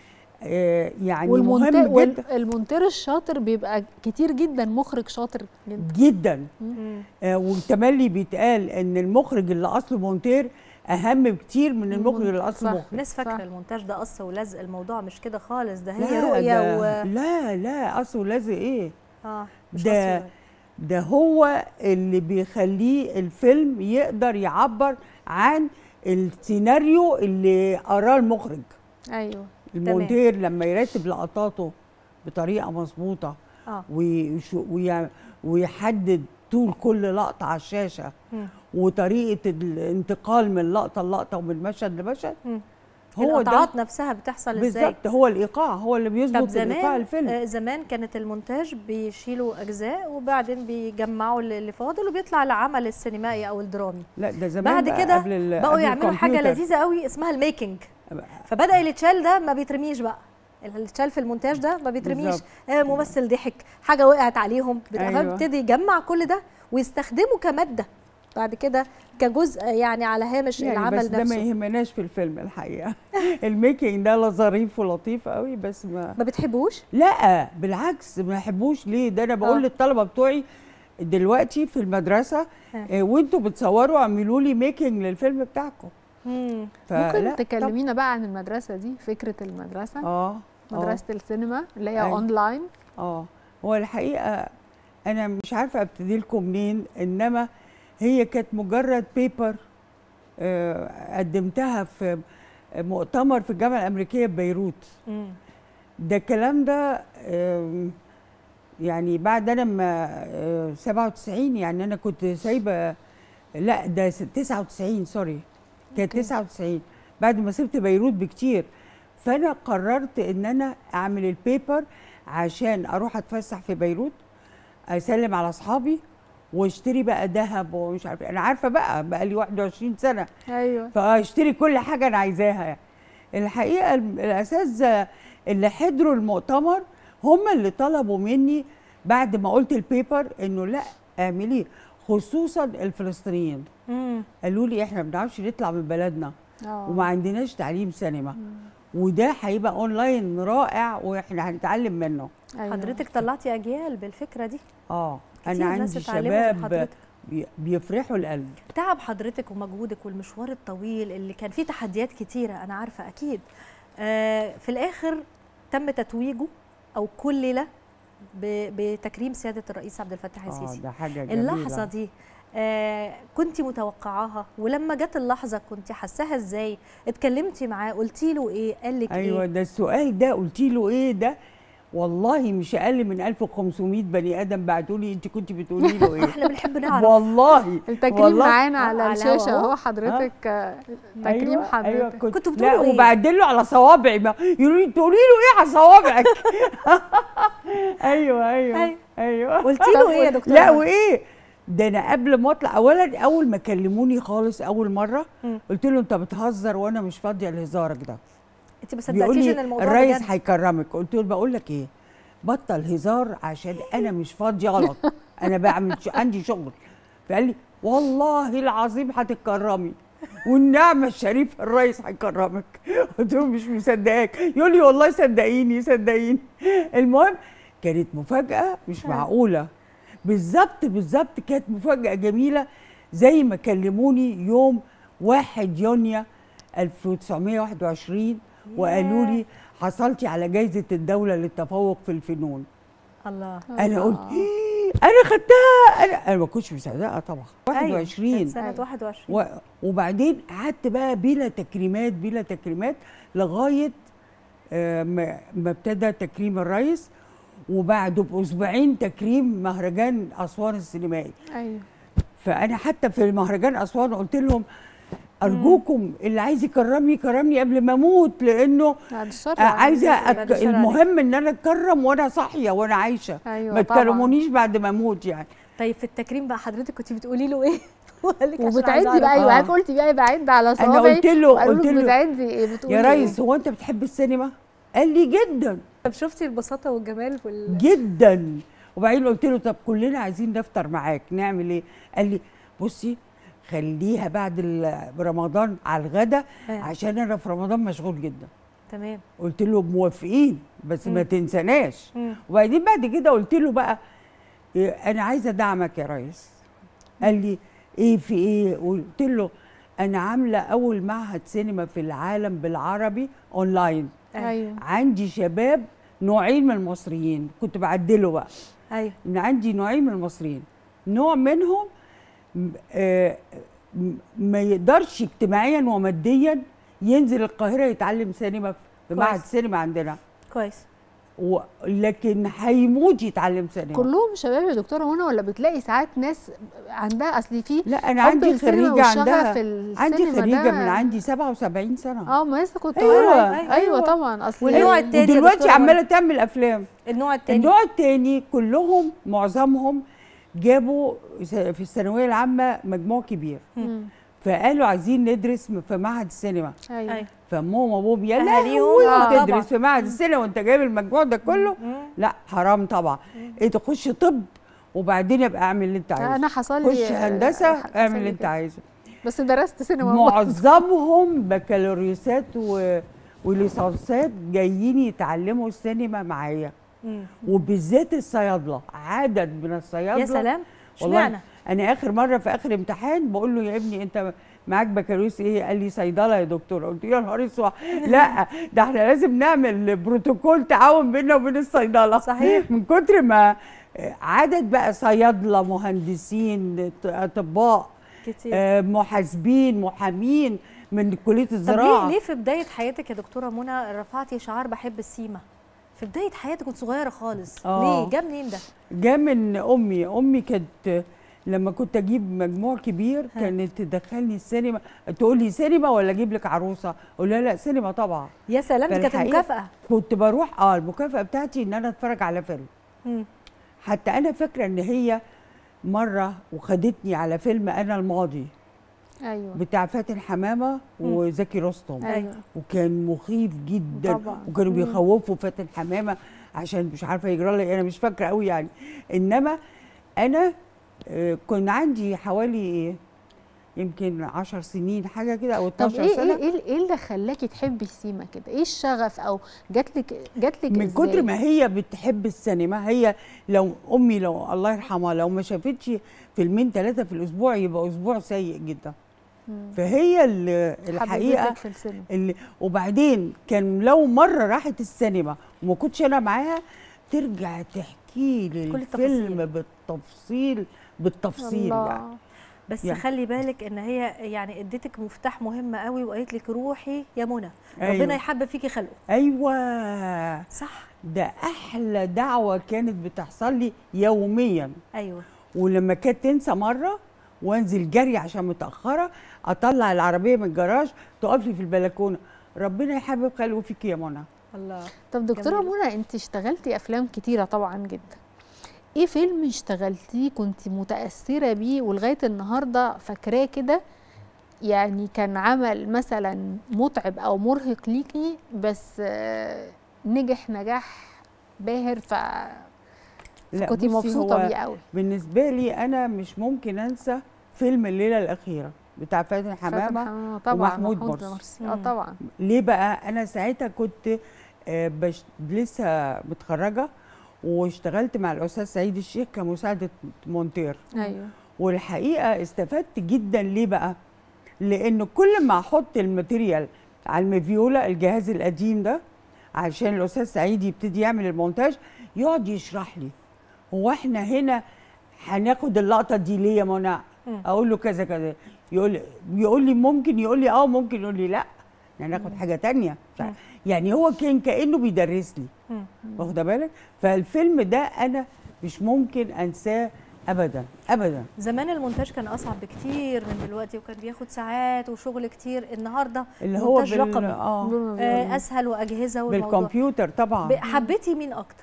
آه، يعني والمونتير مهم جدا والمونتير الشاطر بيبقى كتير جدا مخرج شاطر جدا جدا مم. آه، والتملي بيتقال ان المخرج اللي اصله مونتير اهم بكتير من المخرج اللي اصله مخرج الناس فاكره المونتاج ده قص ولزق الموضوع مش كده خالص ده هي لا رؤيه ده و لا لا قص ولازق ايه اه مش ده قص ده هو اللي بيخليه الفيلم يقدر يعبر عن السيناريو اللي قراه المخرج ايوه المونتير لما يرتب لقطاته بطريقه مظبوطه اه ويش- ويع- ويحدد طول كل لقطه على الشاشه مم. وطريقه الانتقال من لقطه للقطه ومن مشهد لمشهد مم. هو القطعات ده نفسها بتحصل ازاي بالظبط هو الايقاع هو اللي طب بيظبط الايقاع زمان الفيلم آه، زمان كانت المونتاج بيشيلوا اجزاء وبعدين بيجمعوا اللي فاضل وبيطلع العمل السينمائي او الدرامي لا ده زمان بعد بقى كده قبل ال- بقوا قبل يعملوا حاجه الكمبيوتر. لذيذه قوي اسمها الميكنج فبدا اللي اتشال ده ما بيترميش بقى اللي اتشال في المونتاج ده ما بيترميش بالظبط. آه ممثل ضحك حاجه وقعت عليهم أيوة. بيبتدي يجمع كل ده ويستخدمه كماده بعد كده كجزء يعني على هامش يعني العمل بس ده ما نفسه يهمناش في الفيلم الحقيقه الميكنج ده لا ظريف ولطيف قوي بس ما ما بتحبوش لا بالعكس ما بحبوش ليه ده انا بقول آه. للطلبه بتوعي دلوقتي في المدرسه آه، وانتوا بتصوروا اعملوا لي ميكنج للفيلم بتاعكم مم. فلا، ممكن تكلمينا بقى عن المدرسه دي فكره المدرسه اه مدرسه السينما اللي هي أيوة. اونلاين اه هو الحقيقه انا مش عارفه ابتدي لكم منين انما هي كانت مجرد بيبر آه قدمتها في مؤتمر في الجامعه الامريكيه ببيروت مم. ده الكلام ده آم، يعني بعد انا ما آه، 97 يعني انا كنت سايبه لا ده س- 99 سوري كانت 99 بعد ما سبت بيروت بكتير فانا قررت ان انا اعمل البيبر عشان اروح اتفسح في بيروت اسلم على اصحابي واشتري بقى ذهب ومش عارفه انا عارفه بقى بقى لي 21 سنه ايوه فاشتري كل حاجه انا عايزاها يعني. الحقيقه الم- الاساتذه اللي حضروا المؤتمر هم اللي طلبوا مني بعد ما قلت البيبر انه لا اعمليه خصوصا الفلسطينيين مم. قالوا لي احنا ما بنعرفش نطلع من بلدنا آه. وما عندناش تعليم سينما وده هيبقى اونلاين رائع واحنا هنتعلم منه حضرتك طلعتي اجيال بالفكره دي اه كتير انا ناس عندي اتعلموا من شباب حضرتك. بي- بيفرحوا القلب تعب حضرتك ومجهودك والمشوار الطويل اللي كان فيه تحديات كتيرة أنا عارفة أكيد آه في الآخر تم تتويجه أو كلل ب- بتكريم سيادة الرئيس عبد الفتاح اه السيسي ده حاجه جميله اللحظة دي آه كنت متوقعاها ولما جت اللحظة كنت حاساها ازاي اتكلمتي معاه قلتي له ايه قال لك ايوه ايه ده السؤال ده قلت له ايه ده والله مش اقل من 1500 بني ادم بعتوا لي انت كنت بتقولي له ايه احنا بنحب نعرف والله التكريم والله. معانا آه، على على الشاشه الهوا. اهو حضرتك آه، تكريم أيوة حضرتك أيوة كنت كنتوا لا بتقولوا ايه؟ وبعدل له على صوابعي ما يقولوا لي تقولي له ايه على صوابعك ايوه ايوه ايوه قلتي له ايه يا دكتورة؟ لا وايه ده انا قبل ما اطلع اولا اول ما كلموني خالص اول مره مم. قلت له انت بتهزر وانا مش فاضيه لهزارك ده انت ما بيقول صدقتيش لي ان الموضوع الريس بجد هيكرمك قلت له بقول لك ايه بطل هزار عشان انا مش فاضيه غلط انا بعمل ش... عندي شغل فقال لي والله العظيم هتتكرمي والنعمة الشريف الرئيس هيكرمك قلت له مش مصدقاك يقول لي والله صدقيني صدقيني المهم كانت مفاجأة مش معقولة بالظبط بالظبط كانت مفاجأة جميلة زي ما كلموني يوم 1 يونيو 1921 وقالوا لي حصلتي على جائزة الدولة للتفوق في الفنون الله انا قلت "إيه، انا خدتها انا انا ما كنتش مصدقه طبعا أيوة، 21 كانت سنة 21 و... وبعدين قعدت بقى بلا تكريمات بلا تكريمات لغايه آه، ما ما ابتدى تكريم الرئيس وبعده باسبوعين تكريم مهرجان اسوان السينمائي ايوه فانا حتى في مهرجان اسوان قلت لهم ارجوكم اللي عايز يكرمني يكرمني قبل ما اموت لانه بعد الشر آه، عايزه بعد أك... الشر عليك. المهم ان انا اتكرم وانا صاحيه وانا عايشه أيوة ما طبعاً. تكرمونيش بعد ما اموت يعني طيب في التكريم بقى حضرتك كنت بتقولي له ايه وقال لك عشان عايزة وبتعدي أعرف. بقى ايوه آه. قلتي بقى بعد على انا صوابعي قلت له وقالوا قلت لك له بتعدي ايه بتقولي يا ريس إيه؟ هو انت بتحب السينما قال لي جدا طب شفتي البساطة والجمال وال جدا وبعدين قلت له طب كلنا عايزين نفطر معاك نعمل ايه قال لي بصي خليها بعد ال- رمضان على الغدا آه. عشان انا في رمضان مشغول جدا تمام قلت له موافقين بس ما مم. تنساناش مم. وبعدين بعد كده قلت له بقى إيه، انا عايزه ادعمك يا ريس قال لي ايه في ايه قلت له انا عامله اول معهد سينما في العالم بالعربي اونلاين ايوه عندي شباب نوعين من المصريين كنت بعدله بقى ايوه ان عندي نوعين من المصريين نوع منهم م- آه، م- ما يقدرش اجتماعيا وماديا ينزل القاهره يتعلم سينما في معهد كويس. سينما عندنا كويس و... لكن هيموت يتعلم سينما كلهم شباب يا دكتوره منى ولا بتلاقي ساعات ناس عندها اصل في لا انا حب عندي السينما خريجه والشغف عندها في عندي السينما خريجه ده- من عندي 77 سنه اه ما لسه كنت أيوة، أيوة, أيوة. ايوه, أيوة طبعا اصل والنوع التاني يا ودلوقتي دكتورة عماله منى؟ تعمل افلام النوع التاني النوع التاني كلهم معظمهم جابوا س- في الثانويه العامه مجموع كبير مم. فقالوا عايزين ندرس م- في معهد السينما ايوه أيوة. فامهم وابوهم يا أهاليهم، لهوي آه، طبعاً. تدرس في معهد السينما وانت جايب المجموع ده كله لا حرام طبعا ايه تخش طب وبعدين ابقى اعمل اللي انت عايزه انا حصل لي خش هندسه حصل اعمل لي اللي انت كده. عايزه بس درست سينما معظمهم بكالوريوسات و... وليسانسات جايين يتعلموا السينما معايا وبالذات الصيادله عدد من الصيادله يا سلام والله اشمعنى انا اخر مره في اخر امتحان بقول له يا ابني انت معاك بكالوريوس ايه قال لي صيدله يا دكتور قلت له يا نهار اسود لا ده احنا لازم نعمل بروتوكول تعاون بيننا وبين الصيدله صحيح. من كتر ما عدد بقى صيادله مهندسين اطباء كتير. آه، محاسبين محامين من كليه طب الزراعه ليه ليه في بدايه حياتك يا دكتوره منى رفعتي شعار بحب السيما في بدايه حياتك كنت صغيره خالص آه. ليه جاب منين ده جاء من امي امي كانت لما كنت اجيب مجموع كبير كانت تدخلني السينما تقول لي سينما ولا اجيب لك عروسه اقول لها لا سينما طبعا يا سلام دي كانت فالحقيقة المكافاه كنت بروح اه المكافاه بتاعتي ان انا اتفرج على فيلم مم. حتى انا فاكره ان هي مره وخدتني على فيلم انا الماضي ايوه بتاع فاتن حمامه مم. وزكي رستم أيوة. وكان مخيف جدا طبعا. وكانوا مم. بيخوفوا فاتن حمامه عشان مش عارفه يجرى لي انا مش فاكره قوي يعني انما انا آه، كان عندي حوالي يمكن 10 سنين حاجه كده او طب 12 ايه سنه ايه ايه ايه اللي خلاكي تحبي السيما كده ايه الشغف او جات لك جات لك من كتر ما هي بتحب السينما هي لو امي لو الله يرحمها لو ما شافتش فيلمين ثلاثه في الاسبوع يبقى اسبوع سيء جدا فهي ال- الحقيقه حببتك في السينما. اللي وبعدين كان لو مره راحت السينما وما كنتش انا معاها ترجع تحكي لي كل الفيلم بالتفصيل بالتفصيل الله. يعني بس يعني. خلي بالك ان هي يعني اديتك مفتاح مهم قوي وقالت لك روحي يا منى أيوة. ربنا يحبب فيكي خلقه ايوه صح ده احلى دعوه كانت بتحصل لي يوميا ايوه ولما كانت تنسى مره وانزل جري عشان متاخره اطلع العربيه من الجراج تقف لي في البلكونه ربنا يحبب خلقه فيك يا منى الله طب دكتوره جميل. منى انت اشتغلتي افلام كتيره طبعا جدا ايه فيلم اشتغلتيه كنت متاثره بيه ولغايه النهارده فاكراه كده يعني كان عمل مثلا متعب او مرهق ليكي بس آه، نجح نجاح باهر ف لا كنت بصي، مبسوطه هو بيه قوي بالنسبه لي انا مش ممكن انسى فيلم الليله الاخيره بتاع فاتن حمامه حمامة طبعا ومحمود محمود مرسي مرسي اه طبعا ليه بقى انا ساعتها كنت آه، بش... لسه متخرجه واشتغلت مع الاستاذ سعيد الشيخ كمساعده مونتير ايوه والحقيقه استفدت جدا ليه بقى لان كل ما احط الماتيريال على المفيولا الجهاز القديم ده عشان الاستاذ سعيد يبتدي يعمل المونتاج يقعد يشرح لي هو احنا هنا هناخد اللقطه دي ليه يا منى مم. اقول له كذا كذا يقول لي يقول لي ممكن يقول لي اه ممكن يقول لي لا يعني ناخد حاجه تانية مش عارف. يعني هو كان كانه بيدرس لي مم. واخده بالك فالفيلم ده انا مش ممكن انساه ابدا ابدا زمان المونتاج كان اصعب بكتير من دلوقتي وكان بياخد ساعات وشغل كتير النهارده اللي هو مونتاج بال- رقمي آه. آه اسهل واجهزه والموضوع بالكمبيوتر طبعا ب- حبيتي مين اكتر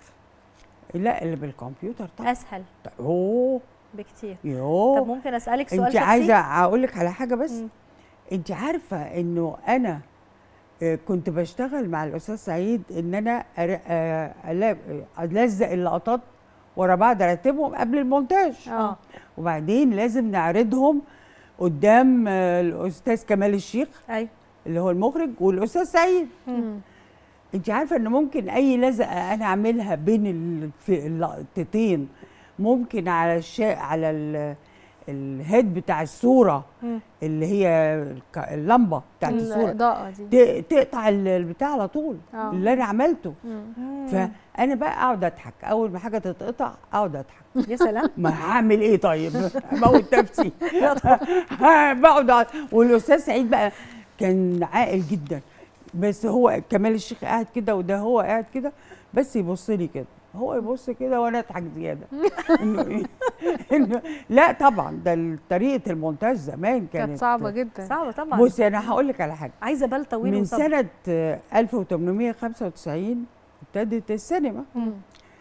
لا اللي بالكمبيوتر طبعا اسهل اوه بكتير يوه طب ممكن اسالك سؤال انت شخصي عايزه اقول لك على حاجه بس انت عارفه انه انا آه، كنت بشتغل مع الاستاذ سعيد ان انا أر- آه، ألا- الزق اللقطات ورا بعض ارتبهم قبل المونتاج اه وبعدين لازم نعرضهم قدام آه، الاستاذ كمال الشيخ ايوه اللي هو المخرج والاستاذ سعيد انت عارفه ان ممكن اي لزقه انا اعملها بين الف- اللقطتين ممكن على الشا... على ال... الهيد بتاع الصوره مم. اللي هي الك- اللمبه بتاعت الصوره الإضاءة دي. ت- تقطع ال- البتاع على طول آه. اللي انا عملته مم. فانا بقى اقعد اضحك اول ما حاجه تتقطع اقعد اضحك يا سلام ما هعمل ايه طيب اموت نفسي ها، بقعد أقعد- والاستاذ سعيد بقى كان عاقل جدا بس هو كمال الشيخ قاعد كده وده هو قاعد كده بس يبص لي كده هو يبص كده وانا اضحك زياده انه ايه انه لا طبعا ده طريقه المونتاج زمان كانت كانت صعبه جدا صعبه طبعا بصي انا هقول لك على حاجه عايزه بال طويل من وصبر. سنه آه، 1895 ابتدت السينما مم.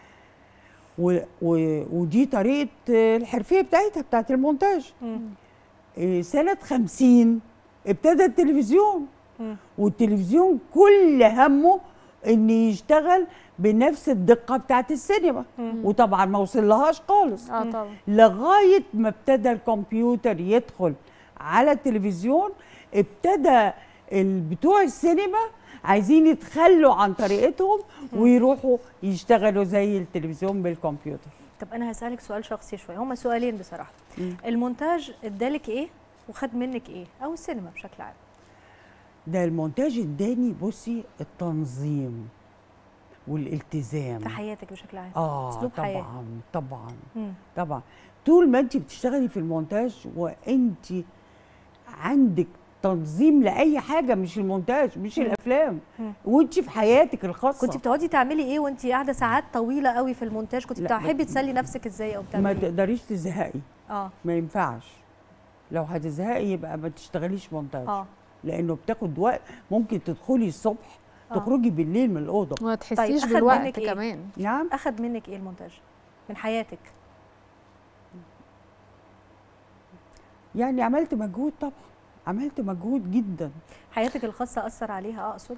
و و ودي طريقه آه، الحرفيه بتاعتها بتاعت المونتاج مم. آه، سنه 50 ابتدى التلفزيون مم. والتلفزيون كل همه ان يشتغل بنفس الدقه بتاعت السينما وطبعا ما وصلهاش خالص اه طبعا لغايه ما ابتدى الكمبيوتر يدخل على التلفزيون ابتدى ال- بتوع السينما عايزين يتخلوا عن طريقتهم ويروحوا يشتغلوا زي التلفزيون بالكمبيوتر طب انا هسالك سؤال شخصي شويه هما سؤالين بصراحه المونتاج ادالك ايه وخد منك ايه او السينما بشكل عام ده المونتاج اداني بصي التنظيم والالتزام في حياتك بشكل عام اه اسلوب حياه طبعا طبعا مم. طبعا طول ما انت بتشتغلي في المونتاج وانت عندك تنظيم لاي حاجه مش المونتاج مش مم. الافلام مم. وانت في حياتك الخاصه كنت بتقعدي تعملي ايه وانت قاعده ساعات طويله قوي في المونتاج كنت لا، بتحبي ما- تسلي نفسك ازاي او ما بتعملي إيه؟ تقدريش تزهقي اه ما ينفعش لو هتزهقي يبقى ما تشتغليش مونتاج اه لانه بتاخد وقت ممكن تدخلي الصبح آه. تخرجي بالليل من الاوضه وما تحسيش أخد بالوقت منك إيه؟ كمان نعم اخد منك ايه المونتاج من حياتك يعني عملت مجهود طبعا عملت مجهود جدا حياتك الخاصه اثر عليها اقصد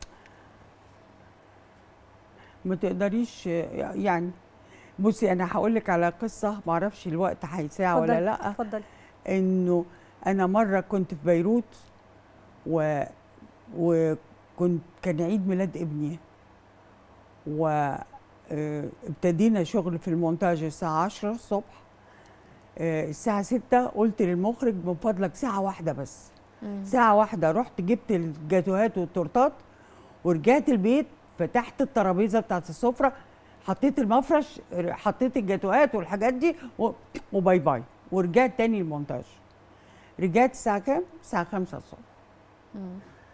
ما تقدريش يعني بصي انا هقول لك على قصه ما اعرفش الوقت هيساع ولا اتفضلي، لا اتفضلي انه انا مره كنت في بيروت و وكنت كان عيد ميلاد ابني و آه، ابتدينا شغل في المونتاج الساعة 10 الصبح آه، الساعة 6 قلت للمخرج من فضلك ساعة واحدة بس مم. ساعة واحدة رحت جبت الجاتوهات والتورتات ورجعت البيت فتحت الترابيزة بتاعت السفرة حطيت المفرش حطيت الجاتوهات والحاجات دي و- وباي باي ورجعت تاني المونتاج رجعت الساعة كام؟ الساعة 5 الصبح مم.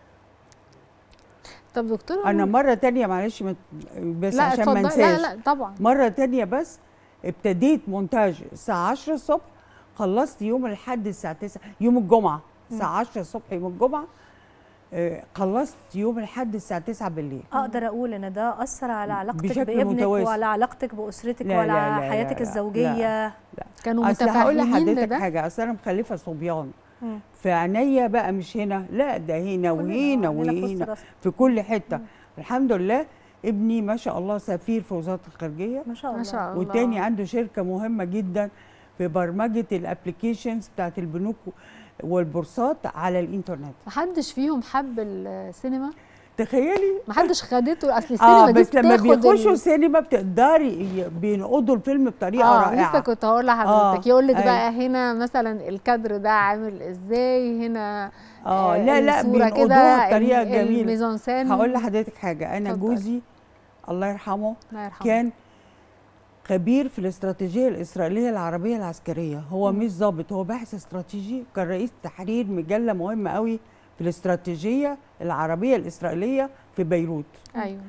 طب دكتور أنا مرة تانية معلش مت- بس لا عشان ما اتفضلي. لا انساش لا طبعا مرة تانية بس ابتديت مونتاج الساعة 10 الصبح خلصت يوم الأحد الساعة 9 يوم الجمعة الساعة 10 الصبح يوم الجمعة آه، خلصت يوم الأحد الساعة 9 بالليل اقدر اقول ان ده اثر على علاقتك بشكل بابنك متوازي. وعلى علاقتك باسرتك لا، وعلى لا، لا، حياتك لا، لا، الزوجيه لا. كانوا اصل هقول متفاهمين لحضرتك بده؟ حاجه اصل انا مخلفه صبيان مم. في عينيا بقى مش هنا لا ده هنا وهنا عندنا في وسط وهنا راسنا. في كل حته الحمد لله ابني ما شاء الله سفير في وزاره الخارجيه ما شاء الله ما شاء الله والتاني عنده شركه مهمه جدا في برمجه الابلكيشنز بتاعت البنوك والبورصات على الانترنت محدش فيهم حب السينما تخيلي محدش خدته اصل السينما اه دي بس لما بتاخد بيخشوا ال- سينما بتقدري ي- بينقضوا الفيلم بطريقه اه رائعه لسه كنت هقول لحضرتك آه، يقول لك أيوة. بقى هنا مثلا الكادر ده عامل ازاي هنا اه لا لا الصورة كده، بينقضوها بطريقه ال- جميله الميزانسين هقول لحضرتك حاجه انا اتفضل. جوزي الله يرحمه الله يرحمه. كان خبير في الاستراتيجيه الاسرائيليه العربيه العسكريه هو مش ضابط هو باحث استراتيجي كان رئيس تحرير مجله مهمه قوي في الاستراتيجيه العربيه الاسرائيليه في بيروت ايوه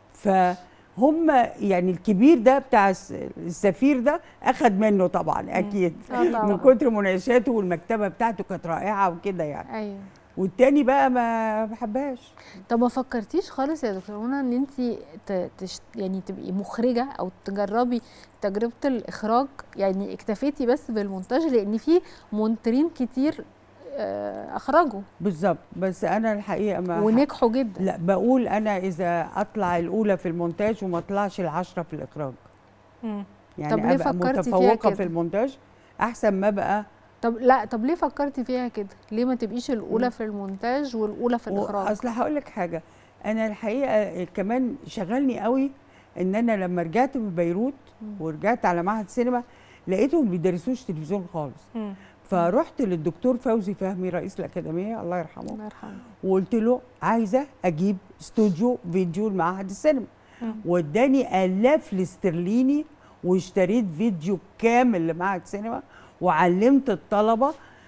فهم يعني الكبير ده بتاع الس- السفير ده اخد منه طبعا اكيد آه طبعاً. من كتر مناقشاته والمكتبه بتاعته كانت رائعه وكده يعني ايوه والتاني بقى ما بحبهاش طب ما فكرتيش خالص يا دكتور منى ان انت تشت يعني تبقي مخرجه او تجربي تجربه الاخراج يعني اكتفيتي بس بالمونتاج لان في مونترين كتير آه، اخرجوا بالظبط بس انا الحقيقه ما ونجحوا جدا لا بقول انا اذا اطلع الاولى في المونتاج وما اطلعش العشرة في الاخراج مم. يعني طب ليه ابقى فكرتي فيها متفوقه كده؟ في المونتاج احسن ما بقى طب لا طب ليه فكرتي فيها كده ليه ما تبقيش الاولى في المونتاج والاولى في الاخراج اصل هقول لك حاجه انا الحقيقه كمان شغلني قوي ان انا لما رجعت من بيروت ورجعت على معهد سينما لقيتهم بيدرسوش تلفزيون خالص مم. فرحت للدكتور فوزي فهمي رئيس الاكاديميه الله يرحمه الله يرحمه وقلت له عايزه اجيب استوديو فيديو لمعهد السينما مم. واداني الاف الاسترليني واشتريت فيديو كامل لمعهد سينما وعلمت الطلبه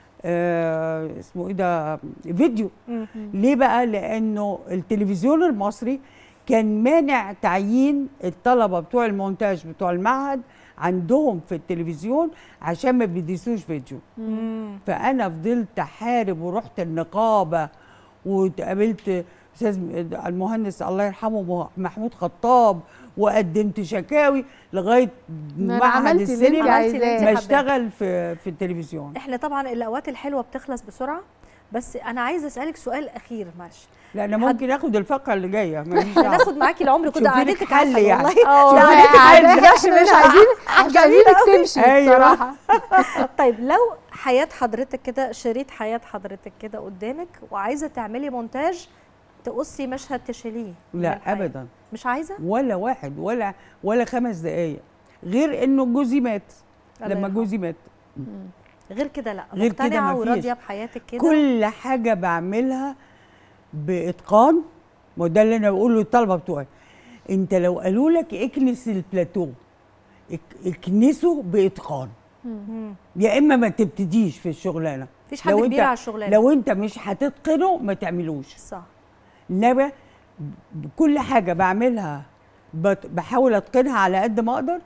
آه اسمه ايه ده فيديو مم. ليه بقى لانه التلفزيون المصري كان مانع تعيين الطلبه بتوع المونتاج بتوع المعهد عندهم في التلفزيون عشان ما بيدرسوش فيديو مم. فانا فضلت احارب ورحت النقابه وتقابلت استاذ المهندس الله يرحمه محمود خطاب وقدمت شكاوي لغايه ما أنا معهد عملتي اللي انت السينما عايزاه. ما اشتغل في في التلفزيون احنا طبعا الاوقات الحلوه بتخلص بسرعه بس انا عايزه اسالك سؤال اخير معلش لا انا ممكن اخد الفقره اللي جايه ماليش دعوة. هناخد معاكي العمر كنت شوفي لك قعدتك حل عسل يعني. والله اه شوفي والله لك حل. قاعدة عشان مش عايزين مش عايزينك جميلة تمشي أيوة. بصراحه طيب لو حياه حضرتك كده شريط حياه حضرتك كده قدامك وعايزه تعملي مونتاج تقصي مشهد تشيليه من لا الحياة. ابدا مش عايزه ولا واحد ولا ولا خمس دقايق غير انه جوزي مات الله لما يرحمه. جوزي مات غير كده لا غير كده مقتنعه مفيش. وراضيه بحياتك كده كل حاجه بعملها باتقان ما ده اللي انا بقوله للطلبه بتوعي انت لو قالوا لك اكنس البلاتو اك- اكنسه باتقان يا اما ما تبتديش في الشغلانه مفيش حد لو كبير انت على الشغلانة. لو انت مش هتتقنه ما تعملوش صح انما ب- كل حاجه بعملها بت- بحاول اتقنها على قد ما اقدر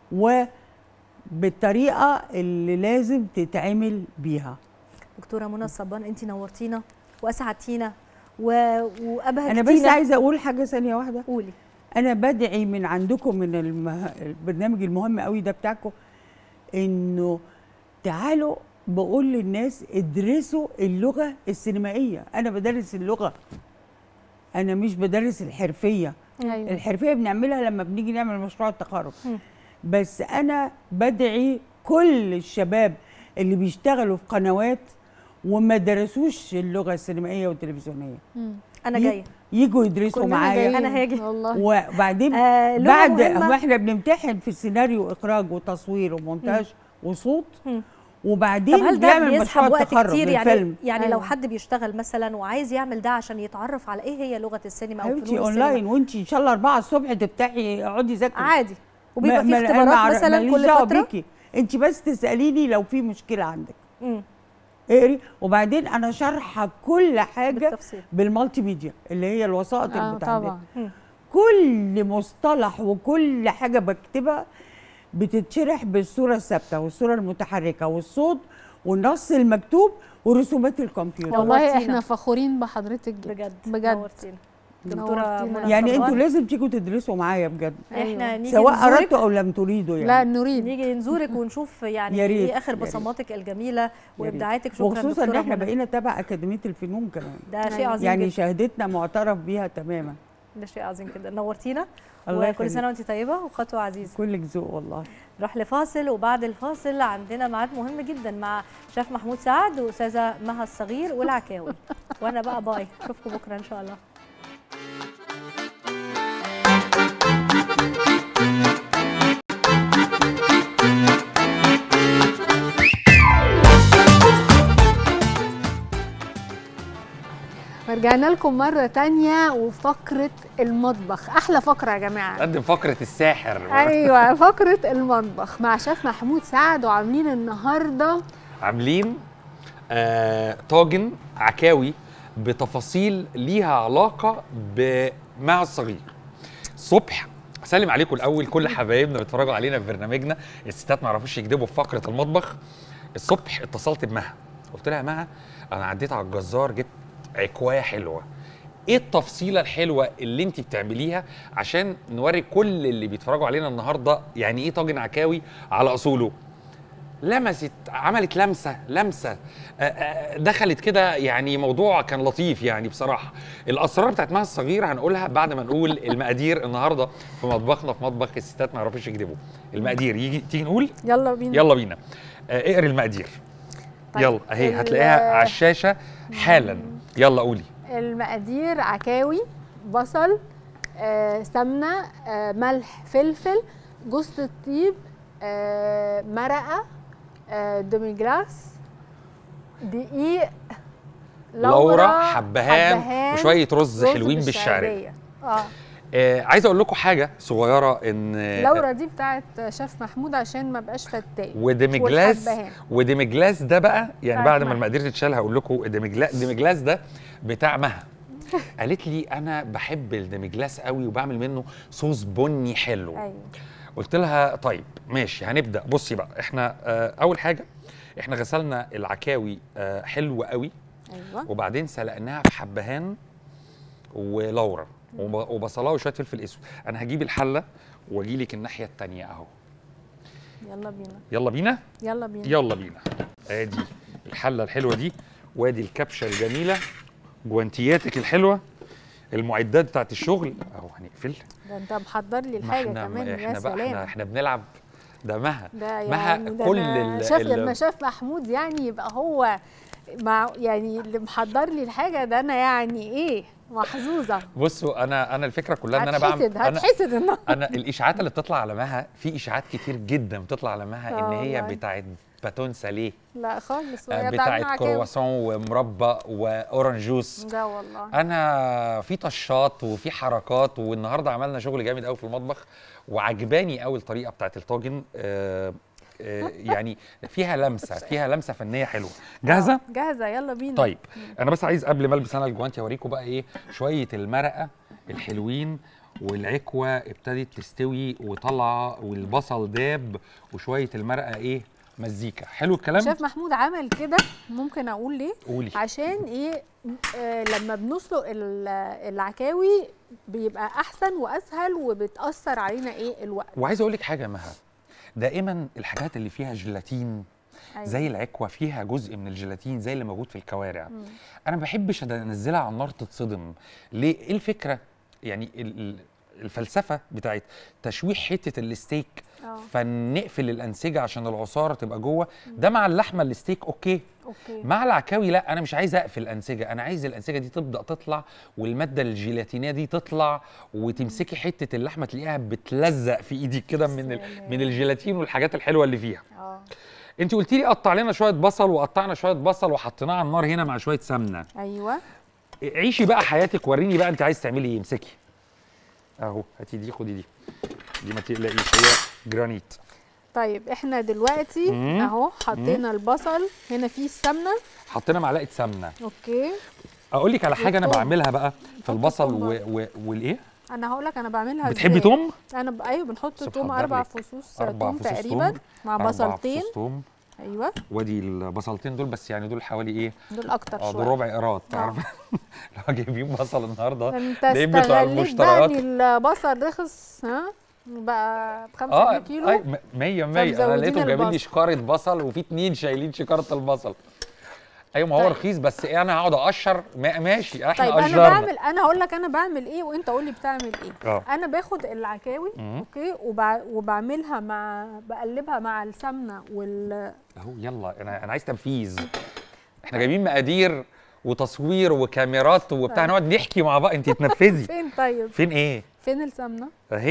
وبالطريقه اللي لازم تتعمل بيها دكتوره منى الصبان انت نورتينا واسعدتينا و... وابهجتينا انا بس عايزه اقول حاجه ثانيه واحده قولي انا بدعي من عندكم من المه... البرنامج المهم قوي ده بتاعكم انه تعالوا بقول للناس ادرسوا اللغه السينمائيه انا بدرس اللغه انا مش بدرس الحرفيه أيوة. الحرفيه بنعملها لما بنيجي نعمل مشروع التخرج بس انا بدعي كل الشباب اللي بيشتغلوا في قنوات وما درسوش اللغه السينمائيه والتلفزيونيه انا ي- جايه يجوا يدرسوا كلنا معايا جايين. أنا هاجي. والله وبعدين آه، لغة بعد مهمة. ما احنا بنمتحن في السيناريو اخراج وتصوير ومونتاج وصوت طب وبعدين هل ده بيعمل مشروع بيسحب وقت التخرج كتير يعني للفيلم يعني لو أيوة. حد بيشتغل مثلا وعايز يعمل ده عشان يتعرف على ايه هي لغه السينما او حبيبتي فنون اونلاين السينما وانت ان شاء الله 4 الصبح تفتحي اقعدي ذاكري عادي وبيبقى ما- في ما- أنا اختبارات مع- مثلا ماليش كل دعوة فتره بيكي. انت بس تساليني لو في مشكله عندك مم. اقري وبعدين انا شارحه كل حاجه بالتفصيل. بالمالتي ميديا اللي هي الوسائط اه المتعدده طبعا كل مصطلح وكل حاجه بكتبها بتتشرح بالصوره الثابته والصوره المتحركه والصوت والنص المكتوب ورسومات الكمبيوتر والله نورتينا. احنا فخورين بحضرتك جدا بجد بجد نورتينا. دكتوره نورتينا. منى يعني الصبان. انتوا لازم تيجوا تدرسوا معايا بجد احنا نيجي سواء نزورك اردتوا او لم تريدوا يعني لا نريد نيجي نزورك ونشوف يعني يا ريت، ايه اخر يا ريت. بصماتك الجميله يا ريت. وابداعاتك شكرا وخصوصا ان دكتورة احنا منى. بقينا تبع اكاديميه الفنون كمان ده شيء عظيم يعني جدا شهادتنا معترف بيها تماما ده شيء عظيم جدا نورتينا الله وكل يخليك. سنه وانت طيبه وخطوه عزيزه كلك ذوق والله نروح لفاصل وبعد الفاصل عندنا ميعاد مهم جدا مع شيف محمود سعد واستاذه مها الصغير والعكاوي وانا بقى باي اشوفكم بكره ان شاء الله رجعنا لكم مرة تانية وفقرة المطبخ أحلى فقرة يا جماعة قدم فقره الساحر أيوة فقرة المطبخ مع شيف محمود سعد وعاملين النهاردة عاملين آه طاجن عكاوي بتفاصيل ليها علاقه بمع الصغير الصبح اسلم عليكم الاول كل حبايبنا بيتفرجوا علينا في برنامجنا الستات ما يعرفوش يكذبوا في فقره المطبخ الصبح اتصلت بمها قلت لها يا مها انا عديت على الجزار جبت عكوايه حلوه ايه التفصيله الحلوه اللي انت بتعمليها عشان نوري كل اللي بيتفرجوا علينا النهارده يعني ايه طاجن عكاوي على اصوله لمست عملت لمسه لمسه آه، آه، دخلت كده يعني موضوع كان لطيف يعني بصراحه الاسرار بتاعت مها الصغير هنقولها بعد ما نقول المقادير النهارده في مطبخنا في مطبخ الستات ما يعرفوش يكذبوا المقادير يجي تيجي نقول يلا بينا يلا بينا آه، اقري المقادير طيب، يلا اهي ال- هتلاقيها على الشاشه حالا يلا قولي المقادير عكاوي بصل آه، سمنة آه، ملح فلفل جوز الطيب آه، مرقة آه، دومي جلاس دقيق لورا حبهان وشوية رز حلوين بالشعرية. اه آه عايز اقول لكم حاجه صغيره ان لورا دي بتاعت شيف محمود عشان ما بقاش فتاي وديمجلاس والحبهان. وديمجلاس ده بقى يعني بتاعت بعد ما مها. المقادير تتشال هقول لكم ديمجلاس ديمجلاس ده بتاع مها قالت لي انا بحب الديمجلاس قوي وبعمل منه صوص بني حلو ايوه قلت لها طيب ماشي هنبدا بصي بقى احنا آه اول حاجه احنا غسلنا العكاوي آه حلو قوي ايوه وبعدين سلقناها في حبهان ولورا وب- وبصلايه وشويه فلفل اسود انا هجيب الحله واجي لك الناحيه التانية اهو يلا بينا يلا بينا يلا بينا يلا بينا ادي الحله الحلوه دي وادي الكبشه الجميله جوانتياتك الحلوه المعدات بتاعت الشغل اهو هنقفل ده انت محضر لي ما الحاجه احنا كمان يا احنا بقى احنا, سلام احنا بنلعب ده مها ده مها يعني ده كل أنا ال- شاف ال- لما شاف محمود يعني يبقى هو مع يعني اللي محضر لي الحاجه ده انا يعني ايه محظوظه بصوا انا انا الفكره كلها ان انا بعمل هتحسد انا هتحسد النهارده انا الاشاعات اللي بتطلع على مها في اشاعات كتير جدا بتطلع على مها ان آه هي والله. بتاعت باتون ساليه لا خالص آه، وهي بتاعت بتعمل عكاوي. كرواسون ومربى واورنج جوس ده والله انا في طشات وفي حركات والنهارده عملنا شغل جامد قوي في المطبخ وعجباني قوي الطريقه بتاعت الطاجن آه آه يعني فيها لمسه فيها لمسه فنيه حلوه جاهزه جاهزه يلا بينا طيب انا بس عايز قبل ما البس انا الجوانتي اوريكم بقى ايه شويه المرقه الحلوين والعكوه ابتدت تستوي وطالعه والبصل داب وشويه المرقه ايه مزيكا حلو الكلام شيف محمود عمل كده ممكن اقول ليه قولي. عشان ايه آه لما بنسلق ال- العكاوي بيبقى احسن واسهل وبتاثر علينا ايه الوقت وعايز اقول لك حاجه يا مها دائما الحاجات اللي فيها جيلاتين أيوة. زي العكوه فيها جزء من الجيلاتين زي اللي موجود في الكوارع مم. انا ما بحبش انزلها على النار تتصدم ليه ايه الفكره يعني ال- ال- الفلسفه بتاعت تشويح حته الستيك آه. فنقفل الانسجه عشان العصاره تبقى جوه ده مع اللحمه الستيك اوكي اوكي مع العكاوي لا انا مش عايز اقفل الانسجه انا عايز الانسجه دي تبدا تطلع والماده الجيلاتينيه دي تطلع وتمسكي حته اللحمه تلاقيها بتلزق في ايدك كده من ال- من الجيلاتين والحاجات الحلوه اللي فيها اه انت قلتي لي قطع لنا شويه بصل وقطعنا شويه بصل وحطيناه على النار هنا مع شويه سمنه ايوه عيشي بقى حياتك وريني بقى انت عايز تعملي ايه امسكي اهو هاتي دي خدي دي دي ما تقلقيش هي جرانيت طيب احنا دلوقتي مم. اهو حطينا البصل هنا فيه السمنه حطينا معلقه سمنه اوكي اقول لك على حاجه انا والثوم. بعملها بقى في البصل توم و... و... والايه انا هقول لك انا بعملها بتحبي ازاي. توم؟ انا ب... ايوه بنحط سيب توم حضر اربع لك. فصوص أربع توم فصوص تقريبا توم، مع أربع بصلتين فصوص توم ايوه وادي البصلتين دول بس يعني دول حوالي ايه دول اكتر اه شويه دول ربع قيراط آه. عارفه لو جايبين بصل النهارده انت لقيت بتوع استغليت بقى المشتريات ان البصل رخص ها بقى ب 5 اه كيلو أي، م- 100 100 انا فمزودين لقيتهم جايبين لي البصل. شكاره بصل وفي اتنين شايلين شكاره البصل ايوه ما هو طيب. رخيص بس ايه انا هقعد اقشر ما- ماشي احنا طيب انا قشرنا بعمل انا هقول لك انا بعمل ايه وانت قول لي بتعمل ايه اه. انا باخد العكاوي مم. اوكي وبع... وبعملها مع بقلبها مع السمنه وال اهو يلا انا انا عايز تنفيذ احنا جايبين مقادير وتصوير وكاميرات وبتاع آه. نقعد نحكي مع بعض انت تنفذي فين طيب فين ايه فين السمنه اهي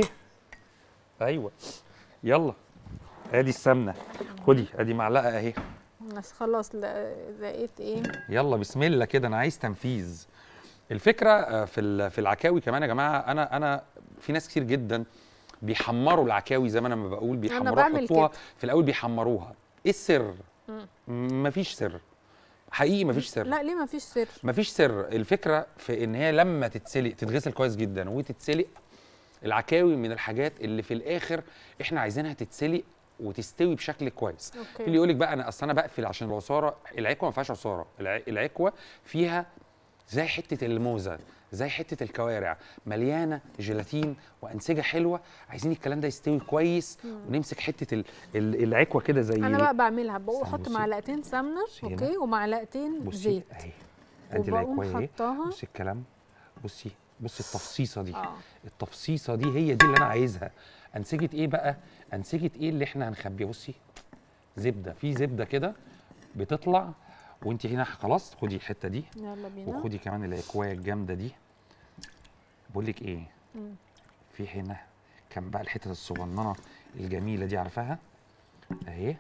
ايوه يلا ادي السمنه خدي ادي معلقه اهي بس خلاص لا- لقيت ايه يلا بسم الله كده انا عايز تنفيذ الفكره آه، في ال- في العكاوي كمان يا جماعه انا انا في ناس كتير جدا بيحمروا العكاوي زي ما انا ما بقول بيحمروها بعمل يحطوها كده. في الاول بيحمروها ايه السر مم. مفيش سر حقيقي مفيش سر لا ليه ما فيش سر مفيش سر الفكره في ان هي لما تتسلق تتغسل كويس جدا وتتسلق العكاوي من الحاجات اللي في الاخر احنا عايزينها تتسلق وتستوي بشكل كويس أوكي. اللي يقول لك بقى انا اصل انا بقفل عشان العصاره العكوه ما فيهاش عصاره الع- العكوه فيها زي حته الموزه زي حته الكوارع مليانه جيلاتين وانسجه حلوه عايزين الكلام ده يستوي كويس مم. ونمسك حته ال- ال- العكوه كده زي انا ال- بقى بعملها بقول احط بصي. معلقتين سمنه هنا. اوكي ومعلقتين بصي زيت اهي ادي وبقوم العكوه اهي حطاها. بصي الكلام بصي بصي التفصيصه دي اه التفصيصه دي هي دي اللي انا عايزها انسجه ايه بقى انسجه ايه اللي احنا هنخبيها بصي زبده في زبده كده بتطلع وانت هنا خلاص خدي الحته دي يلا بينا وخدي كمان العكوايه الجامده دي بقول لك ايه مم. في هنا كان بقى الحتت الصغننه الجميله دي عارفاها اهي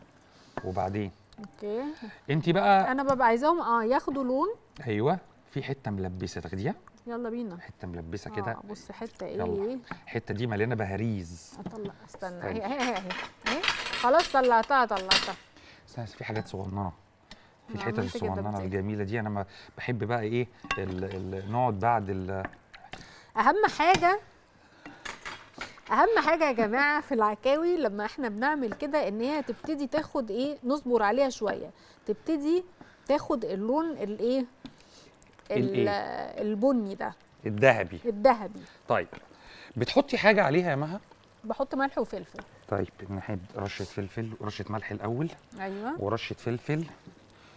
وبعدين اوكي انت بقى انا ببقى عايزاهم اه ياخدوا لون ايوه في حته ملبسه تاخديها يلا بينا حته ملبسه كده اه بص حته ايه يلا الحته دي مليانه بهاريز اطلع استنى استنى. اهي اهي اهي اهي خلاص طلعتها طلعتها بس في حاجات صغننه في أنا الحتت عملت كده الصغننه بتاعي. الجميله دي انا ما بحب بقى ايه ال ال نقعد بعد ال اهم حاجه اهم حاجه يا جماعه في العكاوي لما احنا بنعمل كده ان هي تبتدي تاخد ايه نصبر عليها شويه تبتدي تاخد اللون الايه ال- الإيه؟ البني ده الذهبي الذهبي طيب بتحطي حاجه عليها يا مها بحط ملح وفلفل طيب نحب رشه فلفل ورشه ملح الاول ايوه ورشه فلفل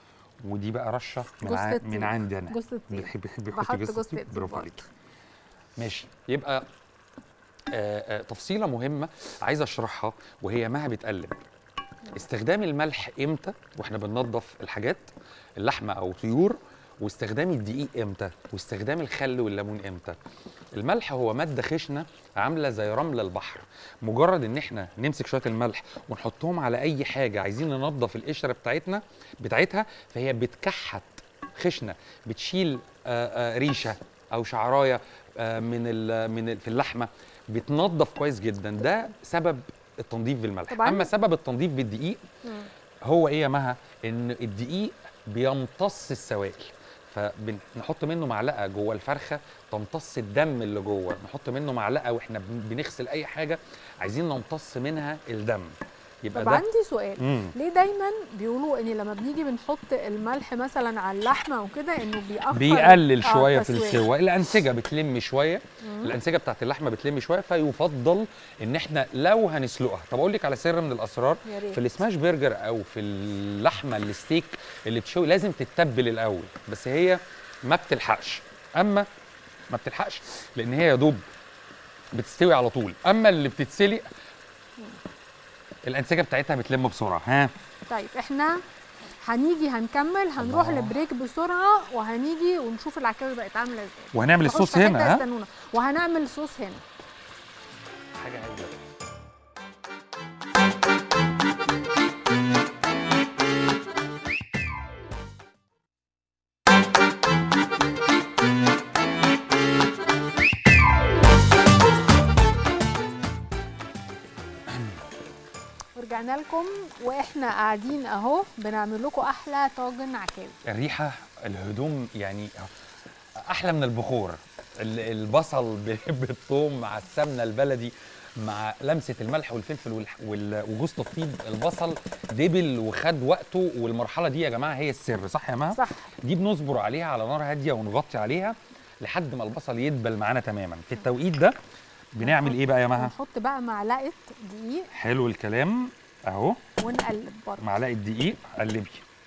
ودي بقى رشه من جوز ع... الطيب. من عندي انا جوز الطيب. بيحب بيحب يحط بحط جوز جوز الطيب الطيب برافو برضه. عليك ماشي يبقى آه آه تفصيله مهمه عايز اشرحها وهي ما بتقلب استخدام الملح امتى واحنا بننظف الحاجات اللحمه او طيور واستخدام الدقيق امتى واستخدام الخل والليمون امتى الملح هو ماده خشنه عامله زي رمل البحر مجرد ان احنا نمسك شويه الملح ونحطهم على اي حاجه عايزين ننظف القشره بتاعتنا بتاعتها فهي بتكحت خشنه بتشيل آه، آه، ريشه او شعرايه آه، من ال من ال في اللحمه بتنظف كويس جدا ده سبب التنظيف بالملح طبعاً. اما سبب التنظيف بالدقيق هو ايه يا مها ان الدقيق بيمتص السوائل فبنحط منه معلقه جوه الفرخه تمتص الدم اللي جوه نحط منه معلقه واحنا بن- بنغسل اي حاجه عايزين نمتص منها الدم يبقى طب ده عندي سؤال مم. ليه دايما بيقولوا ان لما بنيجي بنحط الملح مثلا على اللحمه وكده انه بيأخر بيقلل آه، شويه في التسوية. السوا الانسجه بتلم شويه مم. الانسجه بتاعت اللحمه بتلم شويه فيفضل ان احنا لو هنسلقها طب اقول لك على سر من الاسرار يا ريت. في السماش برجر او في اللحمه الستيك اللي بتشوي لازم تتبل الاول بس هي ما بتلحقش اما ما بتلحقش لان هي يا دوب بتستوي على طول اما اللي بتتسلق الانسجه بتاعتها بتلم بسرعه ها طيب احنا هنيجي هنكمل هنروح الله. لبريك بسرعه وهنيجي ونشوف العكاوي بقت عامله ازاي وهنعمل نخش الصوص في هنا، حتة ها؟ استنونا وهنعمل صوص هنا حاجه هايله ورجعنا لكم واحنا قاعدين اهو بنعمل لكم احلى طاجن عكاوي الريحه الهدوم يعني احلى من البخور ال- البصل ب- بالثوم مع السمنه البلدي مع لمسه الملح والفلفل والح- وال- وجوز الطيب البصل دبل وخد وقته والمرحله دي يا جماعه هي السر صح يا مها صح دي بنصبر عليها على نار هاديه ونغطي عليها لحد ما البصل يدبل معانا تماما في التوقيت ده بنعمل ايه بقى يا مها نحط بقى معلقه دقيق حلو الكلام اهو ونقلب برضه معلقه دقيق قلبي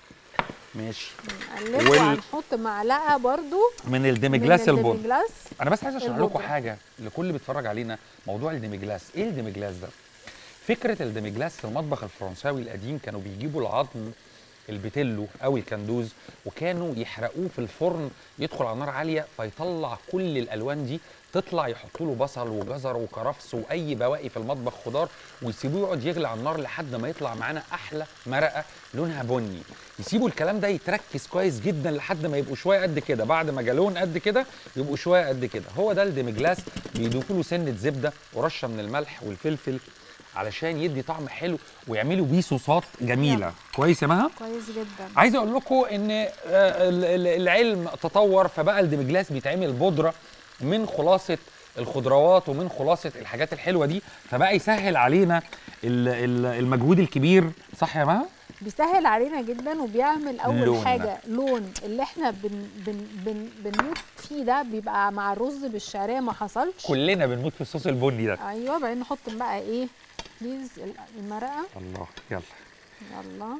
ماشي نقلب وال- وهنحط معلقه برضو من الديمجلاس من البن الديمجلاس انا بس عايز اشرح لكم البودرة. حاجه لكل اللي بيتفرج علينا موضوع الديمجلاس ايه الديمجلاس ده فكره الديمجلاس في المطبخ الفرنساوي القديم كانوا بيجيبوا العظم البتلو او الكندوز وكانوا يحرقوه في الفرن يدخل على نار عاليه فيطلع كل الالوان دي تطلع يحطوا له بصل وجزر وكرفس واي بواقي في المطبخ خضار ويسيبوه يقعد يغلي على النار لحد ما يطلع معانا احلى مرقه لونها بني يسيبوا الكلام ده يتركز كويس جدا لحد ما يبقوا شويه قد كده بعد ما جالون قد كده يبقوا شويه قد كده هو ده الديمجلاس بيضيفوا له سنه زبده ورشه من الملح والفلفل علشان يدي طعم حلو ويعملوا بيه صوصات جميله كويس يا مها كويس جدا عايز اقول لكم ان آه، ال- ال- العلم تطور فبقى الديمجلاس بيتعمل بودره من خلاصه الخضروات ومن خلاصه الحاجات الحلوه دي فبقى يسهل علينا ال- ال- المجهود الكبير صح يا مها بيسهل علينا جدا وبيعمل اول لون. حاجه لون اللي احنا بن بن بن بنموت فيه ده بيبقى مع الرز بالشعريه ما حصلش كلنا بنموت في الصوص البني ده ايوه بعدين نحط بقى ايه بليز المرقه الله يلا يلا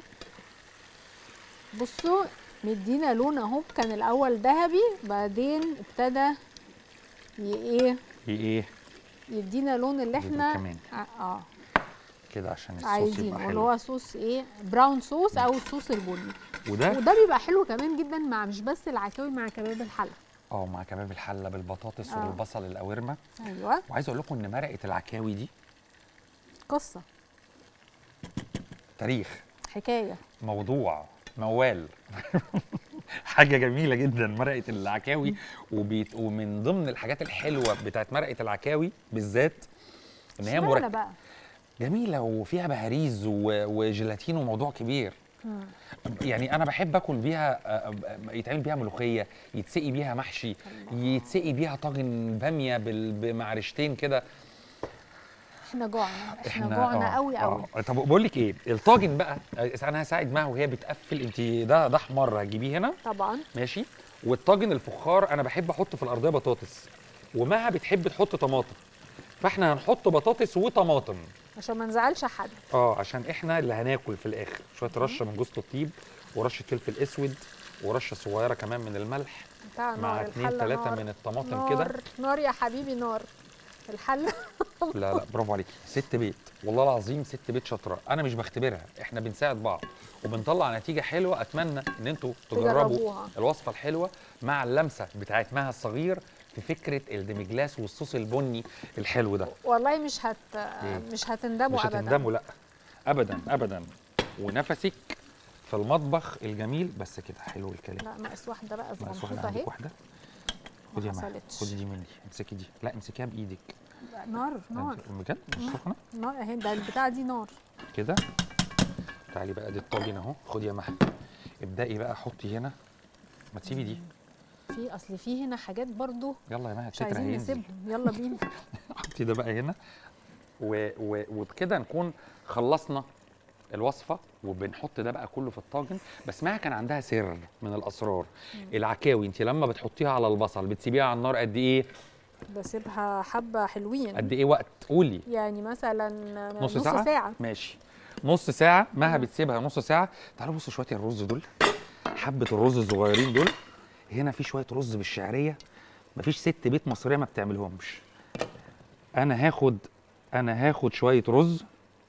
بصوا مدينا لون اهو كان الاول ذهبي بعدين ابتدى ي- ايه في ايه يدينا لون اللي دول احنا كمان. ع- اه كده عشان الصوص عايزينه يبقى اللي حلو هو صوص ايه براون صوص او الصوص البني وده وده بيبقى حلو كمان جدا مع مش بس العكاوي مع كباب الحله اه مع كباب الحله بالبطاطس آه. والبصل القوارمه ايوه وعايز اقول لكم ان مرقه العكاوي دي قصه تاريخ حكايه موضوع موال حاجه جميله جدا مرقه العكاوي وبيت ومن ضمن الحاجات الحلوه بتاعت مرقه العكاوي بالذات ان هي اشمعنى مركبه بقى جميله وفيها بهاريز و- وجيلاتين وموضوع كبير يعني انا بحب اكل بيها آه، آه، يتعمل بيها ملوخيه يتسقي بيها محشي يتسقي بيها طاجن باميه بال- بمعرشتين كده احنا جوعنا احنا جوعنا آه، قوي قوي آه. طب بقول لك ايه الطاجن بقى آه، انا هساعد معاها وهي بتقفل انت ده ده حمار هتجيبيه هنا طبعا ماشي والطاجن الفخار انا بحب احط في الارضيه بطاطس ومها بتحب تحط طماطم فاحنا هنحط بطاطس وطماطم عشان ما نزعلش حد اه عشان احنا اللي هناكل في الاخر شويه رشه من جوز الطيب ورشه فلفل اسود ورشه صغيره كمان من الملح بتاع مع نار اتنين الحلة تلاته نار. من الطماطم نار كده نار يا حبيبي نار الحله لا لا برافو عليكي ست بيت والله العظيم ست بيت شاطره انا مش بختبرها احنا بنساعد بعض وبنطلع نتيجه حلوه اتمنى ان انتوا تجربوا تجربوها. الوصفه الحلوه مع اللمسه بتاعت مها الصغير في فكره الديمجلاس والصوص البني الحلو ده والله مش هت إيه؟ مش هتندموا مش ابدا هتندموا لا ابدا ابدا ونفسك في المطبخ الجميل بس كده حلو الكلام لا ناقص واحده بقى ناقص واحدة صغنطوطه اهي عندك واحده خدي يا مها حصلتش. خدي دي مني امسكي دي لا امسكيها بايدك نار نار بجد مش مم. سخنه نار اهي ده البتاعه دي نار كده تعالي بقى دي الطاجن اهو خدي يا مها ابدأي بقى حطي هنا ما تسيبي دي في اصل في هنا حاجات برضو يلا يا مها مش التتر عايزين هينزل نسيبهم يلا بينا حطي ده بقى هنا و... و... وبكده نكون خلصنا الوصفه وبنحط ده بقى كله في الطاجن بس مها كان عندها سر من الاسرار العكاوي انت لما بتحطيها على البصل بتسيبيها على النار قد ايه بسيبها حبه حلوين قد ايه وقت قولي يعني مثلا نص, ساعة؟ ساعه ماشي نص ساعة مها بتسيبها نص ساعة تعالوا بصوا شوية الرز دول حبة الرز الصغيرين دول هنا في شوية رز بالشعرية مفيش ست بيت مصرية ما بتعملهمش أنا هاخد أنا هاخد شوية رز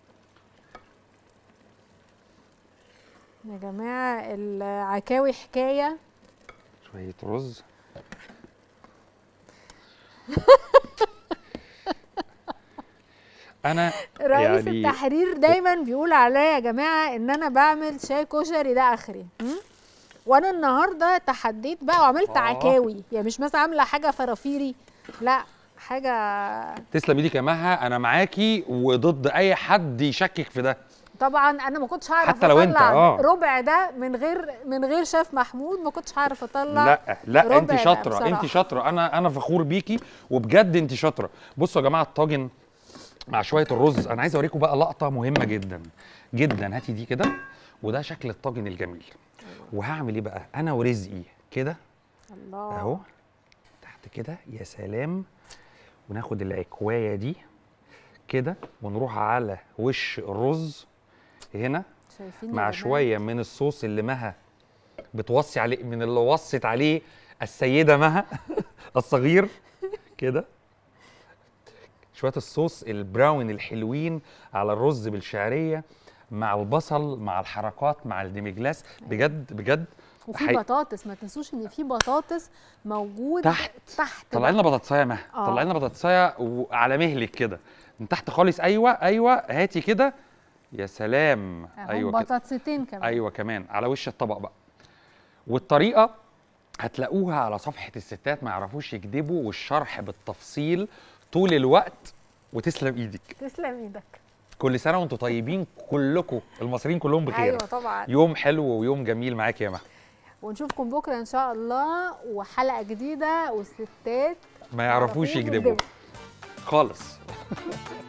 يا جماعه العكاوي حكايه شوية رز أنا رئيس يعني التحرير دايما بيقول عليا يا جماعه ان انا بعمل شاي كشري ده اخري م? وانا النهارده تحديت بقى وعملت آه. عكاوي يعني مش مثلا عامله حاجه فرافيري لا حاجه تسلم ايدك يا مها أنا معاكي وضد أي حد يشكك في ده طبعا انا ما كنتش هعرف حتى لو أنت، اطلع آه. ربع ده من غير من غير شيف محمود ما كنتش هعرف اطلع لا لا ربع انت ده شاطره بصراحة. انت شاطره انا انا فخور بيكي وبجد انت شاطره بصوا يا جماعه الطاجن مع شويه الرز انا عايز اوريكم بقى لقطه مهمه جدا جدا هاتي دي كده وده شكل الطاجن الجميل وهعمل ايه بقى انا ورزقي كده الله اهو تحت كده يا سلام وناخد العكوايه دي كده ونروح على وش الرز هنا شايفين يا مع جماعة؟ شويه من الصوص اللي مها بتوصي عليه من اللي وصت عليه السيده مها الصغير كده شويه الصوص البراون الحلوين على الرز بالشعريه مع البصل مع الحركات مع الديميجلاس بجد بجد وفي حقيقي. بطاطس ما تنسوش ان في بطاطس موجود تحت. تحت طلع بقى. لنا بطاطسايه مها آه. طلع لنا بطاطسايه وعلى مهلك كده من تحت خالص ايوه ايوه هاتي كده يا سلام اهو ايوه كده بطاطستين كمان ايوه كمان على وش الطبق بقى والطريقه هتلاقوها على صفحه الستات ما يعرفوش يكذبوا والشرح بالتفصيل طول الوقت وتسلم ايدك تسلم ايدك كل سنه وانتم طيبين كلكم المصريين كلهم بخير ايوه طبعا يوم حلو ويوم جميل معاك يا مها ونشوفكم بكره ان شاء الله وحلقه جديده والستات ما يعرفوش يكذبوا خالص